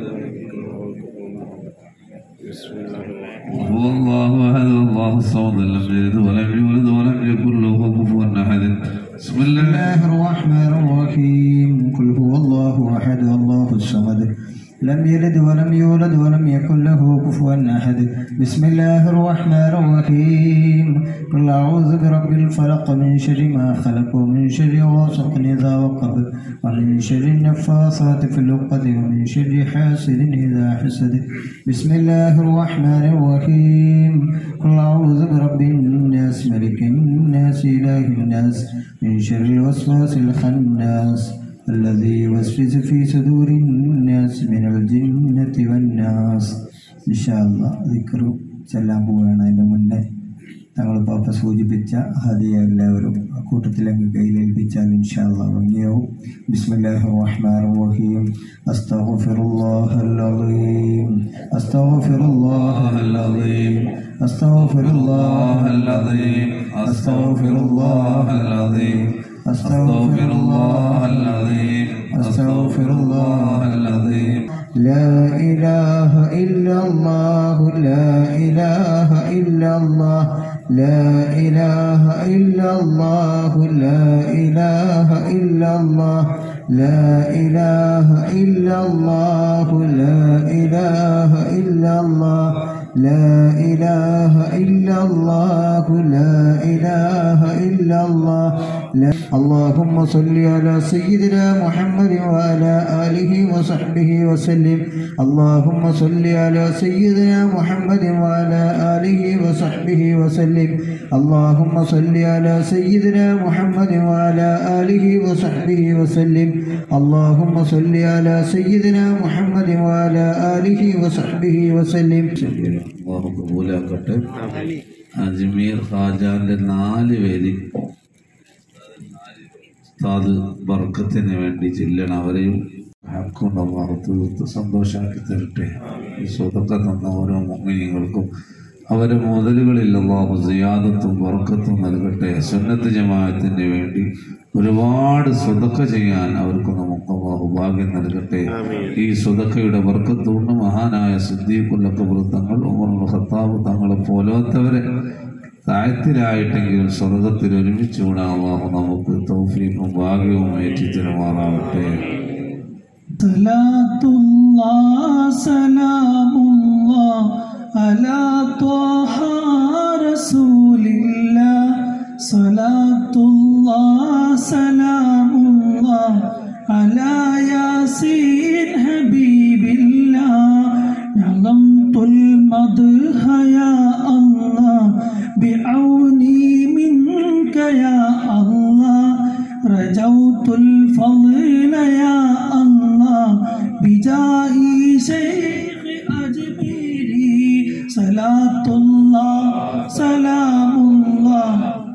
S7: هو الله أحد الله الصمد لم يلد ولم يولد ولم يكن له كفوا أحد بسم الله
S8: الله الرحمن الرحيم قل هو الله أحد الله الصمد لم يلد ولم يولد ولم يكن له كفوا أحد بسم الله الرحمن الرحيم قل أعوذ برب الفلق من شر ما خلق ومن شر غاسق إذا وقب ومن شر النفاثات في العقد ومن شر حاسد إذا حسد بسم الله الرحمن الرحيم قل أعوذ برب الناس ملك الناس إله الناس من شر الوسواس الخناس الذي يوسوس في صدور الناس من الجنة والناس إن شاء الله ذكر ചെല്ലാൻ പോവുകയാണ് അതിൻ്റെ മുന്നേ തങ്ങൾ പാപ്പ സൂചിപ്പിച്ച ഹദിയ എല്ലാവരും ആ കൂട്ടത്തിൽ അങ്ങ് കയ്യിലേൽപ്പിച്ചാൽ ഇൻഷാല്ല ഭംഗിയാവും ബിസ്മില്ലാഹി റഹ്മാൻ റഹീം അസ്തഗ്ഫിറുല്ലാഹൽ അലീം അസ്തഗ്ഫിറുല്ലാഹൽ അലീം അസ്തഗ്ഫിറുല്ലാഹൽ അലീം അസ്തഗ്ഫിറുല്ലാഹൽ അലീം അസ്തഗ്ഫിറുല്ലാഹൽ അലീം അസ്തഗ്ഫിറുല്ലാഹൽ അലീം لا إله إلا الله لا إله إلا الله لا إله إلا الله لا إله إلا الله لا إله إلا الله لا إله إلا الله لا إله إلا الله لا إله إلا الله لا اللهم صل على سيدنا محمد وعلى آله وصحبه وسلم اللهم صل على سيدنا محمد وعلى آله وصحبه وسلم اللهم صل على سيدنا محمد وعلى آله وصحبه وسلم اللهم صل على سيدنا محمد وعلى آله وصحبه وسلم
S7: അള്ളാഹു കബൂലാക്കട്ടെ അജ്മീർ ഖാജാന്റെ നാല് പേര് ഉസ്താദ് ബർക്കത്തിന് വേണ്ടി ചെല്ലണം അവരെയും ഹക്കുണ്ട് അള്ളാഹു തീർത്ത് സന്തോഷമാക്കി തരട്ടെ ഈ സ്വതൊക്കെ തന്ന ഓരോ മുമ്മിനികൾക്കും അവരെ മുതലുകളിൽ അള്ളാഹു സിയാദത്തും ബർക്കത്തും നൽകട്ടെ സുന്നത്ത് ജമാഅത്തിന് വേണ്ടി ഒരുപാട് സ്വതക്ക ചെയ്യാൻ അവർക്ക് നമുക്ക് അള്ളാഹു ഭാഗ്യം നൽകട്ടെ ഈ സ്വതക്കയുടെ ബർക്കത്തുകൊണ്ട് മഹാനായ സിദ്ദീഖുല്ലക്ക വൃത്തങ്ങൾ ഉമർ ഖത്താബ് തങ്ങളെ പോലാത്തവരെ താഴ്ത്തിലായിട്ടെങ്കിലും സ്വർഗത്തിൽ ഒരുമിച്ച് കൂടാൻ അള്ളാഹു നമുക്ക് തൗഫീഖും ഭാഗ്യവും ഏറ്റിത്തരുമാറാവട്ടെ
S9: صلاة الله سلام الله على طه رسول الله صلاة الله سلام الله على ياسين حبيب الله نظمت المدح يا الله بعوني منك يا الله رجوت الفضل يا الله بجاهي شيخ أجميري صلاة الله سلام الله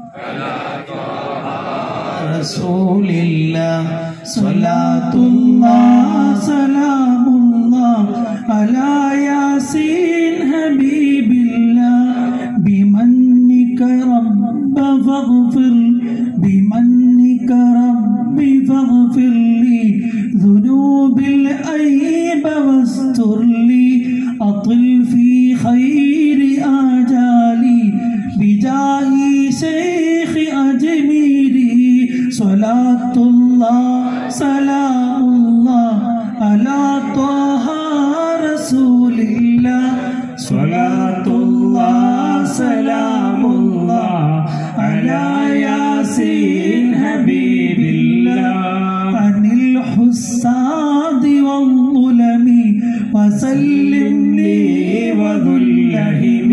S9: رسول الله صلاة الله سلام الله على ياسين حبيب الله بمنك رب فاغفر بمنك رب فاغفر لي ذنوب الأيب واستر لي أطل في خير آجالي بجاه شيخ أجميري صلاة الله سلام الله على طه رسول الله صلاة الله سلام الله على ياسين حبيب الله عن الحساد والظلم وسلم لي وذو اللهم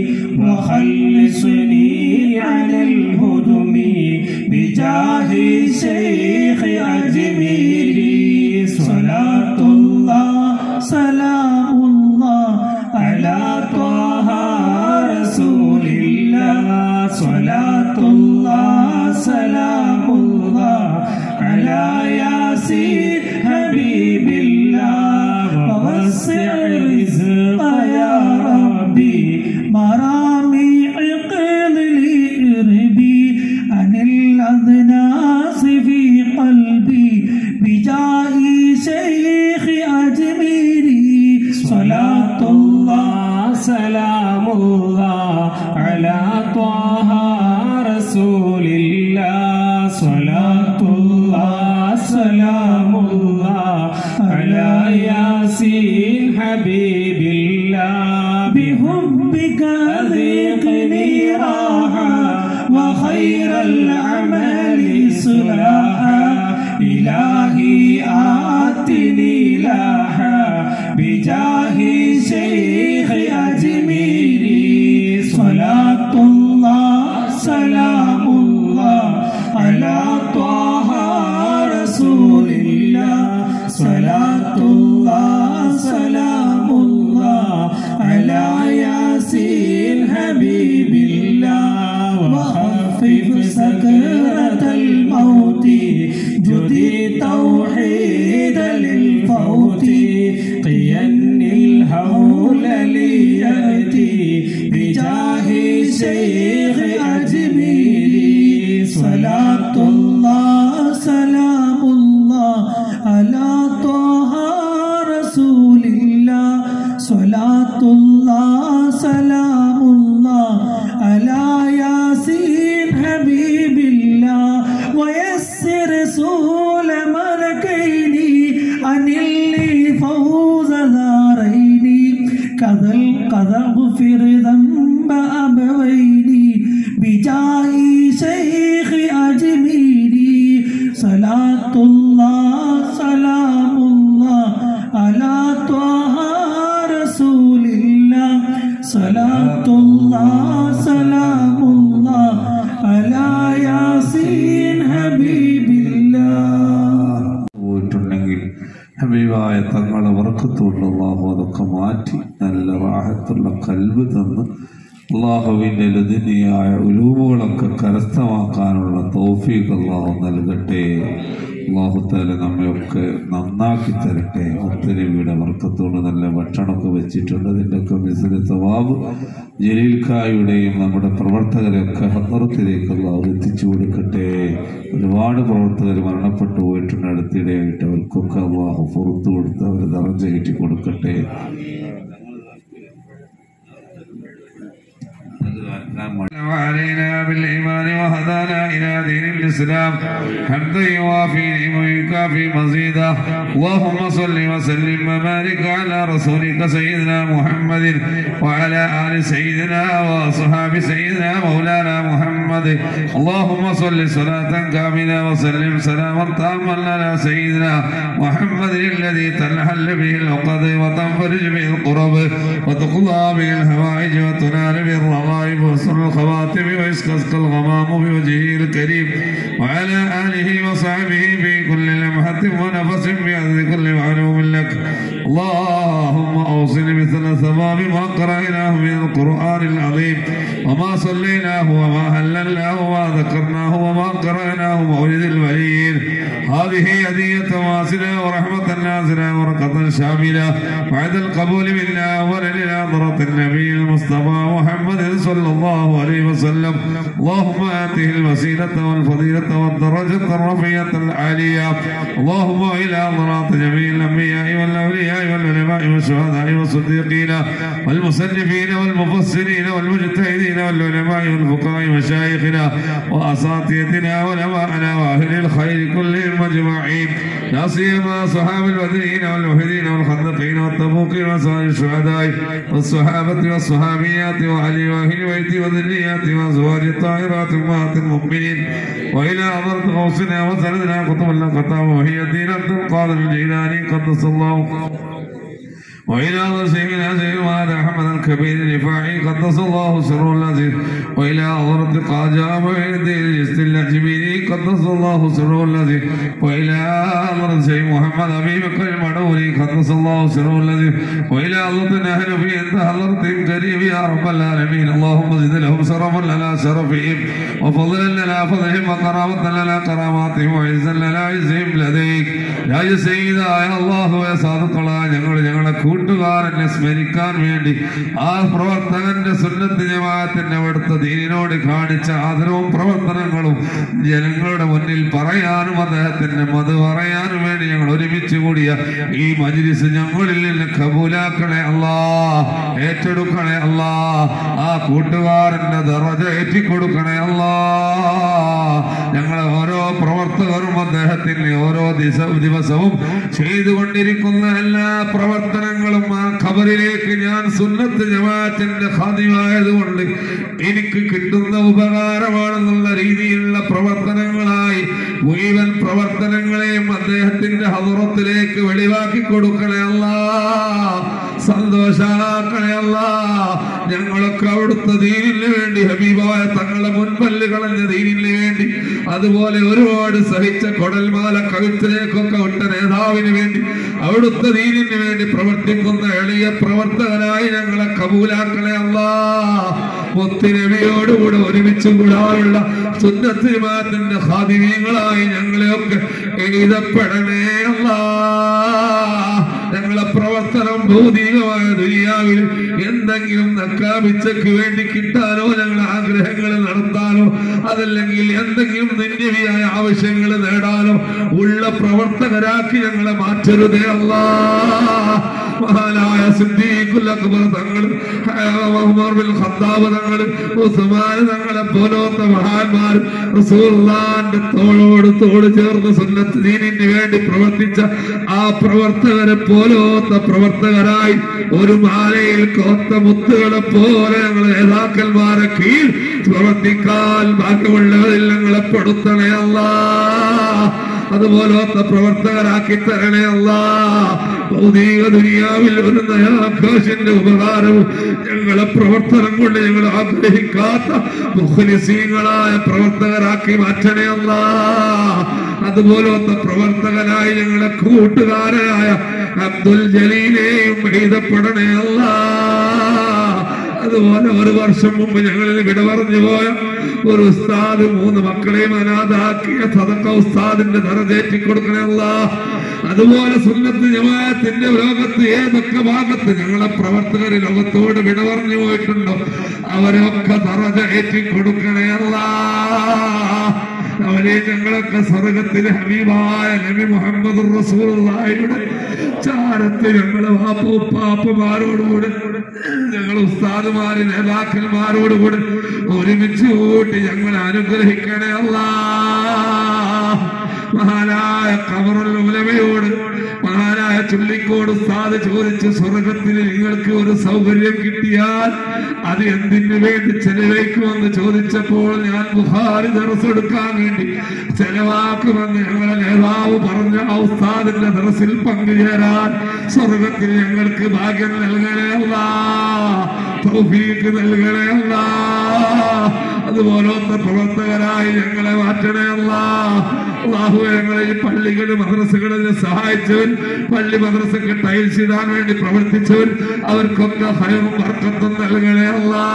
S9: وخلصني على الهدم بجاه شيخ أجميري صلاة الله سلام الله على طه رسول الله صلاة الله سلام الله على ياسين حبيب الله ووسع رزق يا ربي مرامي عقد لي اربي عن الأذناس في قلبي بجاه شيخ أجميري صلاة الله سلام الله على طه رسول الله صلاة الله سلام الله على ياسين حبيب الله بحبك أذيقني راحة وخير العمل صلاحا إلهي آتني لاحا بجاه شيخ أجميري صلاة الله سلام الله على طه رسول الله صلاة الله سلام الله على ياسين حبيب الله وخفف سكرة الموت جدي توحيد للفوت قين الهول ليأتي بجاه شيخ أجميري صلاة الله سلام الله على طه رسول الله صلاة الله سلام الله على ياسين حبيب الله ويسر سهول ملكين عن اللي فوز دارين كذا القذى اغفر ذنب أبوين بجاه شيخ أجميري صلاة الله سلام الله على طه رسول الله صلاة الله سلام الله على ياسين حبيب الله
S7: പോയിട്ടുണ്ടെങ്കിൽ ഹബീബായ തങ്ങളെ വർക്കത്തുള്ള അള്ളാഹു അതൊക്കെ മാറ്റി നല്ല റാഹത്തുള്ള കൽവ് തന്ന് അള്ളാഹുവിൻ്റെ ലതിനിയായ ഉലൂമുകളൊക്കെ കരസ്ഥമാക്കാനുള്ള തൗഫീഖ് അള്ളാഹു നൽകട്ടെ അള്ളാഹുത്താല നമ്മയൊക്കെ നന്നാക്കി തരട്ടെ ഒത്തിരി വീട് വർക്കത്തോട് നല്ല ഭക്ഷണമൊക്കെ വെച്ചിട്ടുണ്ട് അതിൻ്റെയൊക്കെ മിസിലെ സവാബ് ജലീൽക്കായുടെയും നമ്മുടെ പ്രവർത്തകരെയൊക്കെ ഹത്തറത്തിലേക്ക് അള്ളാഹു എത്തിച്ചു കൊടുക്കട്ടെ ഒരുപാട് പ്രവർത്തകർ മരണപ്പെട്ടു പോയിട്ടുണ്ട് അടുത്തിടെയായിട്ട് അവർക്കൊക്കെ അള്ളാഹു പുറത്തു കൊടുത്ത് അവർ ദറജ കയറ്റി കൊടുക്കട്ടെ
S10: وعلينا بالإيمان وهدانا إلى دين الإسلام حمدا يوافي ويكافي مزيدا اللهم صل وسلم وبارك على رسولك سيدنا محمد وعلى آل سيدنا وأصحاب سيدنا مولانا محمد اللهم صل صلاة كاملة وسلم سلاما تاما على سيدنا محمد الذي تنحل به العقد وتنفرج به القرب وتقضى به الهوائج وتنال به الرغائب وسر الخواتم ويسقسق الغمام بوجهه الكريم وعلى آله وصحبه في كل لمحة ونفس بعدد كل معلوم لك اللهم أوصل مثل ثواب ما قرأناه من القرآن العظيم وما صليناه وما هللناه وما ذكرناه وما قرأناه مولد الوليين هذه هدية واصلة ورحمة نازلة ورقة شاملة بعد القبول منا وللناظرة النبي المصطفى محمد صلى الله عليه وسلم اللهم آته الوسيلة والفضيلة والدرجة الرفيعة العالية اللهم إلى ضراط جميع الأنبياء والأولياء والعلماء والشهداء والصديقين والمسلفين والمفسرين والمجتهدين والعلماء والفقهاء مشايخنا وأساتذتنا ولماءنا وأهل الخير كلهم أجمعين لا سيما صحاب البدرين والوحدين والخندقين والتبوكين وسائر الشهداء والصحابة والصحابيات وعلي وأهل بيت وذريات وأزواج الطاهرات أمهات المؤمنين وإلى أمرت غوصنا وسندنا قطب اللقطة وهي الدين عبد القادر الجيلاني قدس الله وإلى أرض سيدنا سيد وهذا أحمد الكبير الرفاعي قدس الله سره العزيز وإلى أرض قاجا وإلى الدين الجست الأجميري قدس الله سره العزيز وإلى أرض سيد محمد أبي بكر المدوري قدس الله سره العزيز وإلى أرض نحن في أنت حضرت كريم يا رب العالمين اللهم زد لهم شرفا لنا شرفهم وفضلا لنا فضلهم وكرامة لنا كراماتهم وعزا لنا عزهم لديك يا سيدا يا الله يا صادق الله ഞങ്ങൾ ഞങ്ങളെ കൂടി കൂട്ടുകാരനെ സ്മരിക്കാൻ വേണ്ടി ആ പ്രവർത്തകന്റെ സുന്നത്ത് ജമാഅത്തിന്റെ അവിടുത്തെ ദീനിനോട് കാണിച്ച ആദരവും പ്രവർത്തനങ്ങളും ജനങ്ങളുടെ മുന്നിൽ പറയാനും അദ്ദേഹത്തിന്റെ മത് പറയാനും വേണ്ടി ഞങ്ങൾ ഒരുമിച്ച് കൂടിയ ഈ മജ്ലിസ് ഞങ്ങളിൽ നിന്ന് കബൂലാക്കണേ അല്ലാ ഏറ്റെടുക്കണേ അല്ലാ ആ കൂട്ടുകാരന്റെ ദറജ ഏറ്റിക്കൊടുക്കണേ അല്ലാ ഞങ്ങളെ ഓരോ പ്രവർത്തകരും അദ്ദേഹത്തിന് ഓരോ ദിവസ ദിവസവും ചെയ്തുകൊണ്ടിരിക്കുന്ന എല്ലാ പ്രവർത്തനങ്ങളും ആ ഖബറിലേക്ക് ഞാൻ സുന്നത്ത് ജമാഅത്തിന്റെ ഖാദിമായതുകൊണ്ട് എനിക്ക് കിട്ടുന്ന ഉപകാരമാണെന്നുള്ള രീതിയിലുള്ള പ്രവർത്തനങ്ങളായി മുഴുവൻ പ്രവർത്തനങ്ങളെയും അദ്ദേഹത്തിന്റെ ഹദറത്തിലേക്ക് വെളിവാക്കി കൊടുക്കണേ അല്ലാ സന്തോഷാക്കണേ അല്ലാ ഞങ്ങളൊക്കെ അവിടുത്തെ ദീനിന് വേണ്ടി ഹബീബായ തങ്ങളെ മുൻപല്ല് കളഞ്ഞ ദീനിന് വേണ്ടി അതുപോലെ ഒരുപാട് സഹിച്ച കൊടൽമാല കവിത്തിലേക്കൊക്കെ വിട്ട നേതാവിന് വേണ്ടി അവിടുത്തെ ദീനിന് വേണ്ടി പ്രവർത്തിക്കുന്ന എളിയ പ്രവർത്തകനായി ഞങ്ങളെ കബൂലാക്കളെ അല്ലാ മുത്തുനബിയോടുകൂടെ ഒരുമിച്ച് കൂടാനുള്ള സുന്നത്ത് ജമാഅത്തിന്റെ ഹാദിമീങ്ങളായി ഞങ്ങളെയൊക്കെ എഴുതപ്പെടണേ അല്ലാ ഞങ്ങളെ പ്രവർത്തനം ഭൗതികമായ ദുനിയാവിൽ എന്തെങ്കിലും നക്കാമിച്ചക്ക് വേണ്ടി കിട്ടാനോ ഞങ്ങളെ ആഗ്രഹങ്ങൾ നടത്താനോ അതല്ലെങ്കിൽ എന്തെങ്കിലും നിന്യവിയായ ആവശ്യങ്ങൾ നേടാനോ ഉള്ള പ്രവർത്തകരാക്കി ഞങ്ങളെ മാറ്റരുതേ അല്ലാ മഹാനായ സിദ്ദീഖുൽ അക്ബർ തങ്ങൾ ഉമർ ബിൻ ഖത്താബ് തങ്ങൾ ഉസ്മാൻ തങ്ങളെ പോലോത്ത മഹാന്മാർ റസൂലുള്ളാഹിന്റെ തോളോട് തോട് ചേർന്ന് സുന്നത്ത് ദീനിന് വേണ്ടി പ്രവർത്തിച്ച ആ പ്രവർത്തകരെ പോലോത്ത പ്രവർത്തകരായി ഒരു മാലയിൽ കോത്ത മുത്തുകളെ പോലെ ഞങ്ങൾ നേതാക്കന്മാരെ കീഴിൽ പ്രവർത്തിക്കാൻ ബാക്കിയുള്ളവരിൽ ഞങ്ങളെ പെടുത്തണേ അല്ലാ അതുപോലത്തെ പ്രവർത്തകരാക്കി തരണേ അല്ല ഭൗതിക ദുനിയാവിൽ ഒരു നയാകാശന്റെ ഉപകാരവും ഞങ്ങളെ പ്രവർത്തനം കൊണ്ട് ഞങ്ങൾ ആഗ്രഹിക്കാത്ത മുഖലിസീങ്ങളായ പ്രവർത്തകരാക്കി മാറ്റണേ അല്ല അതുപോലത്തെ പ്രവർത്തകനായി ഞങ്ങളെ കൂട്ടുകാരനായ അബ്ദുൽ ജലീലെയും എഴുതപ്പെടണേ അല്ല അതുപോലെ ഒരു വർഷം മുമ്പ് ഞങ്ങളിൽ വിട പറഞ്ഞു പോയ ഒരു ഉസ്താദ് മൂന്ന് മക്കളെയും അനാഥാക്കിയ സദക്ക ഉസ്താദിന്റെ തറചേറ്റി കൊടുക്കണമല്ല അതുപോലെ സുന്നത്ത് ജമാഅത്തിന്റെ ലോകത്ത് ഏതൊക്കെ ഭാഗത്ത് ഞങ്ങളെ പ്രവർത്തകർ ലോകത്തോട് വിട പറഞ്ഞു പോയിട്ടുണ്ടോ അവരൊക്കെ തറച ഏറ്റി കൊടുക്കണമല്ല അവരെ ഞങ്ങളൊക്കെ സ്വർഗത്തിലെ ഹബീബായ നബി മുഹമ്മദ് റസൂലുള്ളാഹിയുടെ ചാരത്ത് ഞങ്ങളെ വാപ്പ ഉപ്പാപ്പമാരോടുകൂടെ ഞങ്ങൾ ഉസ്താദുമാര് നേതാക്കന്മാരോടുകൂടെ ഒരുമിച്ച് കൂട്ടി ഞങ്ങൾ അനുഗ്രഹിക്കണേ അല്ലാ മഹാനായ കബറുൽ ഉലമയോട് മഹാനായ ചുള്ളിക്കോട് ഉസ്താദ് ചോദിച്ചു സ്വർഗത്തിൽ നിങ്ങൾക്ക് ഒരു സൗകര്യം കിട്ടിയാൽ അത് എന്തിനു വേണ്ടി ചെലവഴിക്കുമെന്ന് ചോദിച്ചപ്പോൾ ഞാൻ ബുഹാരി ദർസെടുക്കാൻ വേണ്ടി ചെലവാക്കുമെന്ന് ഞങ്ങളെ നേതാവ് പറഞ്ഞ ആ ഉസ്താദിന്റെ ദർസിൽ പങ്കുചേരാൻ സ്വർഗത്തിൽ ഞങ്ങൾക്ക് ഭാഗ്യം നൽകണേ അല്ല തൗഫീക്ക് നൽകണേ അല്ല അതുപോലത്തെ പ്രവർത്തകരായി ഞങ്ങളെ മാറ്റണേ അല്ല അള്ളാഹു ഞങ്ങളെ ഈ പള്ളികൾ മദ്രസകളിൽ സഹായിച്ചവൻ പള്ളി മദ്രസക്ക് ടൈൽസ് ഇടാൻ വേണ്ടി പ്രവർത്തിച്ചവൻ അവർക്കൊക്കെ ഭയവും വർക്കത്തും നൽകണേ അല്ലാ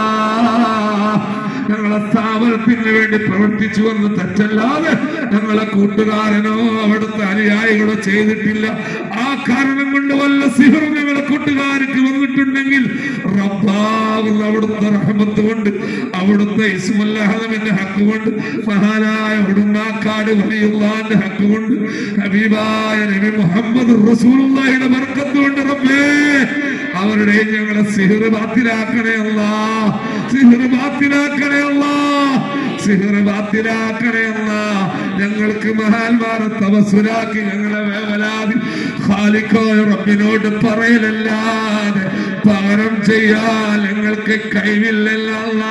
S10: ഞങ്ങളെ സ്ഥാപനത്തിന് വേണ്ടി പ്രവർത്തിച്ചു വന്ന് തെറ്റല്ലാതെ ഞങ്ങളെ കൂട്ടുകാരനോ അവിടുത്തെ അനുയായികളോ ചെയ്തിട്ടില്ല ആ കാരണം കൊണ്ട് വല്ല സിഹർ ഞങ്ങളെ കൂട്ടുകാർക്ക് വന്നിട്ടുണ്ടെങ്കിൽ റബ്ബാവുന്ന അവിടുത്തെ റഹമത്ത് കൊണ്ട് അവിടുത്തെ ഇസ്മുല്ലഹമിന്റെ ഹക്ക് കൊണ്ട് മഹാനായ ഉടുങ്ങാക്കാട് വലിയുള്ളാന്റെ ഹക്ക് കൊണ്ട് ഹബീബായ നബി മുഹമ്മദ് റസൂലുള്ളാഹിയുടെ ബർക്കത്ത് കൊണ്ട് റബ്ബേ അവരുടെ ഞങ്ങളെ സിഹർ ബാത്തിലാക്കണേ അല്ല സിഹർ ബാത്തിലാക്കണേ അല്ല സിഹർ ബാത്തിലാക്കണേ അല്ല ഞങ്ങൾക്ക് മഹാന്മാരെ തപസ്സുരാക്കി ഞങ്ങളെ വേവലാതി ഖാലിക്കായ റബ്ബിനോട് പറയലല്ലാതെ പകരം ചെയ്യാൻ ഞങ്ങൾക്ക് കഴിവില്ലല്ല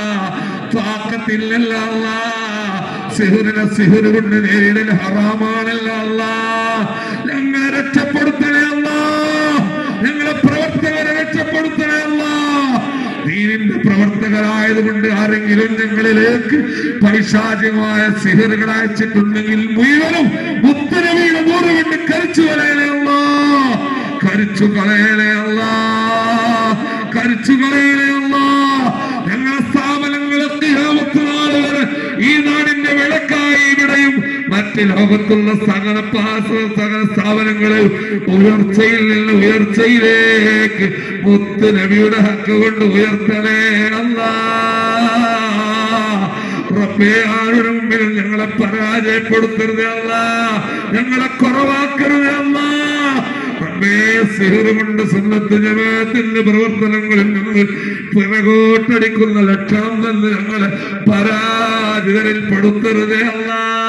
S10: താക്കത്തില്ലല്ല സിഹുരിനെ സിഹുര് കൊണ്ട് നേരിടൽ ഹറാമാണല്ല അല്ല ഞങ്ങളെ രക്ഷപ്പെടുത്തണേ അല്ല ഞങ്ങളെ പ്രവർത്തകരെ രക്ഷപ്പെടുത്തണേ അല്ല ദീനിന്റെ പ്രവർത്തകരായതുകൊണ്ട് ആരെങ്കിലും ഞങ്ങളിലേക്ക് പൈശാചികമായ സിഹറുകൾ അയച്ചിട്ടുണ്ടെങ്കിൽ മുഴുവനും ഉത്തരവീട് മൂറുകൊണ്ട് കരിച്ചു കളയണേ അല്ല കരിച്ചു കളയണേ അല്ല കരിച്ചു കളയണേ അല്ല ഞങ്ങളെ സ്ഥാപനങ്ങളൊക്കെ ആപത്ത് നാളുകൾ ഈ നാടിന്റെ വിളക്കായി ഇവിടെയും മറ്റ് ഈ ലോകത്തുള്ള സകല പാസ സകല സ്ഥാപനങ്ങളെ ഉയർച്ചയിൽ നിന്ന് ഉയർച്ചയിലേക്ക് മുത്ത് നബിയുടെ ഹക്ക് കൊണ്ട് ഉയർത്തണേ അല്ലാ റബ്ബേ ആരുടെ മുമ്പിൽ ഞങ്ങളെ പരാജയപ്പെടുത്തരുതേ അല്ല ഞങ്ങളെ കുറവാക്കരുതേ അല്ല റബ്ബേ സിഹർ കൊണ്ട് സുന്നത്ത് ജമാഅത്തിന്റെ പ്രവർത്തനങ്ങളിൽ നിന്ന് പിറകോട്ടടിക്കുന്ന ലക്ഷണം തന്നെ ഞങ്ങളെ പരാജിതരിൽ പെടുത്തരുതേ അല്ല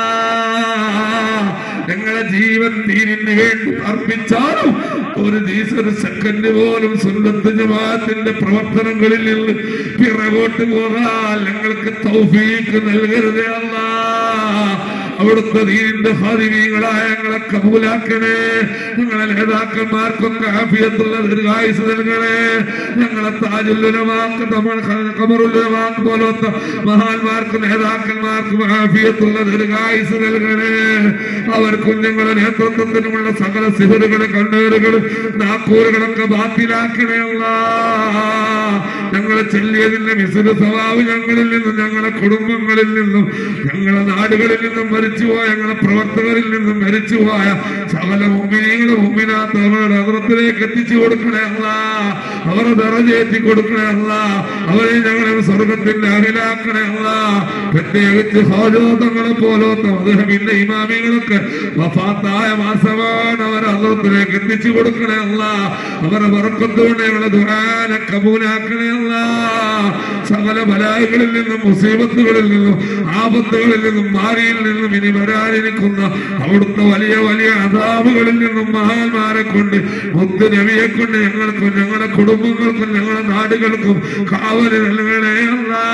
S10: ഞങ്ങളെ ജീവൻ തീരിന് വേണ്ടി അർപ്പിച്ചാലും ഒരു ദിവസം ഒരു സെക്കൻഡ് പോലും സുന്നത്ത് ജമാഅത്തിന്റെ പ്രവർത്തനങ്ങളിൽ നിന്ന് പിറകോട്ട് പോകാൻ ഞങ്ങൾക്ക് തൗഫീക്ക് നൽകരുതേ അല്ലാ അവിടുത്തെ ദീനിന്റെ ഹാദിവീങ്ങളായ ഞങ്ങളെ കബൂലാക്കണേ ഞങ്ങളെ നേതാക്കന്മാർക്കൊക്കെ ആഫിയത്തുള്ള ദീർഘായുസ് നൽകണേ ഞങ്ങളെ താജുല്ലുലമാക്ക് നമ്മൾ കമറുല്ലുലമാക്ക് പോലത്തെ മഹാന്മാർക്ക് നേതാക്കന്മാർക്കും ആഫിയത്തുള്ള ദീർഘായുസ് നൽകണേ അവർക്കും ഞങ്ങളുടെ നേതൃത്വത്തിനുമുള്ള സകല സിഹറുകളും കണ്ണേറുകളും നാക്കൂറുകളൊക്കെ ബാത്തിലാക്കണേ അല്ലാ ഞങ്ങളെ ചെല്ലിയതിന്റെ മിസുര സ്വഭാവ് ഞങ്ങളിൽ നിന്നും ഞങ്ങളെ കുടുംബങ്ങളിൽ നിന്നും ഞങ്ങളെ നാടുകളിൽ നിന്നും മരിച്ചുപോയ ഞങ്ങളെ പ്രവർത്തകരിൽ നിന്നും മരിച്ചുപോയ സകല മുമ്പിനീങ്ങളും മുമ്പിനകത്ത് അവരുടെ അതിർത്തിലേക്ക് എത്തിച്ചു കൊടുക്കണേ അല്ല അവരെ നിറഞ്ഞേറ്റി കൊടുക്കണേ അല്ല അവരെ ഞങ്ങളെ സ്വർഗത്തിന്റെ അകലാക്കണേ അല്ല പ്രത്യേകിച്ച് ഹോജോതങ്ങളെ പോലത്തെ അദ്ദേഹത്തിന്റെ ഇമാമികളൊക്കെ വഫാത്തായ മാസമാണ് അവരെ അതിർത്തിലേക്ക് എത്തിച്ചു കൊടുക്കണേ അല്ല അവരെ വറക്കത്തോടെ ഞങ്ങളെ ദുരാനെ കബൂലാക്കണേ അല്ല സകല ബലായികളിൽ നിന്നും മുസീബത്തുകളിൽ നിന്നും ആപത്തുകളിൽ നിന്നും മാറിയിൽ നിന്നും ഇനി വരാനിരിക്കുന്ന അവിടുത്തെ വലിയ വലിയ അതാപുകളിൽ നിന്നും മഹാന്മാരെ കൊണ്ട് മുത്ത് നബിയെ കൊണ്ട് ഞങ്ങൾക്കും ഞങ്ങളുടെ കുടുംബങ്ങൾക്കും ഞങ്ങളുടെ നാടുകൾക്കും കാവല് നൽകണേ അല്ലാ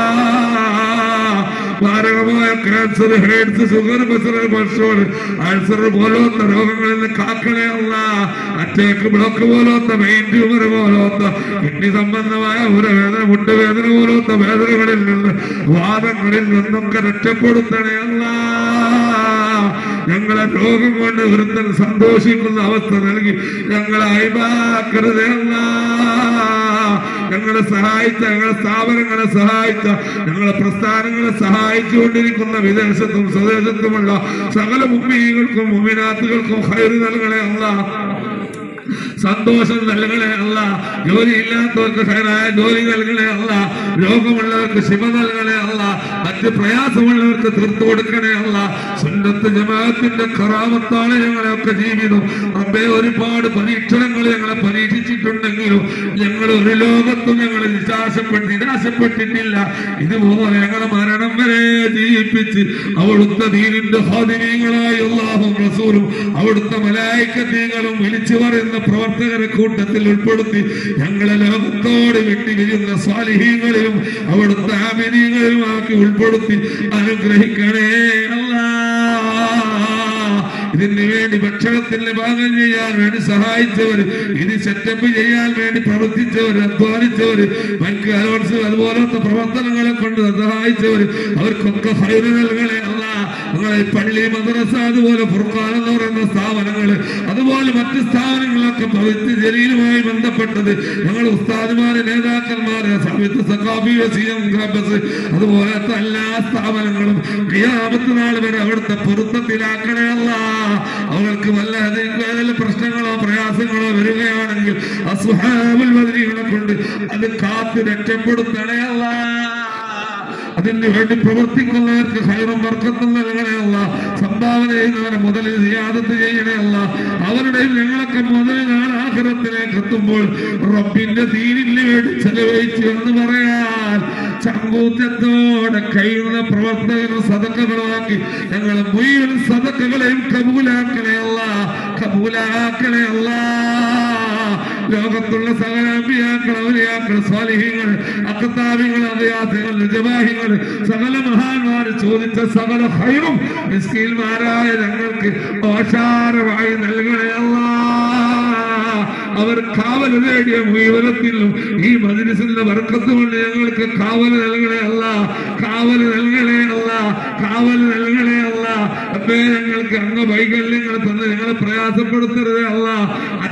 S10: മാരകമായ cancer AIDS sugar pressure cholesterol ulcer പോലത്തെ രോഗങ്ങളിൽ നിന്ന് കാക്കണേ അല്ല അറ്റാക്ക് ബ്ലോക്ക് പോലത്തെ മെയിൻ ട്യൂമർ പോലത്തെ കിഡ്നി സംബന്ധമായ ഒരു വേദന മുട്ടുവേദന പോലത്തെ വേദനകളിൽ നിന്ന് വാദങ്ങളിൽ നിന്നൊക്കെ രക്ഷപ്പെടുത്തണേ അല്ല ഞങ്ങളെ രോഗം കൊണ്ട് വൃത്തൻ സന്തോഷിക്കുന്ന അവസ്ഥ നൽകി ഞങ്ങളെ അയമാക്കരുതേ അല്ല ഞങ്ങളെ സഹായിച്ച ഞങ്ങളെ സ്ഥാപനങ്ങളെ സഹായിച്ച ഞങ്ങളെ പ്രസ്ഥാനങ്ങളെ സഹായിച്ചുകൊണ്ടിരിക്കുന്ന വിദേശത്തും സ്വദേശത്തുമുള്ള സകല മുമ്മികൾക്കും മുമ്മിനാത്തുകൾക്കും ഹൈറ് നൽകണേ അല്ല സന്തോഷം നൽകണേ അല്ല ജോലി ഇല്ലാത്തവർക്ക് ഹൈറായ ജോലി നൽകണേ അല്ല രോഗമുള്ളവർക്ക് ശിവ നൽകണേ അല്ല മറ്റ് പ്രയാസമുള്ളവർക്ക് തീർത്തു കൊടുക്കണേ അല്ല സുന്നത്ത് ജമാഅത്തിന്റെ കറാമത്താണ് ഞങ്ങളെയൊക്കെ ജീവിതം അമ്പേ ഒരുപാട് പരീക്ഷണങ്ങൾ ഞങ്ങളെ പരീക്ഷിച്ചിട്ടുണ്ടെങ്കിലും ഞങ്ങൾ ഒരു ലോകത്തും ഞങ്ങൾ നിരാശപ്പെട്ട് നിരാശപ്പെട്ടിട്ടില്ല ഇതുപോലെ ഞങ്ങളെ മരണം വരെ ജീവിപ്പിച്ച് അവിടുത്തെ ദീനിന്റെ ഹാദിനീയങ്ങളായ അള്ളാഹും റസൂലും അവിടുത്തെ മലായിക്കത്തീങ്ങളും വിളിച്ചു പറയുന്ന പ്രവർത്തകരെ കൂട്ടത്തിൽ ഉൾപ്പെടുത്തി ഞങ്ങളെ ലോകത്തോട് വിട്ടി വിരിയുന്ന സ്വാലിഹീങ്ങളിലും അവിടുത്തെ ആമിനീങ്ങളിലുമാക്കി ഉൾപ്പെടുത്തി അനുഗ്രഹിക്കണേ അല്ലാ ഇതിന് വേണ്ടി ഭക്ഷണത്തിന് ഭാഗം ചെയ്യാൻ വേണ്ടി സഹായിച്ചവർ ഇത് സെറ്റപ്പ് ചെയ്യാൻ വേണ്ടി പ്രവർത്തിച്ചവർ അധ്വാനിച്ചവർ മറ്റ് അലോൺസ് അതുപോലത്തെ പ്രവർത്തനങ്ങളെ കൊണ്ട് സഹായിച്ചവർ അവർക്കൊക്കെ ഫൈന് നൽകണേ അല്ല നിങ്ങളെ പള്ളി മദ്രസ അതുപോലെ ഫുർഖാൻ എന്ന് പറയുന്ന സ്ഥാപനങ്ങൾ അതുപോലെ മറ്റ് സ്ഥാപനങ്ങളൊക്കെ പവിത്ര ജലീലുമായി ബന്ധപ്പെട്ടത് ഞങ്ങൾ ഉസ്താദുമാര് നേതാക്കന്മാര് സമയത്ത് സഖാഫി വസീം ക്യാമ്പസ് അതുപോലത്തെ എല്ലാ സ്ഥാപനങ്ങളും ക്രിയാമത്ത് നാൾ വരെ അവിടുത്തെ പൊരുത്തത്തിലാക്കണേ അല്ല അവർക്ക് വല്ല ഏതെങ്കിലും പ്രശ്നങ്ങളോ പ്രയാസങ്ങളോ വരികയാണെങ്കിൽ അസുഹാബുൽ മതിരികളെ കൊണ്ട് അത് കാത്ത് രക്ഷപ്പെടുത്തണേ അല്ല അതിന് വേണ്ടി പ്രവർത്തിക്കുന്നവർക്ക് ഹൈറും വർക്കത്തും നൽകണയല്ല സംഭാവന ചെയ്യുന്നവരെ മുതലിൽ സിയാദത്ത് ചെയ്യണയല്ല അവരുടെ ഞങ്ങളൊക്കെ മുതൽ നാളാഹരത്തിലേക്ക് എത്തുമ്പോൾ റബ്ബിന്റെ തീരിന് വേണ്ടി ചെലവഴിച്ചു എന്ന് പറയാൻ ചങ്കൂറ്റത്തോടെ കഴിയുന്ന പ്രവർത്തകരും സതക്കകളുമാക്കി ഞങ്ങൾ മുഴുവൻ സതക്കകളെയും കബൂലാക്കണയല്ല കബൂലാക്കണയല്ല ലോകത്തുള്ള സകല അമ്പിയാക്കൾ അവലിയാക്കൾ സ്വാലിഹ്യങ്ങൾ അക്കത്താവികൾ അറിയാത്തങ്ങൾ നിജവാഹികൾ സകല മഹാന്മാർ ചോദിച്ച സകല ഹൈറും മിസ്കീൽമാരായ ഞങ്ങൾക്ക് ഓഷാരമായി നൽകണേ അല്ലാ അവർ കാവൽ നേടിയ മുഴുവനത്തിലും ഈ മജിലിസിന്റെ വർക്കത്ത് കൊണ്ട് ഞങ്ങൾക്ക് കാവൽ നൽകണേ അല്ല കാവൽ നൽകണേ അല്ല കാവൽ നൽകണേ അല്ല അപ്പേ ഞങ്ങൾക്ക് അംഗവൈകല്യങ്ങൾ തന്ന് ഞങ്ങളെ പ്രയാസപ്പെടുത്തരുതേ അല്ല അറ്റ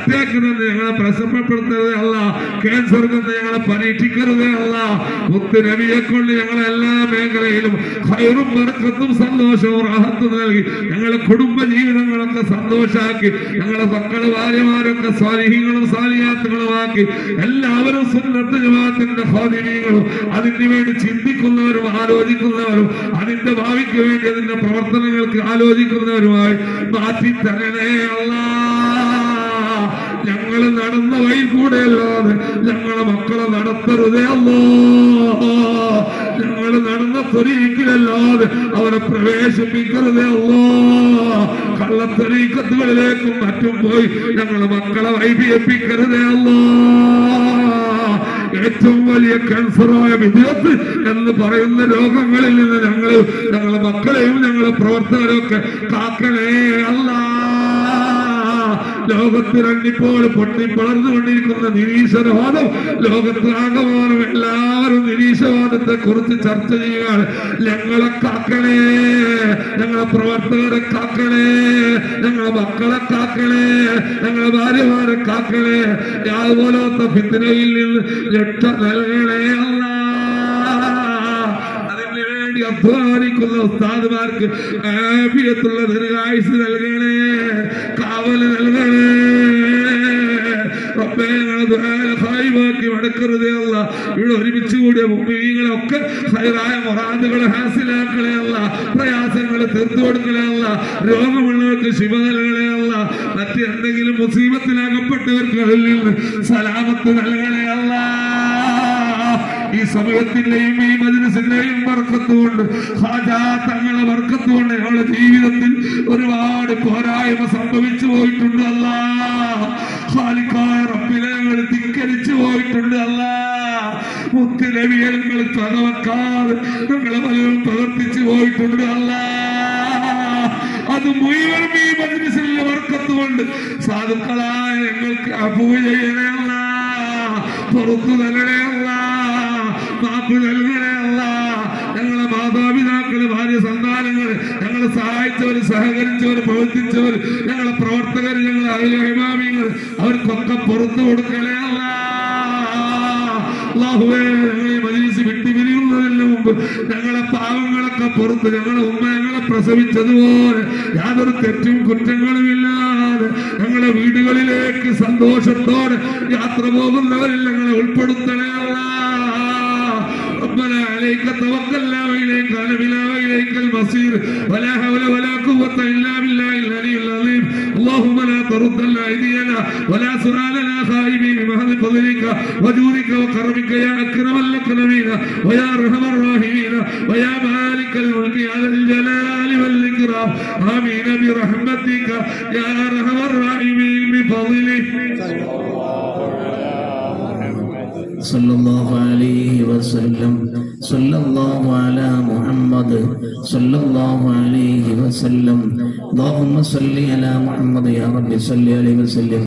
S10: അറ്റാക്ക് നിന്ന് ഞങ്ങളെ പ്രസവപ്പെടുത്തരുതേ അല്ല ക്യാൻസർ നിന്ന് ഞങ്ങളെ പരീക്ഷിക്കരുതേ അല്ല മുത്ത് നബിയെ കൊണ്ട് ഞങ്ങളെ എല്ലാ മേഖലയിലും ഹൈറും ബർക്കത്തും സന്തോഷവും റാഹത്തും നൽകി ഞങ്ങളെ കുടുംബ ജീവിതങ്ങളൊക്കെ സന്തോഷാക്കി ഞങ്ങളെ മക്കള് ഭാര്യമാരൊക്കെ സ്വാലിഹ്യങ്ങളും സാലിയാത്തുകളുമാക്കി എല്ലാവരും സുന്നത്ത് ജമാഅത്തിന്റെ സ്വാധീനങ്ങളും അതിന് വേണ്ടി ചിന്തിക്കുന്നവരും ആലോചിക്കുന്നവരും അതിന്റെ ഭാവിക്ക് വേണ്ടി അതിന്റെ പ്രവർത്തനങ്ങൾക്ക് ആലോചിക്കുന്നവരുമായി മാറ്റി തരണേ അല്ലാ ഞങ്ങൾ നടന്ന വഴി കൂടെ അല്ലാതെ ഞങ്ങളെ മക്കളെ നടത്തരുതേ അല്ലോ ഞങ്ങൾ നടന്ന തൊരീക്കിലല്ലാതെ അവരെ പ്രവേശിപ്പിക്കരുതേ അല്ലോ കള്ളത്തൊരീക്കത്തുകളിലേക്കും മറ്റും പോയി ഞങ്ങളെ മക്കളെ വൈദ്യപ്പിക്കരുതേ അല്ലോ ഏറ്റവും വലിയ ക്യാൻസറായ വിദേഹത്ത് എന്ന് പറയുന്ന രോഗങ്ങളിൽ നിന്ന് ഞങ്ങൾ ഞങ്ങളെ മക്കളെയും ഞങ്ങളെ പ്രവർത്തകരൊക്കെ കാക്കണേ അല്ലാ ലോകത്തിറങ്ങിപ്പോൾ പൊട്ടി വളർന്നുകൊണ്ടിരിക്കുന്ന നിരീശ്വരവാദം ലോകത്തിലാകമാനം എല്ലാവരും നിരീശ്വരവാദത്തെ കുറിച്ച് ചർച്ച ചെയ്യുകയാണ് ഞങ്ങളെ കാക്കണേ ഞങ്ങളെ പ്രവർത്തകരെ കാക്കണേ ഞങ്ങളെ മക്കളെ കാക്കണേ ഞങ്ങളെ ഭാര്യമാരെ കാക്കണേ അതുപോലത്തെ ഫിത്തിനയിൽ നിന്ന് രക്ഷ നൽകണേ അല്ലാ അതിന് വേണ്ടി അധ്വാനിക്കുന്ന ഉസ്താദുമാർക്ക് ആഫിയത്തുള്ള ദീർഘായുസ് നൽകണേ കാവല് നൽകണേ റബ്ബേ ഞങ്ങളെ ദുആനെ ഖായിമാക്കി മടക്കരുതേ അല്ല ഇവിടെ ഒരുമിച്ച് കൂടിയ മുമ്പിങ്ങളൊക്കെ ഹൈറായ മൊറാദുകളെ ഹാസിലാക്കളെ അല്ല പ്രയാസങ്ങളെ തീർത്തു കൊടുക്കലേ അല്ല രോഗമുള്ളവർക്ക് ശിവ നൽകണേ അല്ല മറ്റ് എന്തെങ്കിലും മുസീബത്തിലാകപ്പെട്ടവർക്ക് അതിൽ നിന്ന് സലാമത്ത് നൽകണേ അല്ല ഈ സമയത്തിന്റെയും ഈ മജിലിസിന്റെയും വർക്കത്തുകൊണ്ട് ഹാജാ തങ്ങളെ വർക്കത്തുകൊണ്ട് ഞങ്ങളുടെ ജീവിതത്തിൽ ഒരുപാട് പോരായ്മ സംഭവിച്ചു പോയിട്ടുണ്ട് അല്ല ഹാലിക്കായ റബ്ബിനെ ഞങ്ങൾ ധിക്കരിച്ചു പോയിട്ടുണ്ട് അല്ല മുത്തുനബിയെ ഞങ്ങൾ തകവക്കാതെ ഞങ്ങളെ പലരും പ്രവർത്തിച്ചു പോയിട്ടുണ്ട് അല്ല അത് മുഴുവനും ഈ മജിലിസിലെ വർക്കത്തുകൊണ്ട് സാധുക്കളായ ഞങ്ങൾക്ക് അപൂജ ചെയ്യണേ അല്ല പുറത്തു തരണേ അല്ല മാപ്പ് നൽകണേ അല്ല ഞങ്ങളെ മാതാപിതാക്കള് ഭാര്യ സന്താനങ്ങള് ഞങ്ങളെ സഹായിച്ചവര് സഹകരിച്ചവര് പ്രവർത്തിച്ചവര് ഞങ്ങളെ പ്രവർത്തകർ ഞങ്ങളെ അഭിമാമികൾ അവർക്കൊക്കെ പുറത്തു കൊടുക്കണേ അല്ല അല്ലാഹുവേ ഞങ്ങൾ ഈ മജീസ് വിട്ടുപിരിയുന്നതിന് മുമ്പ് ഞങ്ങളെ പാവങ്ങളൊക്കെ പുറത്ത് ഞങ്ങളെ ഉമ്മ ഞങ്ങളെ പ്രസവിച്ചതുപോലെ യാതൊരു തെറ്റും കുറ്റങ്ങളും ഇല്ലാതെ ഞങ്ങളെ വീടുകളിലേക്ക് സന്തോഷത്തോടെ യാത്ര പോകുന്നവരിൽ ഞങ്ങളെ ഉൾപ്പെടുത്തണേ അല്ലാ ربنا عليك توكلنا واليك انبنا واليك المصير ولا حول ولا قوه الا بالله العلي العظيم اللهم لا تردنا ايدينا ولا سؤالنا خائبين بمحض فضلك وجودك وكرمك يا اكرم الاكرمين ويا ارحم الراحمين ويا مالك الملك على الجلال والاكرام امين برحمتك يا ارحم الراحمين بفضلك
S3: صلى الله عليه وسلم صلى الله على محمد صلى الله عليه وسلم اللهم صل على محمد يا رب صل عليه وسلم